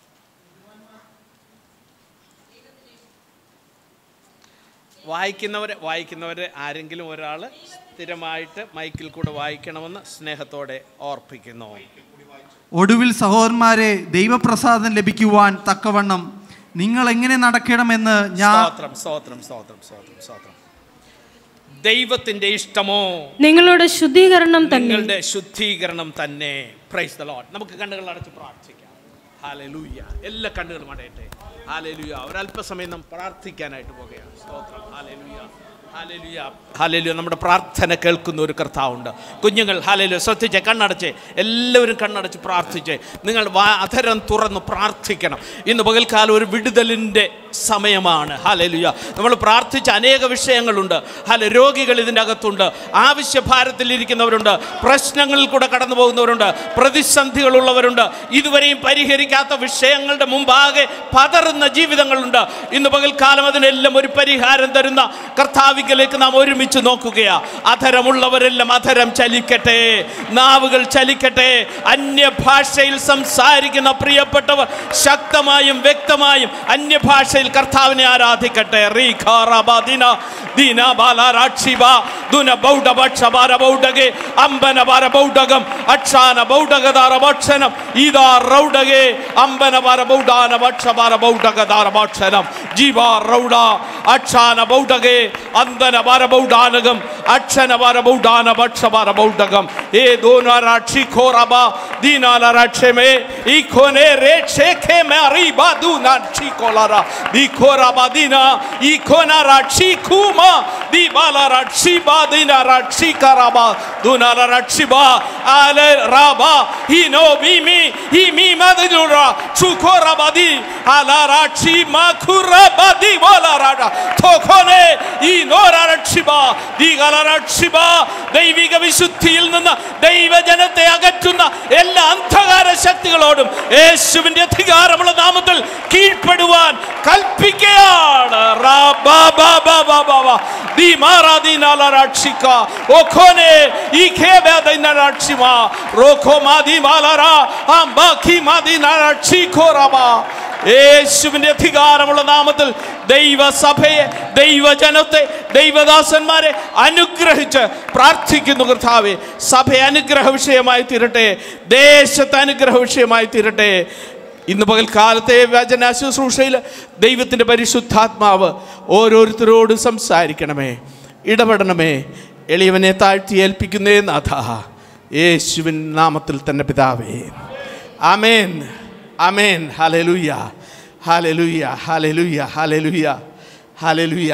വായിക്കുന്നവരെ വായിക്കുന്നവരെ ആരെങ്കിലും ഒരാൾ സ്ഥിരമായിട്ട് മൈക്കിൽ കൂടെ വായിക്കണമെന്ന് സ്നേഹത്തോടെ ഓർപ്പിക്കുന്നു ഒടുവിൽ സഹോദരന്മാരെ ദൈവപ്രസാദം ലഭിക്കുവാൻ തക്കവണ്ണം നിങ്ങൾ എങ്ങനെ നടക്കണമെന്ന് ഞാൻ സ്തോത്രം സ്തോത്രം സ്തോത്രം സ്തോത്രം സ്തോത്രം ദൈവത്തിന്റെ ഇഷ്ടമോ നിങ്ങളുടെ ശുദ്ധീകരണം തന്നെ നിങ്ങളുടെ ശുദ്ധീകരണം തന്നെ പ്രൈസ് ദ ലോഡ് നമുക്ക് കണ്ണുകൾ അടച്ച് പ്രാർത്ഥിക്കാം ഹാലലൂയ എല്ലാ കണ്ണുകളും അടയട്ടെ ഹാലലൂയ ഒരല്പസമയം നാം പ്രാർത്ഥിക്കാനായിട്ട് പോകുകയാണ് സ്തോത്രം ഹാലലൂയ ഹാലലൂയ ഹാലലൂയ നമ്മുടെ പ്രാർത്ഥന കേൾക്കുന്ന ഒരു കർത്താവുണ്ട് കുഞ്ഞുങ്ങൾ ഹാലലൂയ ശ്രദ്ധിച്ചേ കണ്ണടച്ചേ എല്ലാവരും കണ്ണടച്ച് പ്രാർത്ഥിച്ചേ നിങ്ങൾ വാ- അധരം തുറന്ന് പ്രാർത്ഥിക്കണം ഇന്ന് പകൽക്കാലം ഒരു വിടുതലിൻ്റെ സമയമാണ് ഹാലലുയ നമ്മൾ പ്രാർത്ഥിച്ച അനേക വിഷയങ്ങളുണ്ട് ഹല രോഗികൾ ഇതിൻ്റെ അകത്തുണ്ട് ആവശ്യഭാരത്തിലിരിക്കുന്നവരുണ്ട് പ്രശ്നങ്ങളിൽ കൂടെ കടന്നു പോകുന്നവരുണ്ട് പ്രതിസന്ധികളുള്ളവരുണ്ട് ഇതുവരെയും പരിഹരിക്കാത്ത വിഷയങ്ങളുടെ മുമ്പാകെ പതറുന്ന ജീവിതങ്ങളുണ്ട് ഇന്ന് പകൽക്കാലം അതിനെല്ലാം ഒരു പരിഹാരം തരുന്ന കർത്താവിക്കലേക്ക് നാം ഒരുമിച്ച് നോക്കുകയാ അധരമുള്ളവരെല്ലാം അധരം ചലിക്കട്ടെ നാവുകൾ ചലിക്കട്ടെ അന്യഭാഷയിൽ സംസാരിക്കുന്ന പ്രിയപ്പെട്ടവർ ശക്തമായും വ്യക്തമായും അന്യഭാഷയിൽ കർത്താവിനെ ആരാധിക്കട്ടെ റീഖാറബദിന ദീന ബാലാരാക്ഷിബ ദുന ബൗഡ ഭക്ഷബാര ബൗഡകെ അമ്പന ബാര ബൗഡകം അക്ഷാന ബൗഡകദാര ഭക്ഷണം ഇതാ റൗഡകെ അമ്പന ബാര ബൗഡാന ഭക്ഷബാര ബൗഡകദാര ഭക്ഷണം ജീവ റൗഡ അക്ഷാന ബൗഡകെ അന്തന ബാര ബൗഡാനകം അക്ഷന ബാര ബൗഡാന ഭക്ഷബാര ബൗഡകം ഏ ദോനാരാക്ഷി ഖോറബ ദീനാല രക്ഷമേ ഈ ഖോനെ രേ ഷേഖെ മേ അറിബ ദുനാക്ഷി കോലാര ദി ഖോറബ ദീന ഈ ഖോനാരാക്ഷി ഖൂമ ദി ബാലാരാക്ഷി ബാദിനാരാക്ഷി കറബ ദുനാലാരാക്ഷി ബാ ആലെ റാബ ഹി നോ ബിമി ഹി മി മദിനുറ ചുഖോറബദി ആലാരാക്ഷി മഖുറബദി ബാലാരാട തോഖോനെ ഈ നോരാരക്ഷി ബാ ദി ഗാലാരാക്ഷി ബാ ദൈവിക വിശുദ്ധിയിൽ നിന്ന് ദൈവജനത്തെ അകറ്റുന്ന എല്ലാ അന്ധകാര ശക്തികളോടും യേശുവിന്റെ അധികാരമുള്ള നാമത്തിൽ കീഴ്പ്പെടുവാൻ കൽപ്പിക്കുകയാണ് റാ ബാ ബാ ബാ ബാ ബാ ബാ. ദി മാറാ ദി നാലാ രാക്ഷിക്ക. ഓഖോനെ ഈ ഖേബേ ദി നാ രാക്ഷിമ. റോഖോ മാ ദി മാലാരാ. ആം ബാഖി മാ ദി നാ രാക്ഷിഖോ റബാ. യേശുവിന്റെ അധികാരമുള്ള നാമത്തിൽ ദൈവസഭയെ ദൈവജനത്തെ ദൈവദാസന്മാരെ അനുഗ്രഹിച്ച് പ്രാർത്ഥിക്കുന്നു കർത്താവെ സഭ അനുഗ്രഹ വിഷയമായി തീരട്ടെ ദേശത്ത് അനുഗ്രഹ വിഷയമായി തീരട്ടെ ഇന്ന് പകൽക്കാലത്തെ വചന ശുശ്രൂഷയിൽ ദൈവത്തിൻ്റെ പരിശുദ്ധാത്മാവ് ഓരോരുത്തരോടും സംസാരിക്കണമേ ഇടപെടണമേ എളിയവനെ താഴ്ത്തി ഏൽപ്പിക്കുന്നേ നാഥ യേശുവിൻ നാമത്തിൽ തന്നെ പിതാവേ ആമേൻ ആമേൻ ഹാലലുയ്യ ഹാലലുയ്യ ഹാലലുയ്യ ഹാലലുയ്യ ഹാലലുയ്യ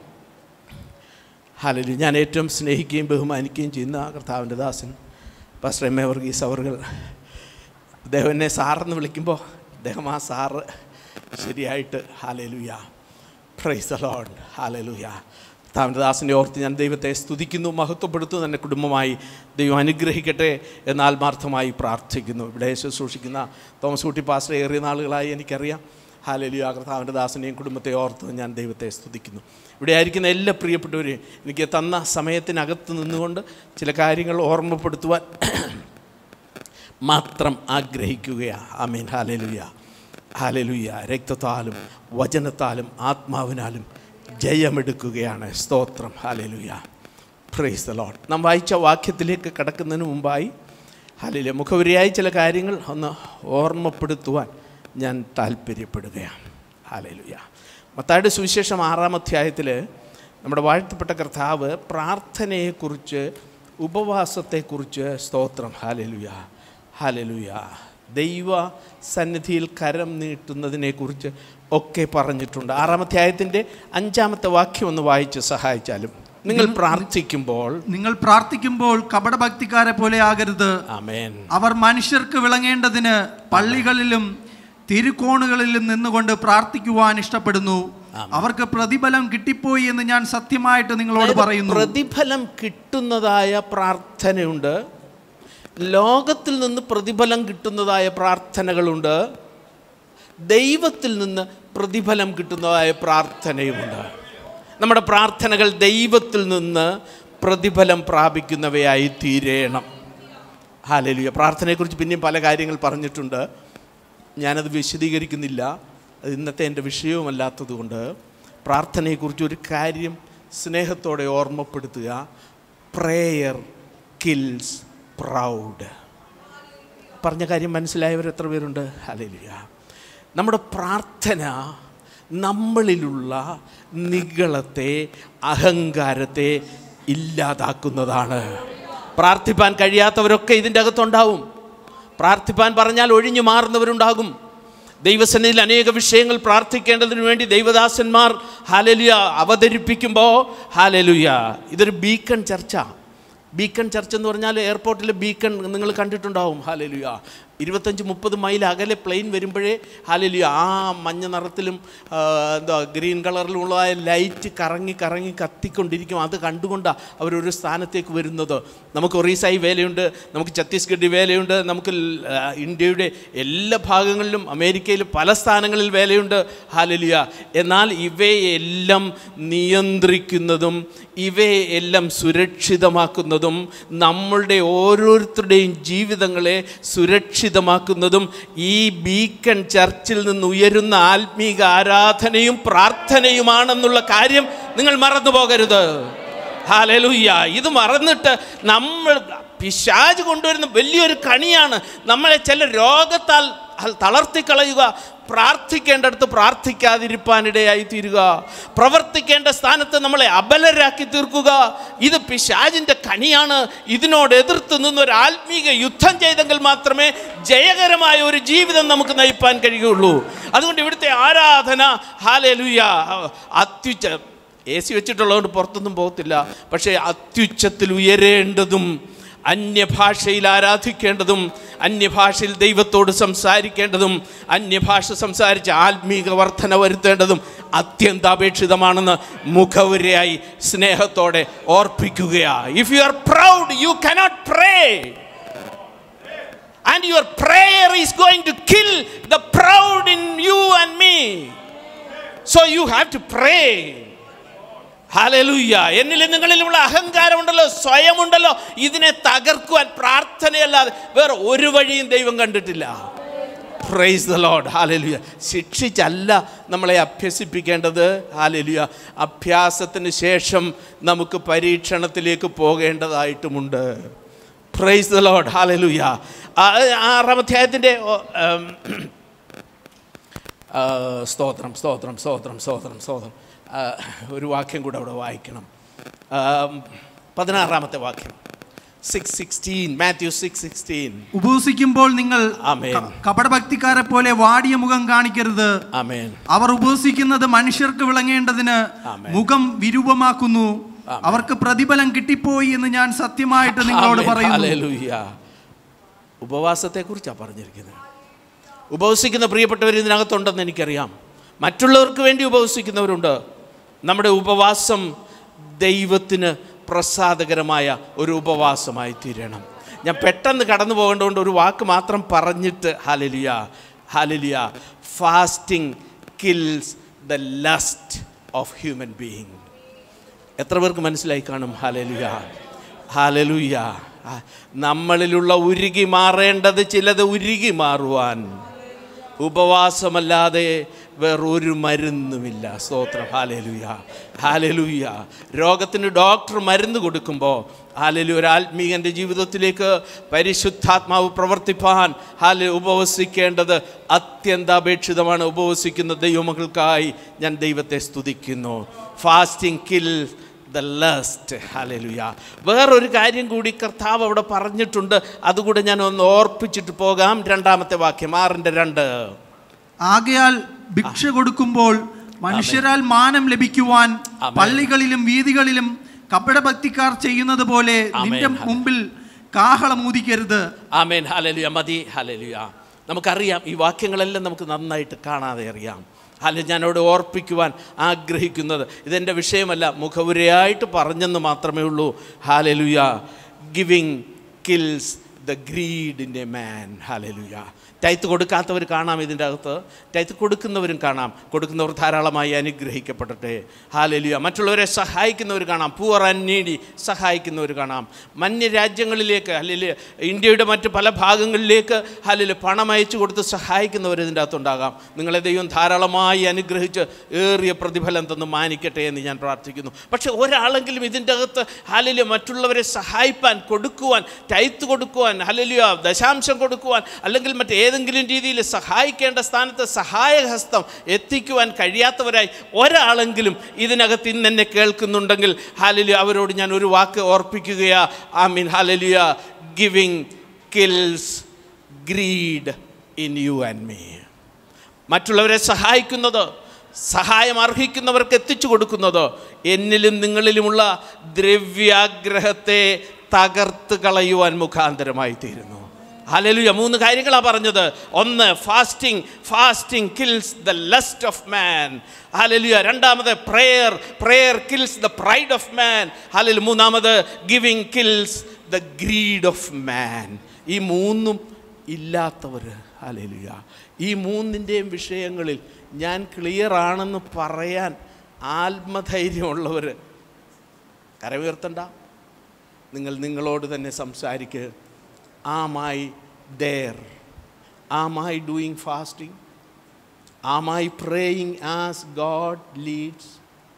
ഹാലലു ഞാൻ ഏറ്റവും സ്നേഹിക്കുകയും ബഹുമാനിക്കുകയും ചെയ്യുന്ന കർത്താവിൻ്റെ ദാസൻ പാസ്റ്റർ എം എ വർഗീസ് അവറുകൾ അദ്ദേഹം എന്നെ സാറെന്ന് വിളിക്കുമ്പോൾ അദ്ദേഹം ആ സാറ് ശരിയായിട്ട് ഹാലലുയ പ്രൈസ് ലോഡ് ഹാലലുയ കർത്താവിൻ്റെ ദാസനെ ഓർത്ത് ഞാൻ ദൈവത്തെ സ്തുതിക്കുന്നു മഹത്വപ്പെടുത്തുന്നു എൻ്റെ കുടുംബമായി ദൈവം അനുഗ്രഹിക്കട്ടെ എന്ന് ആത്മാർത്ഥമായി പ്രാർത്ഥിക്കുന്നു ഇവിടെ ശുശ്രൂഷിക്കുന്ന തോമസ് കുട്ടി പാസ്റ്റർ ഏറിയ നാളുകളായി എനിക്കറിയാം ഹാലലിയ കർത്താവിൻ്റെ ദാസനെയും കുടുംബത്തെ ഓർത്ത് ഞാൻ ദൈവത്തെ സ്തുതിക്കുന്നു ഇവിടെ ആയിരിക്കുന്ന എല്ലാ പ്രിയപ്പെട്ടവരെയും എനിക്ക് തന്ന സമയത്തിനകത്ത് നിന്നുകൊണ്ട് ചില കാര്യങ്ങൾ ഓർമ്മപ്പെടുത്തുവാൻ മാത്രം ആഗ്രഹിക്കുകയാണ് ആമീൻ ഹാലലുയ ഹാലലുയ രക്തത്താലും വചനത്താലും ആത്മാവിനാലും ജയമെടുക്കുകയാണ് സ്തോത്രം ഹാലലുയ പ്രൈസ് ദ ലോഡ് നാം വായിച്ച വാക്യത്തിലേക്ക് കടക്കുന്നതിന് മുമ്പായി ഹാലലുയ മുഖവരിയായി ചില കാര്യങ്ങൾ ഒന്ന് ഓർമ്മപ്പെടുത്തുവാൻ ഞാൻ താല്പര്യപ്പെടുകയാണ് ഹാലലുയ മത്തായുടെ സുവിശേഷം ആറാം അധ്യായത്തിൽ നമ്മുടെ വാഴ്ത്തപ്പെട്ട കർത്താവ് പ്രാർത്ഥനയെക്കുറിച്ച് ഉപവാസത്തെക്കുറിച്ച് സ്തോത്രം ഹാലലുയ ഹാലലുയ ദൈവ സന്നിധിയിൽ കരം നീട്ടുന്നതിനെക്കുറിച്ച് ഒക്കെ പറഞ്ഞിട്ടുണ്ട് ആറാം അധ്യായത്തിൻ്റെ അഞ്ചാമത്തെ വാക്യം ഒന്ന് വായിച്ച് സഹായിച്ചാലും നിങ്ങൾ പ്രാർത്ഥിക്കുമ്പോൾ നിങ്ങൾ പ്രാർത്ഥിക്കുമ്പോൾ കപടഭക്തിക്കാരെ പോലെ ആകരുത് ആമേൻ അവർ മനുഷ്യർക്ക് വിളങ്ങേണ്ടതിന് പള്ളികളിലും തിരുക്കോണുകളിലും നിന്നുകൊണ്ട് പ്രാർത്ഥിക്കുവാൻ ഇഷ്ടപ്പെടുന്നു അവർക്ക് പ്രതിഫലം കിട്ടിപ്പോയി എന്ന് ഞാൻ സത്യമായിട്ട് നിങ്ങളോട് അതായത് പറയുന്നു പ്രതിഫലം കിട്ടുന്നതായ പ്രാർത്ഥനയുണ്ട് ലോകത്തിൽ നിന്ന് പ്രതിഫലം കിട്ടുന്നതായ പ്രാർത്ഥനകളുണ്ട് ദൈവത്തിൽ നിന്ന് പ്രതിഫലം കിട്ടുന്നതായ പ്രാർത്ഥനയുമുണ്ട് നമ്മുടെ പ്രാർത്ഥനകൾ ദൈവത്തിൽ നിന്ന് പ്രതിഫലം പ്രാപിക്കുന്നവയായി തീരേണം ഹാലലിയ പ്രാർത്ഥനയെക്കുറിച്ച് പിന്നെയും പല കാര്യങ്ങൾ പറഞ്ഞിട്ടുണ്ട് ഞാനത് വിശദീകരിക്കുന്നില്ല അത് ഇന്നത്തെ എൻ്റെ വിഷയവുമല്ലാത്തതുകൊണ്ട് പ്രാർത്ഥനയെക്കുറിച്ച് ഒരു കാര്യം സ്നേഹത്തോടെ ഓർമ്മപ്പെടുത്തുക പ്രേയർ കിൽസ് പ്രൗഡ് പറഞ്ഞ കാര്യം മനസ്സിലായവർ എത്ര പേരുണ്ട് ഹല്ലേലൂയ നമ്മുടെ പ്രാർത്ഥന നമ്മളിലുള്ള നിഗളത്തെ അഹങ്കാരത്തെ ഇല്ലാതാക്കുന്നതാണ് പ്രാർത്ഥിപ്പാൻ കഴിയാത്തവരൊക്കെ ഇതിൻ്റെ അകത്തുണ്ടാവും പ്രാർത്ഥിപ്പാൻ പറഞ്ഞാൽ ഒഴിഞ്ഞു മാറുന്നവരുണ്ടാകും ദൈവസന്നിധിയിൽ അനേക വിഷയങ്ങൾ പ്രാർത്ഥിക്കേണ്ടതിന് വേണ്ടി ദൈവദാസന്മാർ ഹാലലുയ അവതരിപ്പിക്കുമ്പോൾ ഹാലലുയ ഇതൊരു ബീക്കൺ ചർച്ച ബീക്കൺ ചർച്ച് എന്ന് പറഞ്ഞാൽ എയർപോർട്ടിലെ ബീക്കൺ നിങ്ങൾ കണ്ടിട്ടുണ്ടാവും ഹാലലുയ ഇരുപത്തഞ്ച് മുപ്പത് മൈൽ അകലെ പ്ലെയിൻ വരുമ്പോഴേ ഹാലലുയ ആ മഞ്ഞ നിറത്തിലും ആ, എന്താ ഗ്രീൻ കളറിലുള്ളതായ ലൈറ്റ് കറങ്ങി കറങ്ങി കത്തിക്കൊണ്ടിരിക്കും അത് കണ്ടുകൊണ്ടാണ് അവരൊരു സ്ഥാനത്തേക്ക് വരുന്നത് നമുക്ക് ഒറീസായി വേലയുണ്ട് നമുക്ക് ഛത്തീസ്ഗഡ് വേലയുണ്ട് നമുക്ക് ൽ- ആ, ഇന്ത്യയുടെ എല്ലാ ഭാഗങ്ങളിലും അമേരിക്കയിൽ പല സ്ഥാനങ്ങളിൽ വേലയുണ്ട് ഹാലലിയ എന്നാൽ ഇവയെല്ലാം നിയന്ത്രിക്കുന്നതും ഇവയെല്ലാം സുരക്ഷിതമാക്കുന്നതും നമ്മളുടെ ഓരോരുത്തരുടെയും ജീവിതങ്ങളെ സുരക്ഷിതമാക്കുന്നതും ഈ ബീക്കൺ ചർച്ചിൽ നിന്ന് ഉയരുന്ന ആത്മീക ആരാധനയും പ്രാർത്ഥനയുമാണെന്നുള്ള കാര്യം നിങ്ങൾ മറന്നു പോകരുത് ഹാലലുയ്യ ഇത് മറന്നിട്ട് നമ്മൾ പിശാജ് കൊണ്ടുവരുന്ന വലിയൊരു കണിയാണ് നമ്മളെ ചില രോഗത്താൽ തളർത്തിക്കളയുക പ്രാർത്ഥിക്കേണ്ടടുത്ത് പ്രാർത്ഥിക്കാതിരിപ്പാനിടയായി തീരുക പ്രവർത്തിക്കേണ്ട സ്ഥാനത്ത് നമ്മളെ അബലരാക്കി തീർക്കുക ഇത് പിശാജിൻ്റെ കണിയാണ് ഇതിനോട് എതിർത്ത് നിന്ന് ഒരു ആത്മീക യുദ്ധം ചെയ്തെങ്കിൽ മാത്രമേ ജയകരമായ ഒരു ജീവിതം നമുക്ക് നയിപ്പാൻ കഴിയുള്ളൂ അതുകൊണ്ട് ഇവിടുത്തെ ആരാധന ഹാലലുയ അത്യുച്ച എ സി വെച്ചിട്ടുള്ളതുകൊണ്ട് പുറത്തൊന്നും പോകത്തില്ല പക്ഷേ അത്യുച്ചത്തിൽ ഉയരേണ്ടതും അന്യഭാഷയിൽ ആരാധിക്കേണ്ടതും അന്യഭാഷയിൽ ദൈവത്തോട് സംസാരിക്കേണ്ടതും അന്യഭാഷ സംസാരിച്ച് ആത്മീക വർധന വരുത്തേണ്ടതും അത്യന്താപേക്ഷിതമാണെന്ന് മുഖവുരയായി സ്നേഹത്തോടെ ഓർപ്പിക്കുകയാണ് if you are proud you cannot pray And your prayer is going to kill the proud in you and me. So you have to pray. ഹലലൂയ എന്നിലും നിങ്ങളിലുമുള്ള അഹങ്കാരമുണ്ടല്ലോ സ്വയമുണ്ടല്ലോ ഇതിനെ തകർക്കുവാൻ പ്രാർത്ഥനയല്ലാതെ വേറെ ഒരു വഴിയും ദൈവം കണ്ടിട്ടില്ല പ്രൈസ് ദ ലോഡ് ഹാലലുയ ശിക്ഷിച്ചല്ല നമ്മളെ അഭ്യസിപ്പിക്കേണ്ടത് ഹാലലുയ അഭ്യാസത്തിന് ശേഷം നമുക്ക് പരീക്ഷണത്തിലേക്ക് പോകേണ്ടതായിട്ടുമുണ്ട് പ്രൈസ് ദ ലോഡ് ഹാലലുയ ആറാം അധ്യായത്തിൻ്റെ ഓ, ഉം, ആ, സ്തോത്രം സ്തോത്രം സ്തോത്രം സ്തോത്രം സ്തോത്രം ആ, ഒരു വാക്യം കൂടെ അവിടെ വായിക്കണം ആ, പതിനാറാമത്തെ വാക്യം six sixteen Matthew six sixteen ഉപവസിക്കുമ്പോൾ നിങ്ങൾ ആമേൻ. ക- കപടഭക്തിക്കാരെ പോലെ വാടിയ മുഖം കാണിക്കരുത് ആമേൻ അവർ ഉപവസിക്കുന്നത് മനുഷ്യർക്ക് വിളങ്ങേണ്ടതിന് ആമേൻ. മുഖം വിരൂപമാക്കുന്നു അവർക്ക് പ്രതിഫലം കിട്ടിപ്പോയി എന്ന് ഞാൻ സത്യമായിട്ട് നിങ്ങളോട് ആമേൻ. പറയുന്നു ഹല്ലേലൂയ. ഉപവാസത്തെക്കുറിച്ചാണ് പറഞ്ഞിരിക്കുന്നത് ഉപവസിക്കുന്ന പ്രിയപ്പെട്ടവർ ഇതിനകത്തുണ്ടെന്ന് എനിക്കറിയാം മറ്റുള്ളവർക്ക് വേണ്ടി ഉപവസിക്കുന്നവരുണ്ട് നമ്മുടെ ഉപവാസം ദൈവത്തിന് പ്രസാദകരമായ ഒരു ഉപവാസമായി തീരണം ഞാൻ പെട്ടെന്ന് കടന്നു പോകേണ്ടതുകൊണ്ട് ഒരു വാക്ക് മാത്രം പറഞ്ഞിട്ട് ഹാലലിയ ഹാലലിയ fasting kills the lust of human being എത്ര പേർക്ക് മനസ്സിലായി കാണും ഹാലലുയ ഹാലലുയ നമ്മളിലുള്ള ഉരുകി മാറേണ്ടത് ചിലത് ഉരുകി മാറുവാൻ ഉപവാസമല്ലാതെ വേറൊരു മരുന്നുമില്ല സ്തോത്രം ഹാലലുയ ഹാലലുയ രോഗത്തിന് ഡോക്ടർ മരുന്ന് കൊടുക്കുമ്പോൾ ഹാലലു ഒരു ആത്മീയൻ്റെ ജീവിതത്തിലേക്ക് പരിശുദ്ധാത്മാവ് പ്രവർത്തിപ്പാൻ ഹാല ഉപവസിക്കേണ്ടത് അത്യന്താപേക്ഷിതമാണ് ഉപവസിക്കുന്ന ദൈവമക്കൾക്കായി ഞാൻ ദൈവത്തെ സ്തുതിക്കുന്നു ഫാസ്റ്റിംഗ് കിൽ ദ ലസ്റ്റ് ഹലലുയ വേറൊരു കാര്യം കൂടി കർത്താവ് അവിടെ പറഞ്ഞിട്ടുണ്ട് അതുകൂടെ ഞാൻ ഒന്ന് ഓർപ്പിച്ചിട്ട് പോകാം രണ്ടാമത്തെ വാക്യം ആറിൻ്റെ രണ്ട് ആകയാൽ ഭിക്ഷ കൊടുക്കുമ്പോൾ മനുഷ്യരാൽ മാനം ലഭിക്കുവാൻ ആമേൻ. പള്ളികളിലും വീതികളിലും കപടഭക്തിക്കാർ ചെയ്യുന്നത് പോലെ ആമേൻ. നിന്റെ മുമ്പിൽ കാഹളം ഊതിക്കരുത് ആമേൻ ഹലലുയ മതി ഹലലുയ നമുക്കറിയാം ഈ വാക്യങ്ങളെല്ലാം നമുക്ക് നന്നായിട്ട് കാണാതെ അറിയാം അല്ല ഞാനോട് ഓർപ്പിക്കുവാൻ ആഗ്രഹിക്കുന്നത് ഇതെൻ്റെ വിഷയമല്ല മുഖവുരയായിട്ട് പറഞ്ഞെന്ന് മാത്രമേ ഉള്ളൂ ഹാലലുയ giving kills the greed in a man ഹാലലുയ ടൈത്ത് കൊടുക്കാത്തവർ കാണാം ഇതിൻ്റെ അകത്ത് ടൈത്ത് കൊടുക്കുന്നവരും കാണാം കൊടുക്കുന്നവർ ധാരാളമായി അനുഗ്രഹിക്കപ്പെടട്ടെ ഹാലലിയ മറ്റുള്ളവരെ സഹായിക്കുന്നവർ കാണാം പൂവർ ആൻഡ് നീഡി സഹായിക്കുന്നവർ കാണാം മന്യ രാജ്യങ്ങളിലേക്ക് അല്ലെങ്കിൽ ഇന്ത്യയുടെ മറ്റ് പല ഭാഗങ്ങളിലേക്ക് അല്ലെങ്കിൽ പണം അയച്ചു കൊടുത്ത് സഹായിക്കുന്നവർ ഇതിൻ്റെ അകത്തുണ്ടാകാം നിങ്ങളെ ദൈവം ധാരാളമായി അനുഗ്രഹിച്ച് ഏറിയ പ്രതിഫലം തന്ന് മാനിക്കട്ടെ എന്ന് ഞാൻ പ്രാർത്ഥിക്കുന്നു പക്ഷെ ഒരാളെങ്കിലും ഇതിൻ്റെ അകത്ത് ഹാലലിയ മറ്റുള്ളവരെ സഹായിപ്പാൻ കൊടുക്കുവാൻ ടൈത്ത് കൊടുക്കുവാൻ ഹലലിയ ദശാംശം കൊടുക്കുവാൻ അല്ലെങ്കിൽ മറ്റേതെങ്കിലും രീതിയിൽ സഹായിക്കേണ്ട സ്ഥാനത്ത് സഹായഹസ്തം എത്തിക്കുവാൻ കഴിയാത്തവരായി ഒരാളെങ്കിലും ഇതിനകത്ത് ഇന്ന് എന്നെ കേൾക്കുന്നുണ്ടെങ്കിൽ ഹാലലിയ അവരോട് ഞാൻ ഒരു വാക്ക് ഓർപ്പിക്കുകയാ ഐ മീൻ ഹാലലിയ giving kills greed in you and me മറ്റുള്ളവരെ സഹായിക്കുന്നത് സഹായം അർഹിക്കുന്നവർക്ക് എത്തിച്ചു കൊടുക്കുന്നത് എന്നിലും നിങ്ങളിലുമുള്ള ദ്രവ്യാഗ്രഹത്തെ തകർത്ത് കളയുവാൻ മുഖാന്തരമായി തീരുന്നു ഹലലുയ മൂന്ന് കാര്യങ്ങളാണ് പറഞ്ഞത് ഒന്ന് fasting fasting kills the lust of man ഹലലുയ രണ്ടാമത് prayer prayer kills the pride of man ഹലൽ മൂന്നാമത് giving kills the greed of man ഈ മൂന്നും ഇല്ലാത്തവർ ഹലലുയ ഈ മൂന്നിൻ്റെയും വിഷയങ്ങളിൽ ഞാൻ ക്ലിയർ ആണെന്ന് പറയാൻ ആത്മധൈര്യമുള്ളവർ കരമുയർത്തണ്ട നിങ്ങൾ നിങ്ങളോട് തന്നെ സംസാരിക്കുക am I dare am I doing fasting am I praying as God leads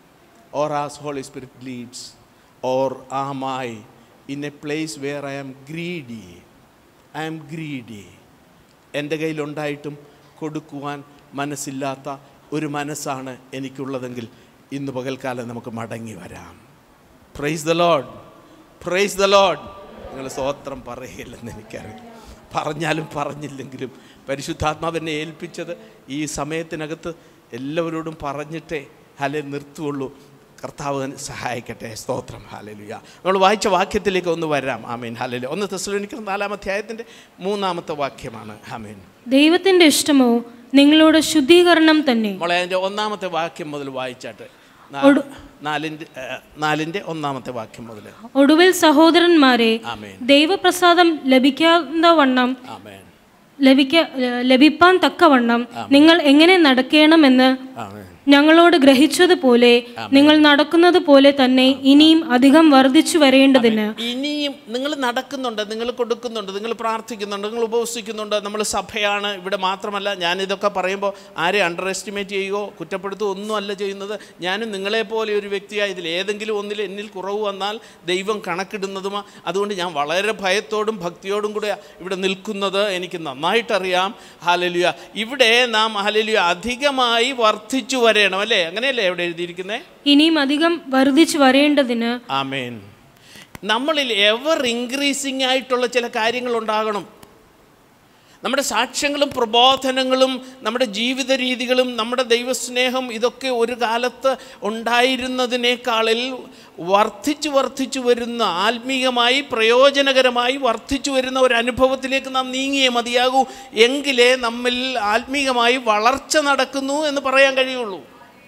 or as Holy Spirit leads or am I in a place where I am greedy I am greedy എൻ്റെ കയ്യിലുണ്ടായിട്ടും കൊടുക്കുവാൻ മനസ്സില്ലാത്ത ഒരു മനസ്സാണ് എനിക്കുള്ളതെങ്കിൽ ഇന്ന് പകൽക്കാലം നമുക്ക് മടങ്ങി വരാം praise the Lord praise the Lord നിങ്ങൾ സ്വോത്രം പറയില്ലെന്ന് എനിക്കറിയാം പറഞ്ഞാലും പറഞ്ഞില്ലെങ്കിലും പരിശുദ്ധാത്മാവ് എന്നെ ഏൽപ്പിച്ചത് ഈ സമയത്തിനകത്ത് എല്ലാവരോടും പറഞ്ഞിട്ടേ ഹലെ നിർത്തുള്ളൂ കർത്താവ് സഹായിക്കട്ടെ സ്തോത്രം ഹാലലുയ നമ്മൾ വായിച്ച വാക്യത്തിലേക്ക് ഒന്ന് വരാം ആമീൻ ഹാലലു ഒന്ന് തെസ്സലോനിക്കർ നാലാം അധ്യായത്തിൻ്റെ മൂന്നാമത്തെ വാക്യമാണ് ആമീൻ ദൈവത്തിന്റെ ഇഷ്ടമോ നിങ്ങളോട് ശുദ്ധീകരണം തന്നെ മോളെ അതിൻ്റെ ഒന്നാമത്തെ വാക്യം മുതൽ വായിച്ചാട്ട് നാ- ഒടു- നാലിൻ്റെ ഏ, നാലിൻ്റെ ഒന്നാമത്തെ വാക്യം മുതൽ ഒടുവിൽ സഹോദരന്മാരെ ആമേൻ ദൈവപ്രസാദം ലഭിക്കാത്ത വണ്ണം ആമേൻ ലഭിക്ക ലഭിപ്പാൻ തക്കവണ്ണം നിങ്ങൾ എങ്ങനെ നടക്കണമെന്ന് ആമേൻ ഞങ്ങളോട് ഗ്രഹിച്ചതുപോലെ നിങ്ങൾ നടക്കുന്നത് പോലെ തന്നെ ഇനിയും അധികം വർദ്ധിച്ചു വരേണ്ടതിന് ഇനിയും നിങ്ങൾ നടക്കുന്നുണ്ട് നിങ്ങൾ കൊടുക്കുന്നുണ്ട് നിങ്ങൾ പ്രാർത്ഥിക്കുന്നുണ്ട് നിങ്ങൾ ഉപവസിക്കുന്നുണ്ട് നമ്മൾ സഭയാണ് ഇവിടെ മാത്രമല്ല ഞാൻ ഇതൊക്കെ പറയുമ്പോൾ ആരെ അണ്ടർ എസ്റ്റിമേറ്റ് ചെയ്യുകയോ കുറ്റപ്പെടുത്തുകയോ ഒന്നുമല്ല ചെയ്യുന്നത് ഞാനും നിങ്ങളെപ്പോലെ ഒരു വ്യക്തിയായി ഇതിൽ ഏതെങ്കിലും ഒന്നിൽ എന്നിൽ കുറവ് വന്നാൽ ദൈവം കണക്കിടുന്നതുമാ അതുകൊണ്ട് ഞാൻ വളരെ ഭയത്തോടും ഭക്തിയോടും കൂടെ ഇവിടെ നിൽക്കുന്നത് എനിക്ക് നന്നായിട്ടറിയാം ഹാലലുയ ഇവിടെ നാം ഹാലലുയ അധികമായി വർദ്ധിച്ചു വരേണം അല്ലേ അങ്ങനെയല്ലേ എവിടെ എഴുതിയിരിക്കുന്നത് ഇനിയും അധികം വർദ്ധിച്ചു വരേണ്ടതിന് ആമേൻ നമ്മളിൽ എവർ ഇൻക്രീസിങ് ആയിട്ടുള്ള ചില കാര്യങ്ങൾ ഉണ്ടാകണം നമ്മുടെ സാക്ഷ്യങ്ങളും പ്രബോധനങ്ങളും നമ്മുടെ ജീവിത രീതികളും നമ്മുടെ ദൈവസ്നേഹം ഇതൊക്കെ ഒരു കാലത്ത് ഉണ്ടായിരുന്നതിനേക്കാളിൽ വർദ്ധിച്ചു വർദ്ധിച്ചു വരുന്ന ആത്മീയമായി പ്രയോജനകരമായി വർദ്ധിച്ചു വരുന്ന ഒരു അനുഭവത്തിലേക്ക് നാം നീങ്ങിയേ മതിയാകൂ എങ്കിലേ നമ്മിൽ ആത്മീയമായി വളർച്ച നടക്കുന്നു എന്ന് പറയാൻ കഴിയുള്ളൂ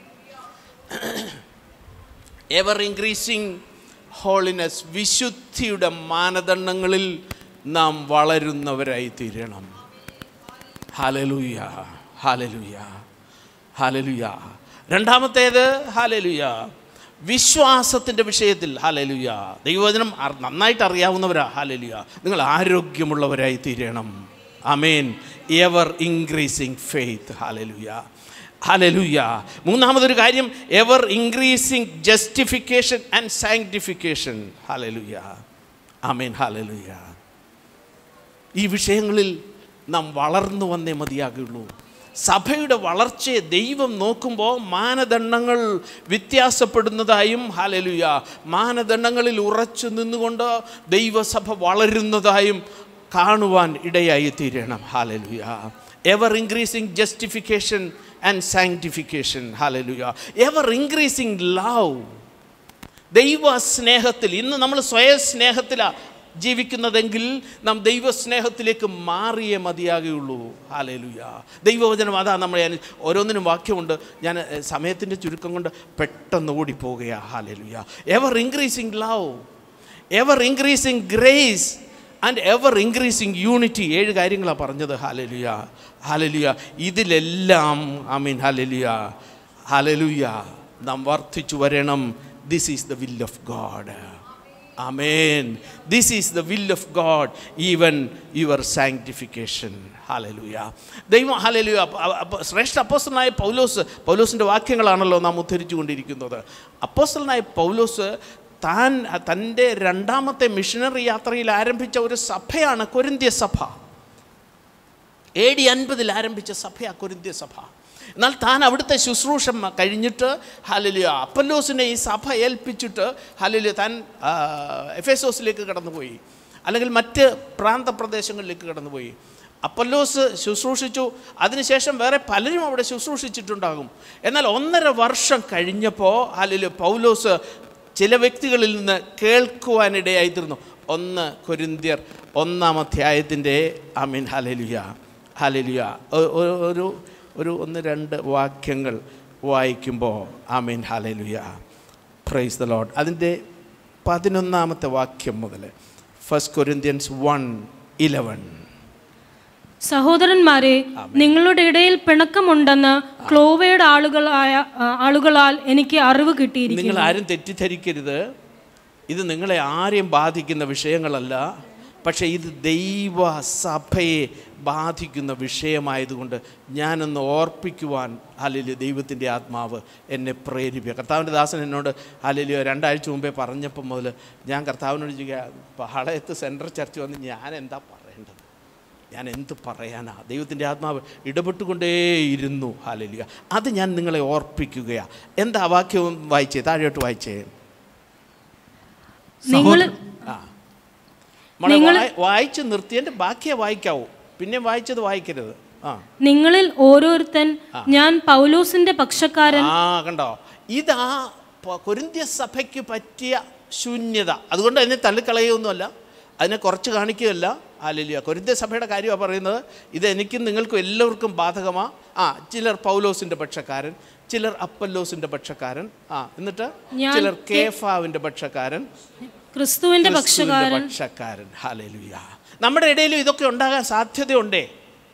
എവർ ഇൻക്രീസിങ് ഹോളിനെസ് വിശുദ്ധിയുടെ മാനദണ്ഡങ്ങളിൽ നാം വളരുന്നവരായി തീരണം ഹാലലുയ ഹാലലുയ ഹാലലുയ രണ്ടാമത്തേത് ഹാലലുയ വിശ്വാസത്തിൻ്റെ വിഷയത്തിൽ ഹാലലുയ ദൈവവചനം അർ- നന്നായിട്ട് അറിയാവുന്നവരാ ഹാലലുയ നിങ്ങൾ ആരോഗ്യമുള്ളവരായി തീരണം അമേൻ എവർ ഇൻക്രീസിങ് ഫെയ്ത്ത് ഹാലലുയ ഹലലുയ മൂന്നാമതൊരു കാര്യം ever increasing justification and sanctification ഹലലുയ ആമേൻ ഹലലുയ ഈ വിഷയങ്ങളിൽ നാം വളർന്നു വന്നേ മതിയാകുള്ളൂ സഭയുടെ വളർച്ചയെ ദൈവം നോക്കുമ്പോൾ മാനദണ്ഡങ്ങൾ വ്യത്യാസപ്പെടുന്നതായും ഹാലലുയ മാനദണ്ഡങ്ങളിൽ ഉറച്ചു നിന്നുകൊണ്ട് ദൈവസഭ വളരുന്നതായും കാണുവാൻ ഇടയായി തീരണം ഹാലലുയ ever increasing justification and sanctification ഹാലലുയ എവർ ഇൻക്രീസിങ് ലവ് ദൈവ സ്നേഹത്തിൽ ഇന്ന് നമ്മൾ സ്വയ സ്നേഹത്തിലാണ് ജീവിക്കുന്നതെങ്കിൽ നാം ദൈവസ്നേഹത്തിലേക്ക് മാറിയേ മതിയാകുകയുള്ളൂ ഹാലേലുയ ദൈവവചനം അതാ നമ്മളെ അനു- ഓരോന്നിനും വാക്യമുണ്ട് ഞാൻ എഹ്, സമയത്തിൻ്റെ ചുരുക്കം കൊണ്ട് പെട്ടെന്ന് ഓടിപ്പോവുകയാണ് ഹാലേലുയ ever increasing love ever increasing grace and ever increasing unity ഏഴ് കാര്യങ്ങളാണ് പറഞ്ഞത് ഹാലലുയ ഹാലലുയ ഇതിലെല്ലാം ഐ മീൻ ഹാലലുയ ഹാലലുയ നാം വർദ്ധിച്ചു വരണം this is the will of God അമേൻ this is the will of God even your sanctification ഹാലലുയ ദൈവം ഹാലലുയ ശ്രേഷ്ഠ അപ്പോസ്റ്റലായ പൗലോസ് പൗലോസിൻ്റെ വാക്യങ്ങളാണല്ലോ നാം ഉദ്ധരിച്ചു കൊണ്ടിരിക്കുന്നത് അപ്പോസ്റ്റലായ പൗലോസ് താൻ തൻ്റെ രണ്ടാമത്തെ മിഷനറി യാത്രയിൽ ആരംഭിച്ച ഒരു സഭയാണ് കൊരിന്ത്യ സഭ എ ഡി അൻപതിൽ ആരംഭിച്ച സഭയാണ് കൊരിന്ത്യ സഭ എന്നാൽ താൻ അവിടുത്തെ ശുശ്രൂഷ മ- കഴിഞ്ഞിട്ട് ഹലിലിയ അപ്പല്ലോസിനെ ഈ സഭ ഏൽപ്പിച്ചിട്ട് ഹലിലിയ താൻ ആ, എഫേസോസിലേക്ക് കടന്നുപോയി അല്ലെങ്കിൽ മറ്റ് പ്രാന്തപ്രദേശങ്ങളിലേക്ക് കടന്നുപോയി അപ്പല്ലോസ് ശുശ്രൂഷിച്ചു അതിനുശേഷം വേറെ പലരും അവിടെ ശുശ്രൂഷിച്ചിട്ടുണ്ടാകും എന്നാൽ ഒന്നര വർഷം കഴിഞ്ഞപ്പോൾ ഹലില് പൗലോസ് ചില വ്യക്തികളിൽ നിന്ന് കേൾക്കുവാനിടയായിത്തീർന്നു ഒന്ന് കൊരിന്ത്യർ ഒന്നാം അധ്യായത്തിൻ്റെ അമീൻ ഹലലുയ ഹലലുയ ഒരു ഒരു ഒന്ന് രണ്ട് വാക്യങ്ങൾ വായിക്കുമ്പോൾ ആമീൻ ഹലലുയ പ്രൈസ് ദ ലോഡ് അതിൻ്റെ പതിനൊന്നാമത്തെ വാക്യം മുതൽ ഫസ്റ്റ് കൊരിന്ത്യൻസ് വൺ ഇലവൻ സഹോദരന്മാരെ നിങ്ങളുടെ ഇടയിൽ പിണക്കമുണ്ടെന്ന് ക്ലോവയുടെ ആളുകളായ ആ, ആളുകളാൽ എനിക്ക് അറിവ് നിങ്ങൾ കിട്ടിയിരിക്കുന്നു ആരും തെറ്റിദ്ധരിക്കരുത് ഇത് നിങ്ങളെ ആരെയും ബാധിക്കുന്ന വിഷയങ്ങളല്ല പക്ഷേ ഇത് ദൈവ സഭയെ ബാധിക്കുന്ന വിഷയമായതുകൊണ്ട് ഞാനൊന്ന് ഓർപ്പിക്കുവാൻ അല്ലെങ്കിൽ ദൈവത്തിൻ്റെ ആത്മാവ് എന്നെ പ്രേരിപ്പിക്കുക കർത്താവിൻ്റെ ദാസൻ എന്നോട് അല്ലെങ്കിൽ രണ്ടാഴ്ച മുമ്പേ പറഞ്ഞപ്പോൾ മുതൽ ഞാൻ കർത്താവിനോട് ചോദിക്കുക പാളയത്ത് സെൻട്രൽ ചർച്ച് വന്ന് ഞാൻ എന്താ പറയേണ്ടത് ഞാൻ എന്ത് പറയാനാ ദൈവത്തിൻ്റെ ആത്മാവ് ഇടപെട്ടുകൊണ്ടേയിരുന്നു ഹാലലിയ അത് ഞാൻ നിങ്ങളെ ഓർപ്പിക്കുകയാണ് എന്താ ആ വാക്യം വായിച്ചേ താഴോട്ട് വായിച്ചേ നിങ്ങൾ ആ മോളെ നിങ്ങൾ- വായി- വായിച്ച് നിർത്തിയതിൻ്റെ ബാക്കിയേ വായിക്കാവൂ പിന്നെ വായിച്ചത് വായിക്കരുത് ആ നിങ്ങളിൽ ഓരോരുത്തൻ ഞാൻ പൗലോസിന്റെ പക്ഷക്കാരൻ ആ കണ്ടോ ഇതാ പ- കൊരിന്ത്യ സഭയ്ക്ക് പറ്റിയ ശൂന്യത അതുകൊണ്ട് അതിനെ തള്ളിക്കളയൊന്നുമല്ല അതിനെ കുറച്ച് കാണിക്കുകയല്ല ആലില്ല കൊരിന്ത്യ സഭയുടെ കാര്യമാണ് പറയുന്നത് ഇത് എനിക്കും നിങ്ങൾക്കും എല്ലാവർക്കും ബാധകമാ ആ ചിലർ പൗലോസിൻ്റെ പക്ഷക്കാരൻ ചിലർ അപ്പല്ലോസിൻ്റെ പക്ഷക്കാരൻ ആ എന്നിട്ട് ഞാൻ ചിലർ കെ- കേഫാവിൻ്റെ പക്ഷക്കാരൻ ക്രിസ്തുവിന്റെ ക്രിസ്തുവിന്റെ പക്ഷക്കാരൻ പക്ഷക്കാരൻ ഹല്ലേലൂയ നമ്മുടെ ഇടയിലും ഇതൊക്കെ ഉണ്ടാകാൻ സാധ്യതയുണ്ടേ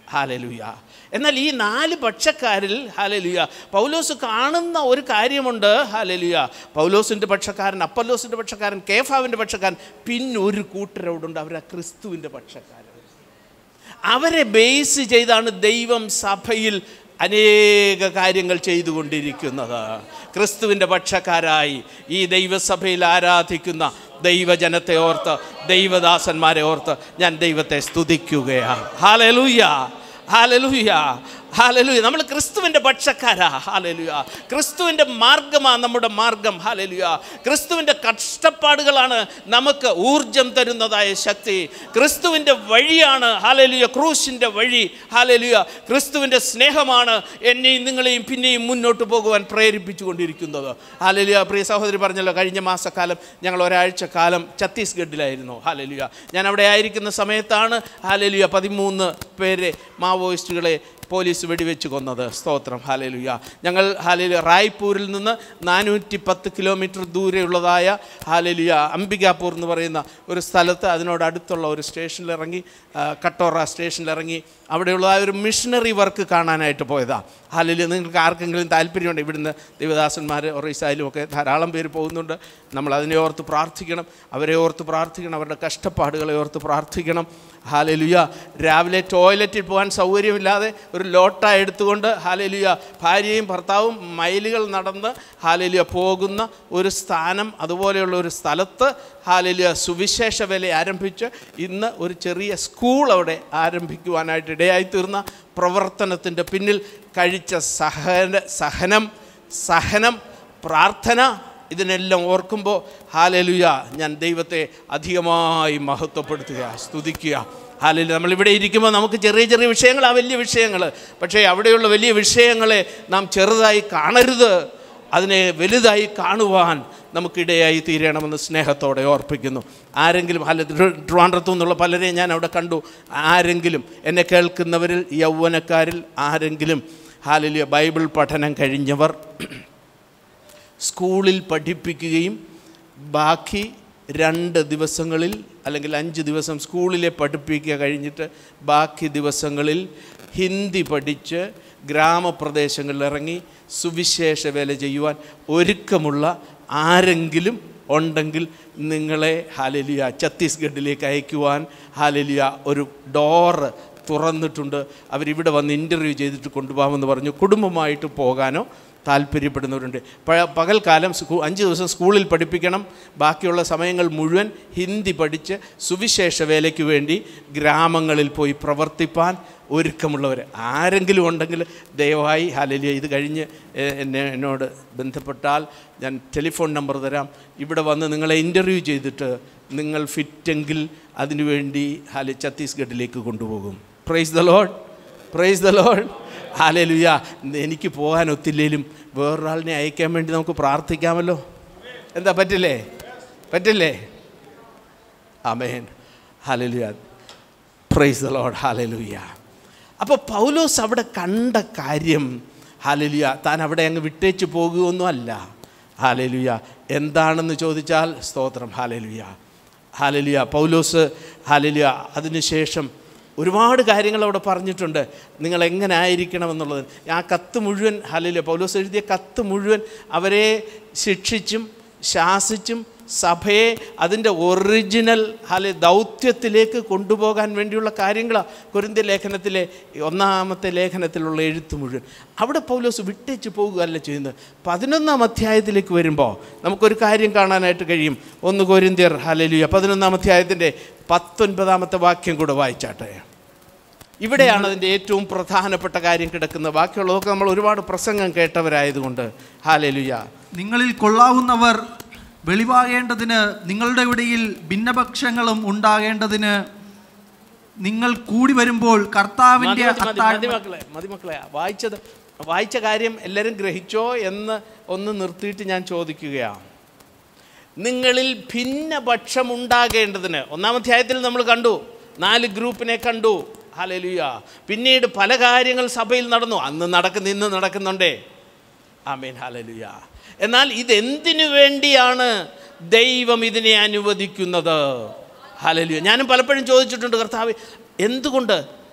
ഹാലലുയ എന്നാൽ ഈ നാല് പക്ഷക്കാരിൽ ഹാലലുയ പൗലോസ് കാണുന്ന ഒരു കാര്യമുണ്ട് ഹാലലുയ പൗലോസിൻ്റെ പക്ഷക്കാരൻ അപ്പല്ലോസിൻ്റെ പക്ഷക്കാരൻ കേഫാവിൻ്റെ പക്ഷക്കാരൻ പിന്നൊരു കൂട്ടരവിടുണ്ട് അവരാ ക്രിസ്തുവിൻ്റെ പക്ഷക്കാരൻ അവരെ ബേസ് ചെയ്താണ് ദൈവം സഭയിൽ അനേക കാര്യങ്ങൾ ചെയ്തുകൊണ്ടിരിക്കുന്നത് ക്രിസ്തുവിൻ്റെ പക്ഷക്കാരായി ഈ ദൈവസഭയിൽ ആരാധിക്കുന്ന ദൈവജനത്തെ ഓർത്ത് ദൈവദാസന്മാരെ ഓർത്ത് ഞാൻ ദൈവത്തെ സ്തുതിക്കുകയാണ് ഹാലലൂയ ഹാലലൂയ ഹാലലുയ നമ്മൾ ക്രിസ്തുവിൻ്റെ പക്ഷക്കാരാ ഹാലലുയ ക്രിസ്തുവിൻ്റെ മാർഗമാണ് നമ്മുടെ മാർഗം ഹാലലുയ ക്രിസ്തുവിൻ്റെ കഷ്ടപ്പാടുകളാണ് നമുക്ക് ഊർജം തരുന്നതായ ശക്തി ക്രിസ്തുവിൻ്റെ വഴിയാണ് ഹാലലുയ ക്രൂശിൻ്റെ വഴി ഹാലലുയ ക്രിസ്തുവിൻ്റെ സ്നേഹമാണ് എന്നെയും നിങ്ങളെയും പിന്നെയും മുന്നോട്ട് പോകുവാൻ പ്രേരിപ്പിച്ചു കൊണ്ടിരിക്കുന്നത് ഹാലലുയ പ്രിയ സഹോദരി പറഞ്ഞല്ലോ കഴിഞ്ഞ മാസക്കാലം ഞങ്ങൾ ഒരാഴ്ച കാലം ഛത്തീസ്ഗഡിലായിരുന്നു ഹാലലുയ ഞാൻ അവിടെ ആയിരിക്കുന്ന സമയത്താണ് ഹാലലുയ പതിമൂന്ന് പേരെ മാവോയിസ്റ്റുകളെ പോലീസ് വെടിവെച്ച് കൊന്നത് സ്തോത്രം ഹാലേലുയ ഞങ്ങൾ ഹാലേലു റായ്പൂരിൽ നിന്ന് നാനൂറ്റി പത്ത് കിലോമീറ്റർ ദൂരെയുള്ളതായ ഹാലേലുയ അംബികാപൂർ എന്ന് പറയുന്ന ഒരു സ്ഥലത്ത് അതിനോട് അടുത്തുള്ള ഒരു സ്റ്റേഷനിൽ ഇറങ്ങി ആ, കട്ടോറ സ്റ്റേഷനിൽ ഇറങ്ങി അവിടെയുള്ള ആ ഒരു മിഷണറി വർക്ക് കാണാനായിട്ട് പോയതാണ് ഹാലേലു നിങ്ങൾക്ക് ആർക്കെങ്കിലും താല്പര്യമുണ്ട് ഇവിടുന്ന് ദേവദാസന്മാർ ഒറീസയിലും ഒക്കെ ധാരാളം പേര് പോകുന്നുണ്ട് നമ്മൾ അതിനെ ഓർത്ത് പ്രാർത്ഥിക്കണം അവരെ ഓർത്ത് പ്രാർത്ഥിക്കണം അവരുടെ കഷ്ടപ്പാടുകളെ ഓർത്ത് പ്രാർത്ഥിക്കണം ഹാലലുയ രാവിലെ ടോയ്ലറ്റിൽ പോകാൻ സൗകര്യമില്ലാതെ ഒരു ലോട്ട എടുത്തുകൊണ്ട് ഹാലലുയ ഭാര്യയും ഭർത്താവും മൈലുകൾ നടന്ന് ഹാലലുയ പോകുന്ന ഒരു സ്ഥാനം അതുപോലെയുള്ള ഒരു സ്ഥലത്ത് ഹാലലുയ സുവിശേഷ വേല ആരംഭിച്ച് ഇന്ന് ഒരു ചെറിയ സ്കൂൾ അവിടെ ആരംഭിക്കുവാനായിട്ട് ഇടയായിത്തീർന്ന പ്രവർത്തനത്തിൻ്റെ പിന്നിൽ കഴിച്ച സഹന സഹനം സഹനം പ്രാർത്ഥന ഇതിനെല്ലാം ഓർക്കുമ്പോൾ ഹാലലുയ ഞാൻ ദൈവത്തെ അധികമായി മഹത്വപ്പെടുത്തുക സ്തുതിക്കുക ഹാലലു നമ്മളിവിടെ ഇരിക്കുമ്പോൾ നമുക്ക് ചെറിയ ചെറിയ വിഷയങ്ങൾ ആ വലിയ വിഷയങ്ങൾ പക്ഷേ അവിടെയുള്ള വലിയ വിഷയങ്ങളെ നാം ചെറുതായി കാണരുത് അതിനെ വലുതായി കാണുവാൻ നമുക്കിടയായി തീരണമെന്ന് സ്നേഹത്തോടെ ഓർപ്പിക്കുന്നു ആരെങ്കിലും അല്ല ട്രിവാൻഡ്രത്തു നിന്നുള്ള പലരെയും ഞാൻ അവിടെ കണ്ടു ആരെങ്കിലും എന്നെ കേൾക്കുന്നവരിൽ യൗവനക്കാരിൽ ആരെങ്കിലും ഹാലലിയ ബൈബിൾ പഠനം കഴിഞ്ഞവർ സ്കൂളിൽ പഠിപ്പിക്കുകയും ബാക്കി രണ്ട് ദിവസങ്ങളിൽ അല്ലെങ്കിൽ അഞ്ച് ദിവസം സ്കൂളിലെ പഠിപ്പിക്കുക കഴിഞ്ഞിട്ട് ബാക്കി ദിവസങ്ങളിൽ ഹിന്ദി പഠിച്ച് ഗ്രാമപ്രദേശങ്ങളിൽ ഇറങ്ങി സുവിശേഷ വേല ചെയ്യുവാൻ ഒരുക്കമുള്ള ആരെങ്കിലും ഉണ്ടെങ്കിൽ നിങ്ങളെ ഹാലലിയ ഛത്തീസ്ഗഡിലേക്ക് അയക്കുവാൻ ഹാലലിയ ഒരു ഡോറ് തുറന്നിട്ടുണ്ട് അവരിവിടെ വന്ന് ഇൻ്റർവ്യൂ ചെയ്തിട്ട് കൊണ്ടുപോകാമെന്ന് പറഞ്ഞു കുടുംബമായിട്ട് പോകാനോ താല്പര്യപ്പെടുന്നവരുണ്ട് പ- പകൽക്കാലം സ്കൂ അഞ്ച് ദിവസം സ്കൂളിൽ പഠിപ്പിക്കണം ബാക്കിയുള്ള സമയങ്ങൾ മുഴുവൻ ഹിന്ദി പഠിച്ച് സുവിശേഷ വേലയ്ക്ക് വേണ്ടി ഗ്രാമങ്ങളിൽ പോയി പ്രവർത്തിപ്പാൻ ഒരുക്കമുള്ളവർ ആരെങ്കിലും ഉണ്ടെങ്കിൽ ദയവായി ഹാലലിയ ഇത് കഴിഞ്ഞ് എ- എന്നെ എന്നോട് ബന്ധപ്പെട്ടാൽ ഞാൻ ടെലിഫോൺ നമ്പർ തരാം ഇവിടെ വന്ന് നിങ്ങളെ ഇൻ്റർവ്യൂ ചെയ്തിട്ട് നിങ്ങൾ ഫിറ്റെങ്കിൽ അതിനുവേണ്ടി ഹാലി ഛത്തീസ്ഗഡിലേക്ക് കൊണ്ടുപോകും praise the Lord praise the Lord ഹാലലുയ എനിക്ക് പോകാൻ ഒത്തില്ലേലും വേറൊരാളിനെ അയക്കാൻ വേണ്ടി നമുക്ക് പ്രാർത്ഥിക്കാമല്ലോ എന്താ പറ്റില്ലേ പറ്റില്ലേ അമേൻ ഹാലലുയ പ്രൈസ് ദ ലോഡ് ഹാലലുയ അപ്പോൾ പൗലോസ് അവിടെ കണ്ട കാര്യം ഹാലലുയ താൻ അവിടെ അങ്ങ് വിട്ടേച്ച് പോകുകയൊന്നും അല്ല ഹാലലുയ എന്താണെന്ന് ചോദിച്ചാൽ സ്തോത്രം ഹാലലുയ ഹാലലുയ പൗലോസ് ഹാലലുയ അതിനുശേഷം ഒരുപാട് കാര്യങ്ങൾ അവിടെ പറഞ്ഞിട്ടുണ്ട് നിങ്ങൾ എങ്ങനെ ആയിരിക്കണം എന്നുള്ളത് ആ കത്ത് മുഴുവൻ ഹാലലുയ പൗലോസ് എഴുതിയ കത്ത് മുഴുവൻ അവരെ ശിക്ഷിച്ചും ശാസിച്ചും സഭയെ അതിൻ്റെ ഒറിജിനൽ ഹാലെ ദൗത്യത്തിലേക്ക് കൊണ്ടുപോകാൻ വേണ്ടിയുള്ള കാര്യങ്ങളാണ് കുരിന്ത ലേഖനത്തിലെ ഒന്നാമത്തെ ലേഖനത്തിലുള്ള എഴുത്ത് മുഴുവൻ അവിടെ പൗലോസ് വിട്ടേച്ച് പോകുകയല്ല ചെയ്യുന്നത് പതിനൊന്നാം അധ്യായത്തിലേക്ക് വരുമ്പോൾ നമുക്കൊരു കാര്യം കാണാനായിട്ട് കഴിയും ഒന്ന് കൊരിന്തിയർ ഹലലുയ പതിനൊന്നാം അധ്യായത്തിൻ്റെ പത്തൊൻപതാമത്തെ വാക്യം കൂടെ വായിച്ചാട്ടെ ഇവിടെയാണ് അതിൻ്റെ ഏറ്റവും പ്രധാനപ്പെട്ട കാര്യം കിടക്കുന്നത് ബാക്കിയുള്ളതൊക്കെ നമ്മൾ ഒരുപാട് പ്രസംഗം കേട്ടവരായതുകൊണ്ട് ഹാലലുയ നിങ്ങളിൽ കൊള്ളാവുന്നവർ വെളിവാകേണ്ടതിന് നിങ്ങളുടെ ഇടയിൽ ഭിന്നപക്ഷങ്ങളും ഉണ്ടാകേണ്ടതിന് നിങ്ങൾ കൂടി വരുമ്പോൾ മതി, കർത്താവിന്റെ മതി, മതി, അത്താഴ മതി മക്കളെ മതി മക്കളെ വായിച്ചത് വായിച്ച കാര്യം എല്ലാവരും ഗ്രഹിച്ചോ എന്ന് ഒന്ന് നിർത്തിയിട്ട് ഞാൻ ചോദിക്കുകയാണ് നിങ്ങളിൽ ഭിന്നപക്ഷം ഉണ്ടാകേണ്ടതിന് ഒന്നാം അധ്യായത്തിൽ നമ്മൾ കണ്ടു നാല് ഗ്രൂപ്പിനെ കണ്ടു ഹലലുയ പിന്നീട് പല കാര്യങ്ങൾ സഭയിൽ നടന്നു അന്ന് നടക്കുന്ന ഇന്ന് നടക്കുന്നുണ്ടേ ആമേൻ ഹലലുയ എന്നാൽ ഇതെന്തിനു വേണ്ടിയാണ് ദൈവം ഇതിനെ അനുവദിക്കുന്നത് ഹലലുയ ഞാനും പലപ്പോഴും ചോദിച്ചിട്ടുണ്ട് കർത്താവ് എന്തുകൊണ്ട്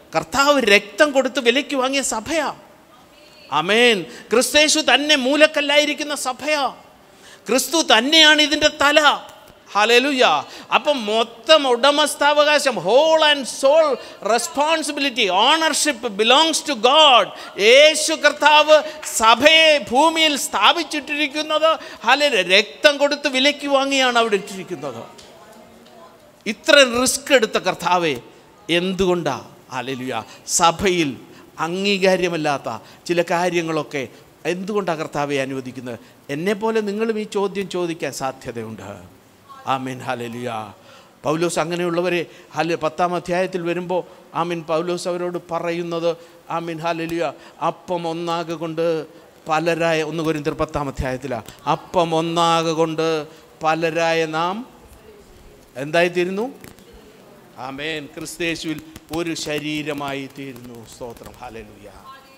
കർത്താവ് രക്തം കൊടുത്ത് വിലയ്ക്ക് വാങ്ങിയ സഭയാ അമേൻ ക്രിസ്തേശു തന്നെ മൂലക്കല്ലായിരിക്കുന്ന സഭയാ ക്രിസ്തു തന്നെയാണ് ഇതിൻ്റെ തല ഹലലുയ അപ്പം മൊത്തം ഉടമസ്ഥാവകാശം whole and sole responsibility ownership belongs to God യേശു കർത്താവ് സഭയെ ഭൂമിയിൽ സ്ഥാപിച്ചിട്ടിരിക്കുന്നത് ഹല രക്തം കൊടുത്ത് വിലയ്ക്ക് വാങ്ങിയാണ് അവിടെ ഇട്ടിരിക്കുന്നത് ഇത്ര റിസ്ക് എടുത്ത കർത്താവെ എന്തുകൊണ്ടാ ഹലലുയ സഭയിൽ അംഗീകാര്യമല്ലാത്ത ചില കാര്യങ്ങളൊക്കെ എന്തുകൊണ്ടാണ് കർത്താവെ അനുവദിക്കുന്നത് എന്നെപ്പോലെ നിങ്ങളും ഈ ചോദ്യം ചോദിക്കാൻ സാധ്യതയുണ്ട് ആമീൻ ഹലലുയ പൗലോസ് അങ്ങനെയുള്ളവരെ ഹല പത്താം അധ്യായത്തിൽ വരുമ്പോൾ ആമീൻ പൗലോസ് അവരോട് പറയുന്നത് ആമീൻ ഹലലുയ അപ്പം ഒന്നാകെ കൊണ്ട് പലരായ ഒന്ന് കുരിന്തർ പത്താം അധ്യായത്തിലാണ് അപ്പം ഒന്നാകെ കൊണ്ട് പലരായ നാം എന്തായിത്തീരുന്നു ആമേൻ ക്രിസ്തേശുവിൽ ഒരു ശരീരമായി തീരുന്നു സ്തോത്രം ഹലലുയ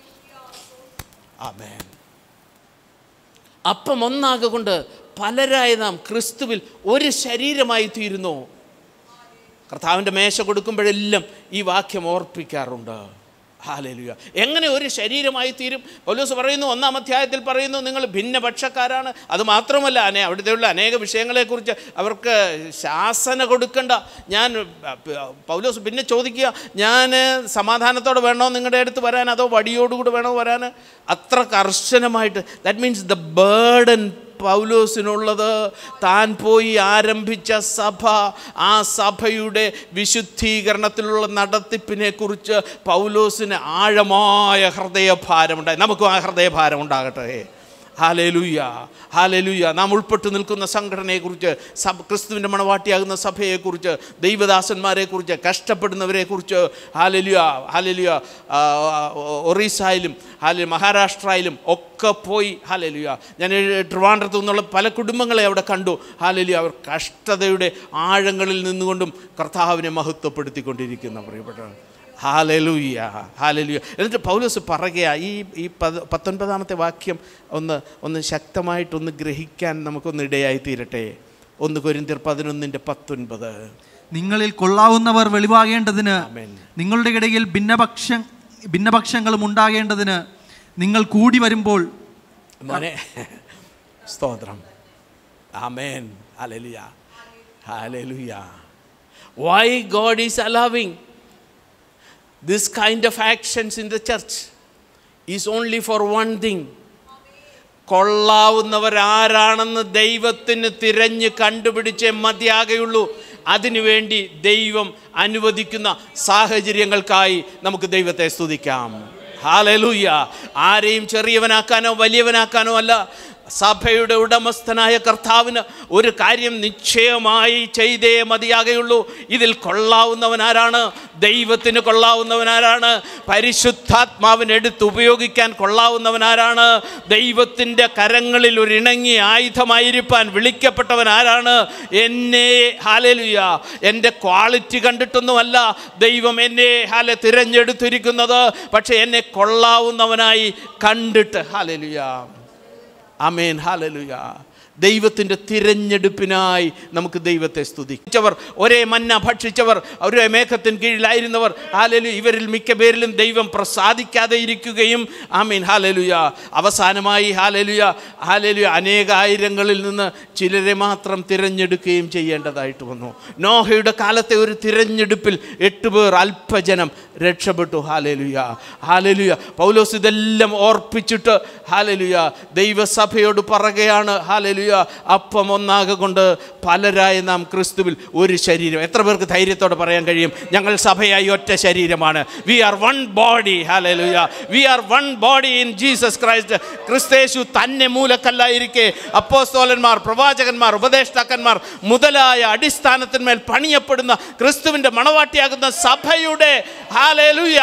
ആമേൻ അപ്പം ഒന്നാകെ കൊണ്ട് പലരായ നാം ക്രിസ്തുവിൽ ഒരു ശരീരമായി തീരുന്നു കർത്താവിൻ്റെ മേശ കൊടുക്കുമ്പോഴെല്ലാം ഈ വാക്യം ഓർപ്പിക്കാറുണ്ട് ഹാലലുയ എങ്ങനെ ഒരു ശരീരമായി തീരും പൗലോസ് പറയുന്നു ഒന്നാം അധ്യായത്തിൽ പറയുന്നു നിങ്ങൾ ഭിന്നപക്ഷക്കാരാണ് അത് മാത്രമല്ല അനേ അവിടുത്തെയുള്ള അനേക വിഷയങ്ങളെക്കുറിച്ച് അവർക്ക് ശാസന കൊടുക്കണ്ട ഞാൻ പൗലോസ് പിന്നെ ചോദിക്കുക ഞാൻ സമാധാനത്തോടെ വേണോ നിങ്ങളുടെ അടുത്ത് വരാൻ അതോ വടിയോടുകൂടി വേണോ വരാൻ അത്ര കർശനമായിട്ട് ദാറ്റ് മീൻസ് ദ ബേർഡൻ പൗലോസിനുള്ളത് താൻ പോയി ആരംഭിച്ച സഭ ആ സഭയുടെ വിശുദ്ധീകരണത്തിലുള്ള നടത്തിപ്പിനെ കുറിച്ച് പൗലോസിന് ആഴമായ ഹൃദയഭാരമുണ്ടായി നമുക്കും ആ ഹൃദയഭാരം ഉണ്ടാകട്ടെ ഹാലേലുയ്യ ഹാലേലുയ്യ നാം ഉൾപ്പെട്ട് നിൽക്കുന്ന സംഘടനയെക്കുറിച്ച് സഭ ക്രിസ്തുവിൻ്റെ മണവാട്ടിയാകുന്ന സഭയെക്കുറിച്ച് ദൈവദാസന്മാരെക്കുറിച്ച് കഷ്ടപ്പെടുന്നവരെക്കുറിച്ച് ഹാലലുയ ഹാലലുയ ഒറീസയിലും ഹാല മഹാരാഷ്ട്രയിലും ഒക്കെ പോയി ഹാലലുയ ഞാൻ ട്രിവാൻഡ്രത്തു നിന്നുള്ള പല കുടുംബങ്ങളെ അവിടെ കണ്ടു ഹാലലുയ അവർ കഷ്ടതയുടെ ആഴങ്ങളിൽ നിന്നുകൊണ്ടും കർത്താവിനെ മഹത്വപ്പെടുത്തിക്കൊണ്ടിരിക്കുന്ന പ്രിയപ്പെട്ടവർ ഹാലലുയ്യ ഹാലലുയ്യ എന്നിട്ട് പൗലോസ് പറയുക ഈ ഈ പത് പത്തൊൻപതാമത്തെ വാക്യം ഒന്ന് ഒന്ന് ശക്തമായിട്ടൊന്ന് ഗ്രഹിക്കാൻ നമുക്കൊന്ന് ഇടയായി തീരട്ടെ ഒന്ന് കൊരിന്തിർ പതിനൊന്നിൻ്റെ പത്തൊൻപത് നിങ്ങളിൽ കൊള്ളാവുന്നവർ വെളിവാകേണ്ടതിന് നിങ്ങളുടെ ഇടയിൽ ഭിന്നപക്ഷ ഭിന്നപക്ഷങ്ങളും ഉണ്ടാകേണ്ടതിന് നിങ്ങൾ കൂടി വരുമ്പോൾ മോനെ സ്തോത്രം ആമേൻ ഹാലലുയ ഹാലലുയ why God is allowing this kind of actions in the church is only for one thing കൊള്ളാവുന്നവരാരാണെന്ന് ദൈവത്തിന് തിരഞ്ഞ് കണ്ടുപിടിച്ചേ മതിയാകെയുള്ളൂ അതിനുവേണ്ടി ദൈവം അനുവദിക്കുന്ന സാഹചര്യങ്ങൾക്കായി നമുക്ക് ദൈവത്തെ സ്തുതിക്കാം ഹാലലൂയ ആരെയും ചെറിയവനാക്കാനോ വലിയവനാക്കാനോ അല്ല സഭയുടെ ഉടമസ്ഥനായ കർത്താവിന് ഒരു കാര്യം നിശ്ചയമായി ചെയ്തേ മതിയാകെയുള്ളൂ ഇതിൽ കൊള്ളാവുന്നവനാരാണ് ദൈവത്തിന് കൊള്ളാവുന്നവനാരാണ് പരിശുദ്ധാത്മാവിന് എടുത്ത് ഉപയോഗിക്കാൻ കൊള്ളാവുന്നവനാരാണ് ദൈവത്തിൻ്റെ കരങ്ങളിൽ ഒരു ഇണങ്ങിയ ആയുധമായിരിക്കാൻ വിളിക്കപ്പെട്ടവൻ ആരാണ് എന്നെ ഹാലലുയ എൻ്റെ ക്വാളിറ്റി കണ്ടിട്ടൊന്നുമല്ല ദൈവം എന്നെ ഹാല തിരഞ്ഞെടുത്തിരിക്കുന്നത് പക്ഷെ എന്നെ കൊള്ളാവുന്നവനായി കണ്ടിട്ട് ഹാലലുയ അമേൻ ഹാലലുയ ദൈവത്തിൻ്റെ തിരഞ്ഞെടുപ്പിനായി നമുക്ക് ദൈവത്തെ സ്തുതിച്ചവർ ഒരേ മന്ന ഭക്ഷിച്ചവർ ഒരേ മേഘത്തിന് കീഴിലായിരുന്നവർ ഹാലലു ഇവരിൽ മിക്ക പേരിലും ദൈവം പ്രസാദിക്കാതെ ഇരിക്കുകയും ആമീൻ ഹാലലുയ അവസാനമായി ഹാലലുയ ഹാലലുയ അനേകായിരങ്ങളിൽ നിന്ന് ചിലരെ മാത്രം തിരഞ്ഞെടുക്കുകയും ചെയ്യേണ്ടതായിട്ട് വന്നു നോഹയുടെ കാലത്തെ ഒരു തിരഞ്ഞെടുപ്പിൽ എട്ട് പേർ അല്പജനം രക്ഷപ്പെട്ടു ഹാലലുയ ഹാലലുയ പൗലോസ് ഇതെല്ലാം ഓർപ്പിച്ചിട്ട് ഹാലലുയ ദൈവസഭയോട് പറയുകയാണ് ഹാലലുയ അപ്പം ഒന്നാകെ കൊണ്ട് പലരായ നാം ക്രിസ്തുവിൽ ഒരു ശരീരം എത്ര പേർക്ക് ധൈര്യത്തോടെ പറയാൻ കഴിയും ഞങ്ങൾ സഭയായി ഒറ്റ ശരീരമാണ് വി ആർ വൺ ബോഡി ഹാലലുയ we are one body in Jesus Christ ക്രിസ്തേശു തന്നെ മൂലക്കല്ലായിരിക്കെ അപ്പോസ്തോലന്മാർ പ്രവാചകന്മാർ ഉപദേഷ്ടാക്കന്മാർ മുതലായ അടിസ്ഥാനത്തിന്മേൽ പണിയപ്പെടുന്ന ക്രിസ്തുവിൻ്റെ മണവാട്ടിയാകുന്ന സഭയുടെ ഹാലലുയ അവയവ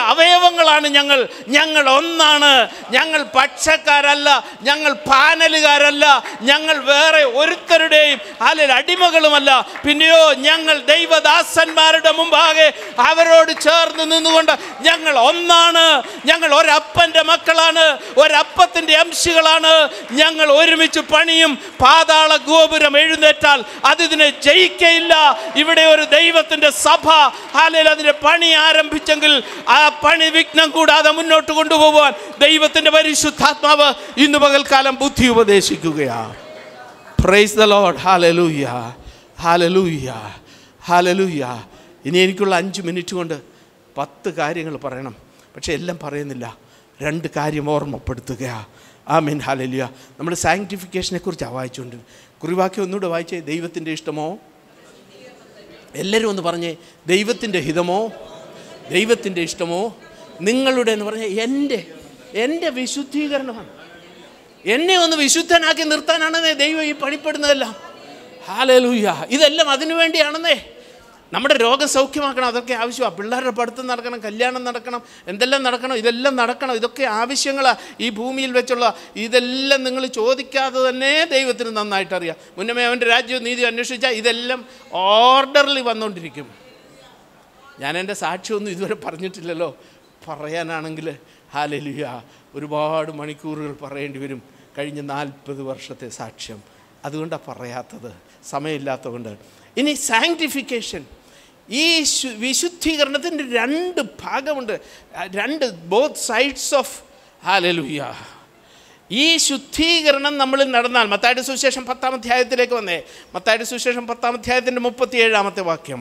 അവയവങ്ങളാണ് ഞങ്ങൾ ഞങ്ങൾ ഒന്നാണ് ഞങ്ങൾ പക്ഷക്കാരല്ല ഞങ്ങൾ പാനലുകാരല്ല ഞങ്ങൾ വേറെ ഒരുത്തരുടെയും അല്ലെങ്കിൽ അടിമകളുമല്ല പിന്നെയോ ഞങ്ങൾ ദൈവദാസന്മാരുടെ മുമ്പാകെ അവരോട് ചേർന്ന് നിന്നുകൊണ്ട് ഞങ്ങൾ ഒന്നാണ് ഞങ്ങൾ ഒരപ്പൻ്റെ മക്കളാണ് ഒരപ്പത്തിൻ്റെ അംശികളാണ് ഞങ്ങൾ ഒരുമിച്ച് പണിയും പാതാള ഗോപുരം എഴുന്നേറ്റാൽ അതിതിനെ ജയിക്കയില്ല ഇവിടെ ഒരു ദൈവത്തിൻ്റെ സഭ അല്ലെങ്കിൽ അതിൻ്റെ പണി ആരംഭിച്ചെങ്കിൽ ആ പണി വിഘ്നം കൂടാതെ മുന്നോട്ട് കൊണ്ടുപോകാൻ ദൈവത്തിൻ്റെ പരിശുദ്ധാത്മാവ് ഇന്ന് പകൽക്കാലം ബുദ്ധി ഉപദേശിക്കുകയാണ് പ്രൈസ് ദ ലോഡ് ഹാലലൂയ ഹാലലൂയ ഹാലലൂയ ഇനി എനിക്കുള്ള അഞ്ച് മിനിറ്റ് കൊണ്ട് പത്ത് കാര്യങ്ങൾ പറയണം പക്ഷെ എല്ലാം പറയുന്നില്ല രണ്ട് കാര്യം ഓർമ്മപ്പെടുത്തുക ആ മീൻ ഹാലലിയ നമ്മൾ സാങ്ക്ടിഫിക്കേഷനെ കുറിച്ചാണ് വായിച്ചുകൊണ്ട് കുറിവാക്യം ഒന്നുകൂടെ വായിച്ചേ ദൈവത്തിൻ്റെ ഇഷ്ടമോ എല്ലാവരും ഒന്ന് പറഞ്ഞേ ദൈവത്തിൻ്റെ ഹിതമോ ദൈവത്തിൻ്റെ ഇഷ്ടമോ നിങ്ങളുടെ എന്ന് പറഞ്ഞാൽ എൻ്റെ എൻ്റെ വിശുദ്ധീകരണമാണ് എന്നെ ഒന്ന് വിശുദ്ധനാക്കി നിർത്താനാണെന്നേ ദൈവം ഈ പണിപ്പെടുന്നതെല്ലാം ഹാലലൂയ ഇതെല്ലാം അതിനു വേണ്ടിയാണെന്നേ നമ്മുടെ രോഗം സൗഖ്യമാക്കണം അതൊക്കെ ആവശ്യമാണ് പിള്ളേരുടെ പഠിത്തം നടക്കണം കല്യാണം നടക്കണം എന്തെല്ലാം നടക്കണം ഇതെല്ലാം നടക്കണം ഇതൊക്കെ ആവശ്യങ്ങളാണ് ഈ ഭൂമിയിൽ വെച്ചുള്ള ഇതെല്ലാം നിങ്ങൾ ചോദിക്കാതെ തന്നെ ദൈവത്തിന് നന്നായിട്ട് അറിയാം മുന്നമേ അവൻ്റെ രാജ്യവും നീതി അന്വേഷിച്ചാൽ ഇതെല്ലാം ഓർഡറിൽ വന്നുകൊണ്ടിരിക്കും ഞാൻ എൻ്റെ സാക്ഷ്യമൊന്നും ഇതുവരെ പറഞ്ഞിട്ടില്ലല്ലോ പറയാനാണെങ്കിൽ ഹാലലുയ ഒരുപാട് മണിക്കൂറുകൾ പറയേണ്ടി വരും കഴിഞ്ഞ നാൽപ്പത് വർഷത്തെ സാക്ഷ്യം അതുകൊണ്ടാണ് പറയാത്തത് സമയമില്ലാത്തതുകൊണ്ട് ഇനി സാങ്ക്ടിഫിക്കേഷൻ ഈ ശു- വിശുദ്ധീകരണത്തിൻ്റെ രണ്ട് ഭാഗമുണ്ട് ആ, രണ്ട് ബോത്ത് സൈഡ്സ് ഓഫ് ഹാലലുയ ഈ ശുദ്ധീകരണം നമ്മളിൽ നടന്നാൽ മത്തായുടെ സുവിശേഷം പത്താം അധ്യായത്തിലേക്ക് വന്നേ മത്തായുടെ സുവിശേഷം പത്താം അധ്യായത്തിൻ്റെ മുപ്പത്തി ഏഴാമത്തെ വാക്യം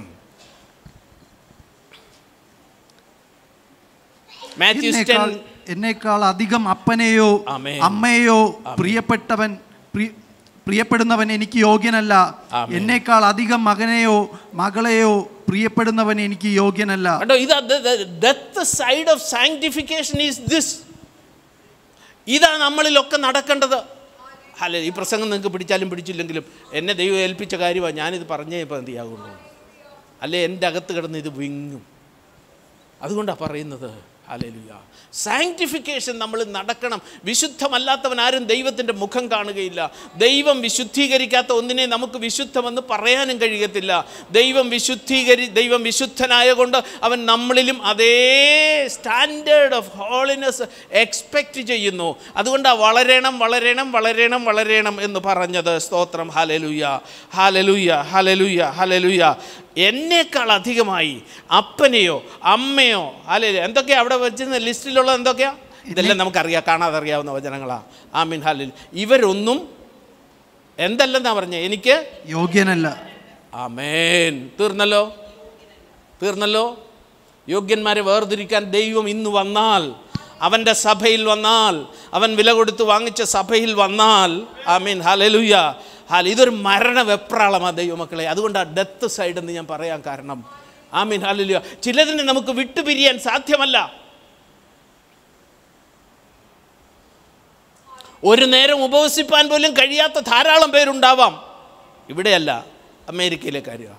മാത്യു എന്നേക്കാൾ എന്നേക്കാൾ അധികം അപ്പനെയോ ആമേൻ. അമ്മയെയോ പ്രിയപ്പെട്ടവൻ പ്രി- പ്രിയപ്പെടുന്നവൻ എനിക്ക് യോഗ്യനല്ല ആമേൻ. എന്നേക്കാൾ അധികം മകനെയോ മകളെയോ പ്രിയപ്പെടുന്നവൻ എനിക്ക് യോഗ്യനല്ല കണ്ടോ ഇത് death side of sanctification is this ഇതാ നമ്മളിലൊക്കെ നടക്കേണ്ടത് അല്ല ഈ പ്രസംഗം നിങ്ങൾക്ക് പിടിച്ചാലും പിടിച്ചില്ലെങ്കിലും എന്നെ ദൈവം ഏൽപ്പിച്ച കാര്യമാണ് ഞാനിത് പറഞ്ഞേ ഇപ്പം എന്തിയാകുള്ളൂ അല്ലേ എൻ്റെ അകത്ത് കിടന്ന് ഇത് വിങ്ങും അതുകൊണ്ടാണ് പറയുന്നത് ഹല്ലേലൂയ സാങ്ക്ടിഫിക്കേഷൻ നമ്മൾ നടക്കണം വിശുദ്ധമല്ലാത്തവൻ ആരും ദൈവത്തിൻ്റെ മുഖം കാണുകയില്ല ദൈവം വിശുദ്ധീകരിക്കാത്ത ഒന്നിനെ നമുക്ക് വിശുദ്ധമെന്ന് പറയാനും കഴിയത്തില്ല ദൈവം വിശുദ്ധീകരി ദൈവം വിശുദ്ധനായ കൊണ്ട് അവൻ നമ്മളിലും അതേ സ്റ്റാൻഡേർഡ് ഓഫ് ഹോളിനെസ് എക്സ്പെക്റ്റ് ചെയ്യുന്നു അതുകൊണ്ടാണ് വളരണം വളരണം വളരണം വളരണം എന്ന് പറഞ്ഞത് സ്തോത്രം ഹാലലുയ ഹാലലുയ ഹാലലുയ ഹാലലുയ എന്നേക്കാൾ അധികമായി അപ്പനെയോ അമ്മയോ അല്ലെ എന്തൊക്കെയാ അവിടെ വെച്ചിരുന്ന ലിസ്റ്റിലുള്ളത് എന്തൊക്കെയാ ഇതെല്ലാം നമുക്കറിയാം കാണാതെ അറിയാവുന്ന വചനങ്ങളാ ആമീൻ ഹാലിൽ ഇവരൊന്നും എന്തല്ലെന്നാ പറഞ്ഞേ എനിക്ക് യോഗ്യനല്ല ആമേൻ തീർന്നല്ലോ തീർന്നല്ലോ യോഗ്യന്മാരെ വേർതിരിക്കാൻ ദൈവം ഇന്ന് വന്നാൽ അവൻ്റെ സഭയിൽ വന്നാൽ അവൻ വില കൊടുത്ത് വാങ്ങിച്ച സഭയിൽ വന്നാൽ ആമീൻ ഹലലുയ്യ ഹാൽ ഇതൊരു മരണ വെപ്രാളമാണ് ദൈവമക്കളെ അതുകൊണ്ടാണ് ഡെത്ത് സൈഡ് എന്ന് ഞാൻ പറയാൻ കാരണം ആമീൻ ഹലലുയ ചിലതിനെ നമുക്ക് വിട്ടുപിരിയാൻ സാധ്യമല്ല ഒരു നേരം ഉപവസിപ്പാൻ പോലും കഴിയാത്ത ധാരാളം പേരുണ്ടാവാം ഇവിടെയല്ല അമേരിക്കയിലെ കാര്യമാണ്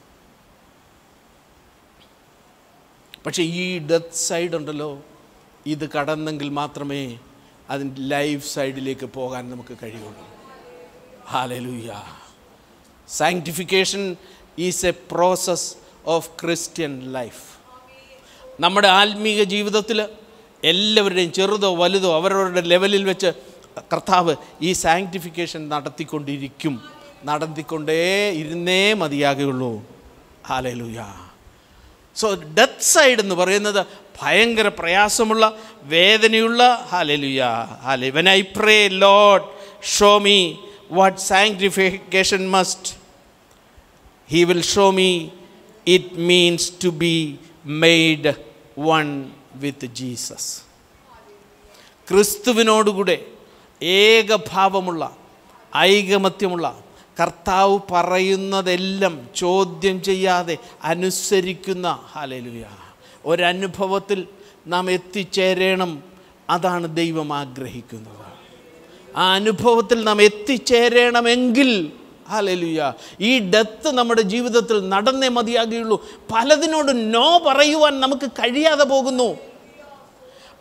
പക്ഷേ ഈ ഡെത്ത് സൈഡ് ഉണ്ടല്ലോ ഇത് കടന്നെങ്കിൽ മാത്രമേ അതിൻ്റെ ലൈഫ് സൈഡിലേക്ക് പോകാൻ നമുക്ക് കഴിയുള്ളൂ ഹാലലൂയ sanctification is a process of Christian life നമ്മുടെ ആത്മീക ജീവിതത്തിൽ എല്ലാവരുടെയും ചെറുതോ വലുതോ അവരവരുടെ ലെവലിൽ വെച്ച് കർത്താവ് ഈ സാങ്ക്ടിഫിക്കേഷൻ നടത്തിക്കൊണ്ടിരിക്കും നടത്തിക്കൊണ്ടേ ഇരുന്നേ മതിയാകുള്ളൂ ഹാലലൂയ സോ ഡെത്ത് സൈഡ് എന്ന് പറയുന്നത് ഭയങ്കര പ്രയാസമുള്ള വേദനയുള്ള ഹാലലുയ ഹാലെ when I pray Lord show me what sanctification must he will show me it means to be made one with Jesus ക്രിസ്തുവിനോടുകൂടെ ഏകഭാവമുള്ള ഐകമത്യമുള്ള കർത്താവ് പറയുന്നതെല്ലാം ചോദ്യം ചെയ്യാതെ അനുസരിക്കുന്ന ഹാലലുയ ഒരനുഭവത്തിൽ നാം എത്തിച്ചേരണം അതാണ് ദൈവം ആഗ്രഹിക്കുന്നത് ആ അനുഭവത്തിൽ നാം എത്തിച്ചേരണമെങ്കിൽ ഹാലലുയ ഈ ഡെത്ത് നമ്മുടെ ജീവിതത്തിൽ നടന്നേ മതിയാകുകയുള്ളൂ പലതിനോട് നോ പറയുവാൻ നമുക്ക് കഴിയാതെ പോകുന്നു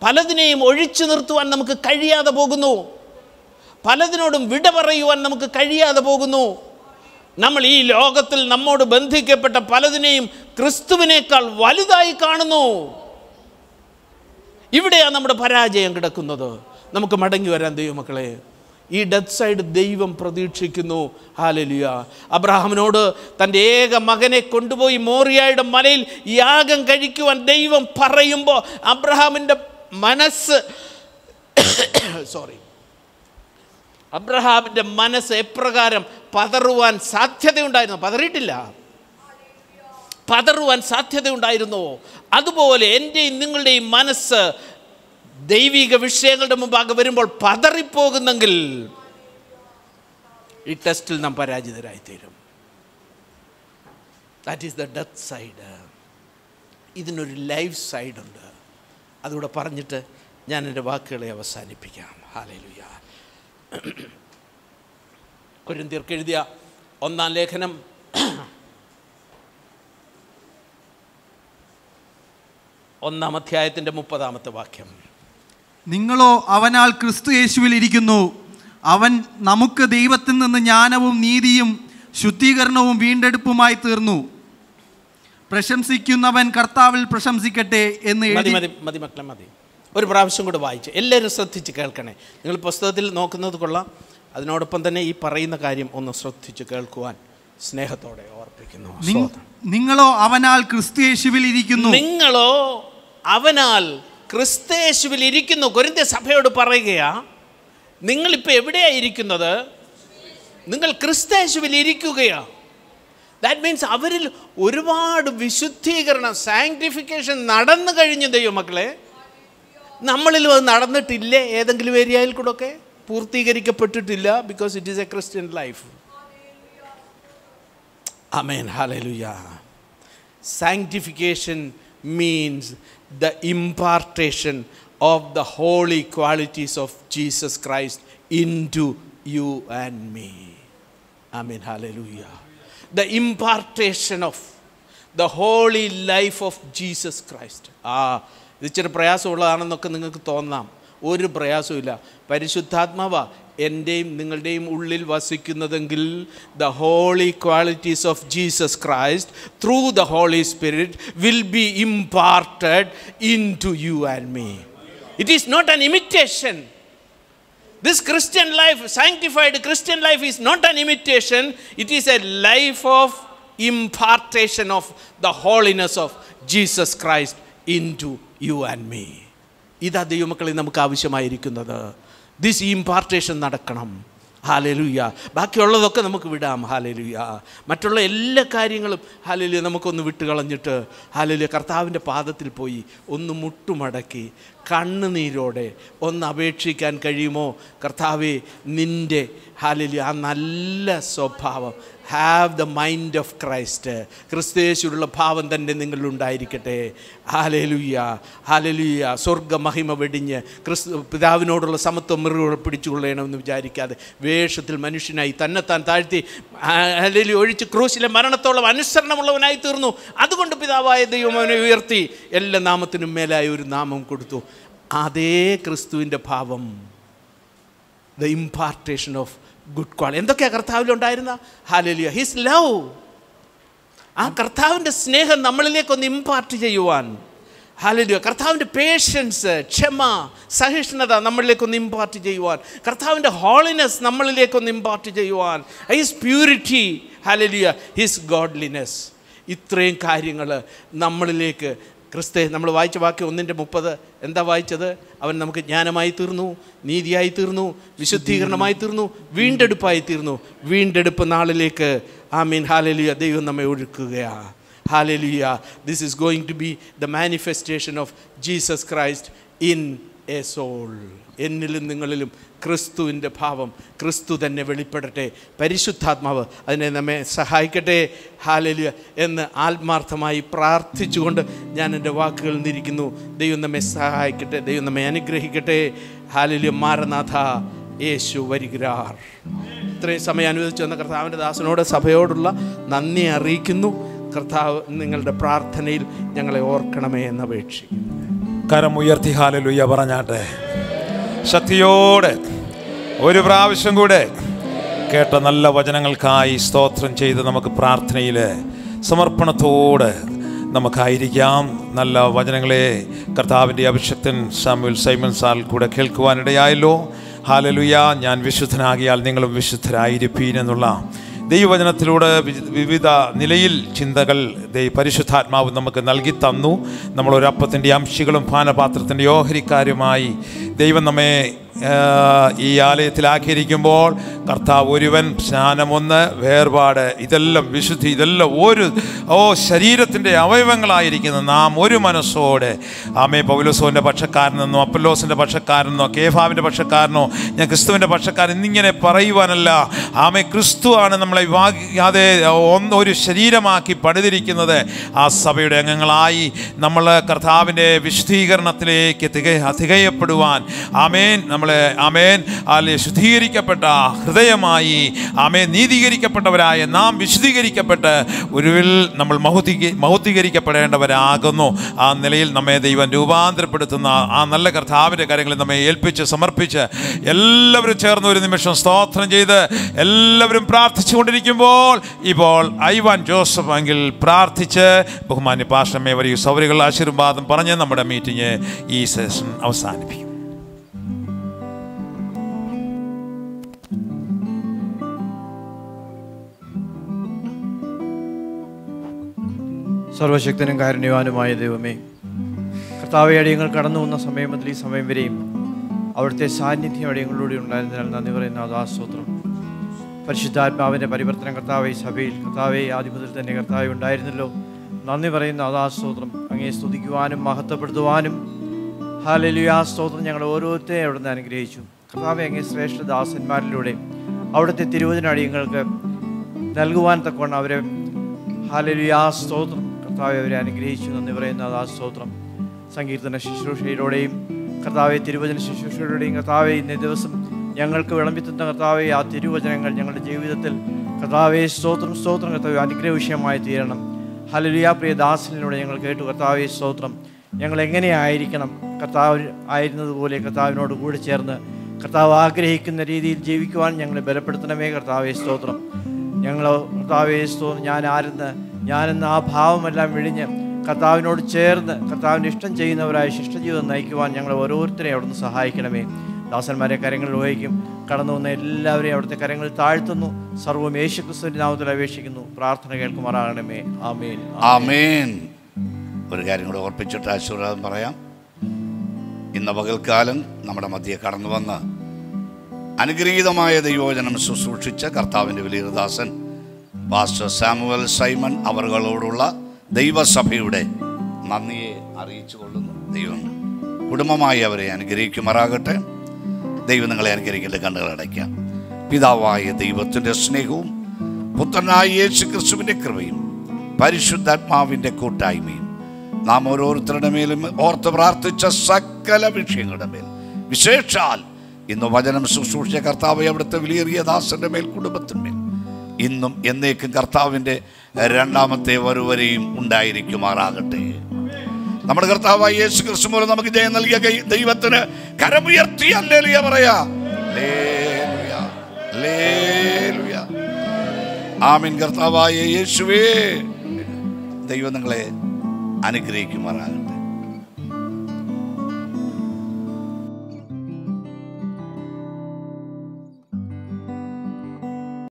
പലതിനെയും ഒഴിച്ചു നിർത്തുവാൻ നമുക്ക് കഴിയാതെ പോകുന്നു പലതിനോടും വിട പറയുവാൻ നമുക്ക് കഴിയാതെ പോകുന്നു നമ്മൾ ഈ ലോകത്തിൽ നമ്മോട് ബന്ധിക്കപ്പെട്ട പലതിനെയും ക്രിസ്തുവിനേക്കാൾ വലുതായി കാണുന്നു ഇവിടെയാണ് നമ്മുടെ പരാജയം കിടക്കുന്നത് നമുക്ക് മടങ്ങി വരാൻ ദൈവമക്കളെ ഈ ഡെത്ത് സൈഡ് ദൈവം പ്രതീക്ഷിക്കുന്നു ഹാലലിയ അബ്രഹാമിനോട് തൻ്റെ ഏക മകനെ കൊണ്ടുപോയി മോറിയായുടെ മലയിൽ യാഗം കഴിക്കുവാൻ ദൈവം പറയുമ്പോൾ അബ്രഹാമിൻ്റെ മനസ്സ് സോറി അബ്രഹാമിൻ്റെ മനസ്സ് എപ്രകാരം പതറുവാൻ സാധ്യതയുണ്ടായിരുന്നു പതറിയിട്ടില്ല പതറുവാൻ സാധ്യതയുണ്ടായിരുന്നുവോ അതുപോലെ എൻ്റെയും നിങ്ങളുടെയും മനസ്സ് ദൈവിക വിഷയങ്ങളുടെ മുമ്പാകെ വരുമ്പോൾ പതറിപ്പോകുന്നെങ്കിൽ ഈ ടെസ്റ്റിൽ നാം പരാജിതരായിത്തീരും that is the death side ഇതിനൊരു ലൈഫ് സൈഡുണ്ട് അതുകൂടെ പറഞ്ഞിട്ട് ഞാൻ എൻ്റെ വാക്കുകളെ അവസാനിപ്പിക്കാം ഹാലലുയ കൊരിന്തിയർക്ക് എഴുതിയ ഒന്നാം ലേഖനം ഒന്നാം അധ്യായത്തിൻ്റെ മുപ്പതാമത്തെ വാക്യം നിങ്ങളോ അവനാൽ ക്രിസ്തു യേശുവിൽ ഇരിക്കുന്നു അവൻ നമുക്ക് ദൈവത്തിൽ നിന്ന് ജ്ഞാനവും നീതിയും ശുദ്ധീകരണവും വീണ്ടെടുപ്പുമായി തീർന്നു പ്രശംസിക്കുന്നവൻ കർത്താവിൽ പ്രശംസിക്കട്ടെ എന്ന് മതി എഴുതി മതി മതി മക്കളെ മതി ഒരു പ്രാവശ്യം കൂടെ വായിച്ച് എല്ലാവരും ശ്രദ്ധിച്ച് കേൾക്കണേ നിങ്ങൾ പുസ്തകത്തിൽ നോക്കുന്നത് കൊള്ളാം അതിനോടൊപ്പം തന്നെ ഈ പറയുന്ന കാര്യം ഒന്ന് ശ്രദ്ധിച്ച് കേൾക്കുവാൻ സ്നേഹത്തോടെ ഓർപ്പിക്കുന്നു നിങ്- സ്തോത്രം. നിങ്ങളോ അവനാൽ ക്രിസ്തു യേശുവിൽ ഇരിക്കുന്നു നിങ്ങളോ അവനാൽ ക്രിസ്തേശുവിൽ ഇരിക്കുന്നു കൊരിന്ത്യ സഭയോട് പറയുകയാ നിങ്ങളിപ്പോൾ എവിടെയാ ഇരിക്കുന്നത് നിങ്ങൾ ക്രിസ്തേശുവിൽ ഇരിക്കുകയാ ദാറ്റ് മീൻസ് അവരിൽ ഒരുപാട് വിശുദ്ധീകരണം സാങ്ക്ടിഫിക്കേഷൻ നടന്നു കഴിഞ്ഞു ദൈവമക്കളെ നമ്മളിലും അത് നടന്നിട്ടില്ലേ ഏതെങ്കിലും ഏരിയയിൽ കൂടെ ഒക്കെ പൂർത്തീകരിക്കപ്പെട്ടിട്ടില്ല because it is a Christian life അമേൻ ഹാലലുയ sanctification means the impartation of the holy qualities of Jesus Christ into you and me. Amen. Hallelujah. The impartation of the holy life of Jesus Christ. ആ ഇത് ഇച്ചിരി പ്രയാസമുള്ളതാണെന്നൊക്കെ നിങ്ങൾക്ക് തോന്നാം ഒരു പ്രയാസമില്ല പരിശുദ്ധാത്മാവ എൻ്റെയും നിങ്ങളുടെയും ഉള്ളിൽ വസിക്കുന്നതെങ്കിൽ the holy qualities of Jesus Christ through the Holy Spirit will be imparted into you and me it is not an imitation This Christian life, sanctified Christian life, is not an imitation, it is a life of impartation of the holiness of Jesus Christ into you and me. ഇതാ ദൈവമക്കളിൽ നമുക്ക് ആവശ്യമായിരിക്കുന്നത് this impartation നടക്കണം ഹാലലുയ്യ ബാക്കിയുള്ളതൊക്കെ നമുക്ക് വിടാം ഹാലലുയ്യ മറ്റുള്ള എല്ലാ കാര്യങ്ങളും ഹാലലുയ നമുക്കൊന്ന് വിട്ട് കളഞ്ഞിട്ട് ഹാലലുയ കർത്താവിൻ്റെ പാദത്തിൽ പോയി ഒന്ന് മുട്ടുമടക്കി കണ്ണുനീരോടെ ഒന്ന് അപേക്ഷിക്കാൻ കഴിയുമോ കർത്താവെ നിൻ്റെ ഹാലലുയ ആ നല്ല സ്വഭാവം have the mind of Christ ക്രിസ്തേശുള്ള ഭാവം തന്നെ നിങ്ങളിലുണ്ടായിരിക്കട്ടെ ഹാലലുയ്യ ഹാലലുയ്യ സ്വർഗ മഹിമ വെടിഞ്ഞ് ക്രിസ്തു പിതാവിനോടുള്ള സമത്വം മുറിവുകൾ പിടിച്ചുകൊള്ളണമെന്ന് വിചാരിക്കാതെ വേഷത്തിൽ മനുഷ്യനായി തന്നെത്താൻ താഴ്ത്തി ഹലലി ഒഴിച്ച് ക്രൂശിലെ മരണത്തോളം അനുസരണമുള്ളവനായി തീർന്നു അതുകൊണ്ട് പിതാവായ ദൈവം അവനെ ഉയർത്തി എല്ലാ നാമത്തിനും മേലായ ഒരു നാമം കൊടുത്തു അതേ ക്രിസ്തുവിൻ്റെ ഭാവം the impartation of good quality എന്തൊക്കെയാണ് കർത്താവിലുണ്ടായിരുന്ന ഹാലലിയ ഹിസ് ലവ് ആ കർത്താവിൻ്റെ സ്നേഹം നമ്മളിലേക്കൊന്ന് ഇമ്പാർട്ട് ചെയ്യുവാൻ ഹാലലിയ കർത്താവിൻ്റെ പേഷ്യൻസ് ക്ഷമ സഹിഷ്ണുത നമ്മളിലേക്കൊന്ന് ഇമ്പാർട്ട് ചെയ്യുവാൻ കർത്താവിൻ്റെ ഹോളിനെസ് നമ്മളിലേക്കൊന്ന് ഇമ്പാർട്ട് ചെയ്യുവാൻ ഹിസ് പ്യൂരിറ്റി ഹാലലിയ ഹിസ് ഗോഡ്ലിനെസ് ഇത്രയും കാര്യങ്ങൾ നമ്മളിലേക്ക് ക്രിസ്തെ നമ്മൾ വായിച്ച വാക്യം ഒന്നിൻ്റെ മുപ്പത് എന്താ വായിച്ചത് അവൻ നമുക്ക് ജ്ഞാനമായി തീർന്നു നീതിയായി തീർന്നു വിശുദ്ധീകരണമായി തീർന്നു വീണ്ടെടുപ്പായി തീർന്നു വീണ്ടെടുപ്പ് നാളിലേക്ക് ആ മീൻ ഹാലലിയ ദൈവം നമ്മെ ഒഴുക്കുകയാണ് hallelujah this is going to be the manifestation of Jesus Christ in a soul എന്നിലും നിങ്ങളിലും ക്രിസ്തുവിൻ്റെ ഭാവം ക്രിസ്തു തന്നെ വെളിപ്പെടട്ടെ പരിശുദ്ധാത്മാവ് അതിനെ നമ്മെ സഹായിക്കട്ടെ ഹാലലിയ എന്ന് ആത്മാർത്ഥമായി പ്രാർത്ഥിച്ചുകൊണ്ട് ഞാൻ എൻ്റെ വാക്കുകൾ നിരിക്കുന്നു ദൈവം നമ്മെ സഹായിക്കട്ടെ ദൈവം നമ്മെ അനുഗ്രഹിക്കട്ടെ ഹാലലിയ മാരനാഥ യേശു വരികിരാർ ഇത്രയും സമയം അനുവദിച്ചു വന്ന കർത്താവിൻ്റെ ദാസനോട് സഭയോടുള്ള നന്ദി അറിയിക്കുന്നു കർത്താവ് നിങ്ങളുടെ പ്രാർത്ഥനയിൽ ഞങ്ങളെ ഓർക്കണമേ എന്ന് അപേക്ഷിക്കുന്നു കരമുയർത്തി ഹാലലുയ്യ പറഞ്ഞാട്ടെ ശക്തിയോടെ ഒരു പ്രാവശ്യം കൂടെ കേട്ട നല്ല വചനങ്ങൾക്കായി സ്തോത്രം ചെയ്ത് നമുക്ക് പ്രാർത്ഥനയിൽ സമർപ്പണത്തോടെ നമുക്കായിരിക്കാം നല്ല വചനങ്ങളെ കർത്താവിൻ്റെ അഭിഷക്തൻ സാമുൽ സൈമൻ സാൽ കൂടെ കേൾക്കുവാനിടയായല്ലോ ഹാലലുയ ഞാൻ വിശുദ്ധനാകിയാൽ നിങ്ങളും വിശുദ്ധരായിരിപ്പീൻ എന്നുള്ള ദൈവവചനത്തിലൂടെ വി- വിവിധ നിലയിൽ ചിന്തകൾ ദൈ പരിശുദ്ധാത്മാവ് നമുക്ക് നൽകി തന്നു നമ്മൾ ഒരു അപ്പത്തിൻ്റെ അംശികളും പാനപാത്രത്തിൻ്റെ ഓഹരിക്കാരുമായി ദൈവം നമ്മെ ആ, ഈ ആലയത്തിലാക്കിയിരിക്കുമ്പോൾ കർത്താവ് ഒരുവൻ സ്നാനമൊന്ന് വേർപാട് ഇതെല്ലാം വിശുദ്ധി ഇതെല്ലാം ഒരു ഓ ശരീരത്തിൻ്റെ അവയവങ്ങളായിരിക്കുന്ന നാം ഒരു മനസ്സോടെ ആമേ പൗലോസോൻ്റെ പക്ഷക്കാരനെന്നോ അപ്പല്ലോസിൻ്റെ പക്ഷക്കാരനെന്നോ കേഫാവിൻ്റെ പക്ഷക്കാരനോ ഞാൻ ക്രിസ്തുവിൻ്റെ പക്ഷക്കാരൻ എന്നിങ്ങനെ പറയുവാനല്ല ആമേ ക്രിസ്തുവാണ് നമ്മളെ വിവാഹിക്കാതെ ഒന്ന് ഒരു ശരീരമാക്കി പണിതിരിക്കുന്നത് ആ സഭയുടെ അംഗങ്ങളായി നമ്മൾ കർത്താവിൻ്റെ വിശുദ്ധീകരണത്തിലേക്ക് തിക തികയപ്പെടുവാൻ ആമേൻ നമ്മളെ ആമേൻ അല്ലെ ശുദ്ധീകരിക്കപ്പെട്ട ഹൃദയമായി ആമേൻ നീതീകരിക്കപ്പെട്ടവരായ നാം വിശുദ്ധീകരിക്കപ്പെട്ട് ഒരുവിൽ നമ്മൾ മഹുദ്ധീ മഹുദ്ധീകരിക്കപ്പെടേണ്ടവരാകുന്നു ആ നിലയിൽ നമ്മെ ദൈവം രൂപാന്തരപ്പെടുത്തുന്ന ആ നല്ല കർത്താവിൻ്റെ കാര്യങ്ങളിൽ നമ്മെ ഏൽപ്പിച്ച് സമർപ്പിച്ച് എല്ലാവരും ചേർന്ന് ഒരു നിമിഷം സ്തോത്രം ചെയ്ത് എല്ലാവരും പ്രാർത്ഥിച്ചുകൊണ്ടിരിക്കുമ്പോൾ ഇപ്പോൾ ഐവാൻ ജോസഫ് എങ്കിൽ പ്രാർത്ഥിച്ച് ബഹുമാന്യ പാഷമേ വരെയും സൗകര്യങ്ങൾ ആശീർവാദം പറഞ്ഞ് നമ്മുടെ മീറ്റിംഗ് ഈ സെഷൻ അവസാനിപ്പിക്കും സർവശക്തനും കാരുണ്യവാനുമായ ദൈവമേ കർത്താവെ അടിയങ്ങൾ കടന്നു വന്ന സമയം മുതൽ ഈ സമയം വരെയും അവിടുത്തെ സാന്നിധ്യം അടിയങ്ങളിലൂടെ ഉണ്ടായിരുന്നതിനാൽ നന്ദി പറയുന്ന അതാസ്തോത്രം പരിശുദ്ധാത്മാവിൻ്റെ പരിവർത്തനം കർത്താവെ ഈ സഭയിൽ കർത്താവെ ആദ്യം മുതൽ തന്നെ കർത്താവെ ഉണ്ടായിരുന്നല്ലോ നന്ദി പറയുന്ന അതാസ്തോത്രം അങ്ങേ സ്തുതിക്കുവാനും മഹത്വപ്പെടുത്തുവാനും ഹാലലുയാ സ്തോത്രം ഞങ്ങൾ ഓരോരുത്തരെയും അവിടുന്ന് അനുഗ്രഹിച്ചു കർത്താവെ അങ്ങേ ശ്രേഷ്ഠ ദാസന്മാരിലൂടെ അവിടുത്തെ തിരുവചന അടിയങ്ങൾക്ക് നൽകുവാൻ തക്കവണ്ണം അവരെ ഹാലലുയാ സ്തോത്രം കർത്താവെ അവരെ അനുഗ്രഹിച്ചു നന്ദി പറയുന്ന ആ സ്തോത്രം സങ്കീർത്തന ശുശ്രൂഷയിലൂടെയും കർത്താവെ തിരുവചന ശുശ്രൂഷയിലൂടെയും കർത്താവെ ഇന്നേ ദിവസം ഞങ്ങൾക്ക് വിളമ്പിത്തുന്ന കർത്താവെ ആ തിരുവചനങ്ങൾ ഞങ്ങളുടെ ജീവിതത്തിൽ കർത്താവെ സ്തോത്രം സ്തോത്രം കർത്താവെ അനുഗ്രഹ വിഷയമായി തീരണം ഹലലുയാ പ്രിയ ദാസനിലൂടെ ഞങ്ങൾ കേട്ടു കർത്താവെ സ്തോത്രം ഞങ്ങൾ എങ്ങനെയായിരിക്കണം കർത്താവ് ആയിരുന്നതുപോലെ കർത്താവിനോട് കൂടെ ചേർന്ന് കർത്താവ് ആഗ്രഹിക്കുന്ന രീതിയിൽ ജീവിക്കുവാൻ ഞങ്ങളെ ബലപ്പെടുത്തണമേ കർത്താവെ സ്തോത്രം ഞങ്ങൾ കർത്താവെ സ്തോത്രം ഞാൻ ആരെന്ന് ഞാനെന്ന ആ ഭാവമെല്ലാം വിഴിഞ്ഞ് കർത്താവിനോട് ചേർന്ന് കർത്താവിൻ്റെ ഇഷ്ടം ചെയ്യുന്നവരായ ശിഷ്ടജീവിതം നയിക്കുവാൻ ഞങ്ങൾ ഓരോരുത്തരെയും അവിടുന്ന് സഹായിക്കണമേ ദാസന്മാരെ കരങ്ങളിൽ വഹിക്കും കടന്നു വന്ന എല്ലാവരെയും അവിടുത്തെ കരങ്ങളിൽ താഴ്ത്തുന്നു സർവ്വം യേശുക്രിസ്തുവിൻ്റെ നാമത്തിൽ അപേക്ഷിക്കുന്നു പ്രാർത്ഥന കേൾക്കുമാറാകണമേ ആമേൻ ആമേൻ ഒരു കാര്യം കൂടെ ഓർപ്പിച്ചിട്ട് ആശീർവാദം പറയാം ഇന്ന് പകൽക്കാലം നമ്മുടെ മധ്യേ കടന്നു വന്ന് അനുഗ്രഹീതമായ ദൈവോചനം ശുശ്രൂഷിച്ച കർത്താവിൻ്റെ വലിയദാസൻ പാസ്റ്റർ സാമുവൽ സൈമൺ അവറുകളോടുള്ള ദൈവസഭയുടെ നന്ദിയെ അറിയിച്ചു കൊള്ളുന്നു ദൈവം കുടുംബമായി അവരെ അനുഗ്രഹിക്കുമാറാകട്ടെ ദൈവം നിങ്ങളെ അനുഗ്രഹിക്കട്ടെ കണ്ണുകൾ അടയ്ക്കാം പിതാവായ ദൈവത്തിൻ്റെ സ്നേഹവും പുത്രനായ യേശു ക്രിസ്തുവിൻ്റെ കൃപയും പരിശുദ്ധാത്മാവിൻ്റെ കൂട്ടായ്മയും നാം ഓരോരുത്തരുടെ മേലും ഓർത്ത് പ്രാർത്ഥിച്ച സകല വിഷയങ്ങളുടെ മേൽ വിശേഷാൽ ഇന്ന് വചനം ശുശ്രൂഷിച്ച കർത്താവ് അവിടുത്തെ വിലയേറിയ ദാസന്റെ മേൽ കുടുംബത്തിന്മേൽ ഇന്നും എന്നേക്കും കർത്താവിൻ്റെ രണ്ടാമത്തെ വരുവരെയും ഉണ്ടായിരിക്കുമാറാകട്ടെ നമ്മുടെ കർത്താവായ യേശു ക്രിസ്തു മൂലം നമുക്ക് ജയം നൽകിയ കൈ- ദൈവത്തിന് കരമുയർത്തി അല്ലേലിയ പറയാ ലേലുയ, ലേലുയ. ആമീൻ കർത്താവായ യേശുവേ ദൈവം നിങ്ങളെ അനുഗ്രഹിക്കുമാറാകട്ടെ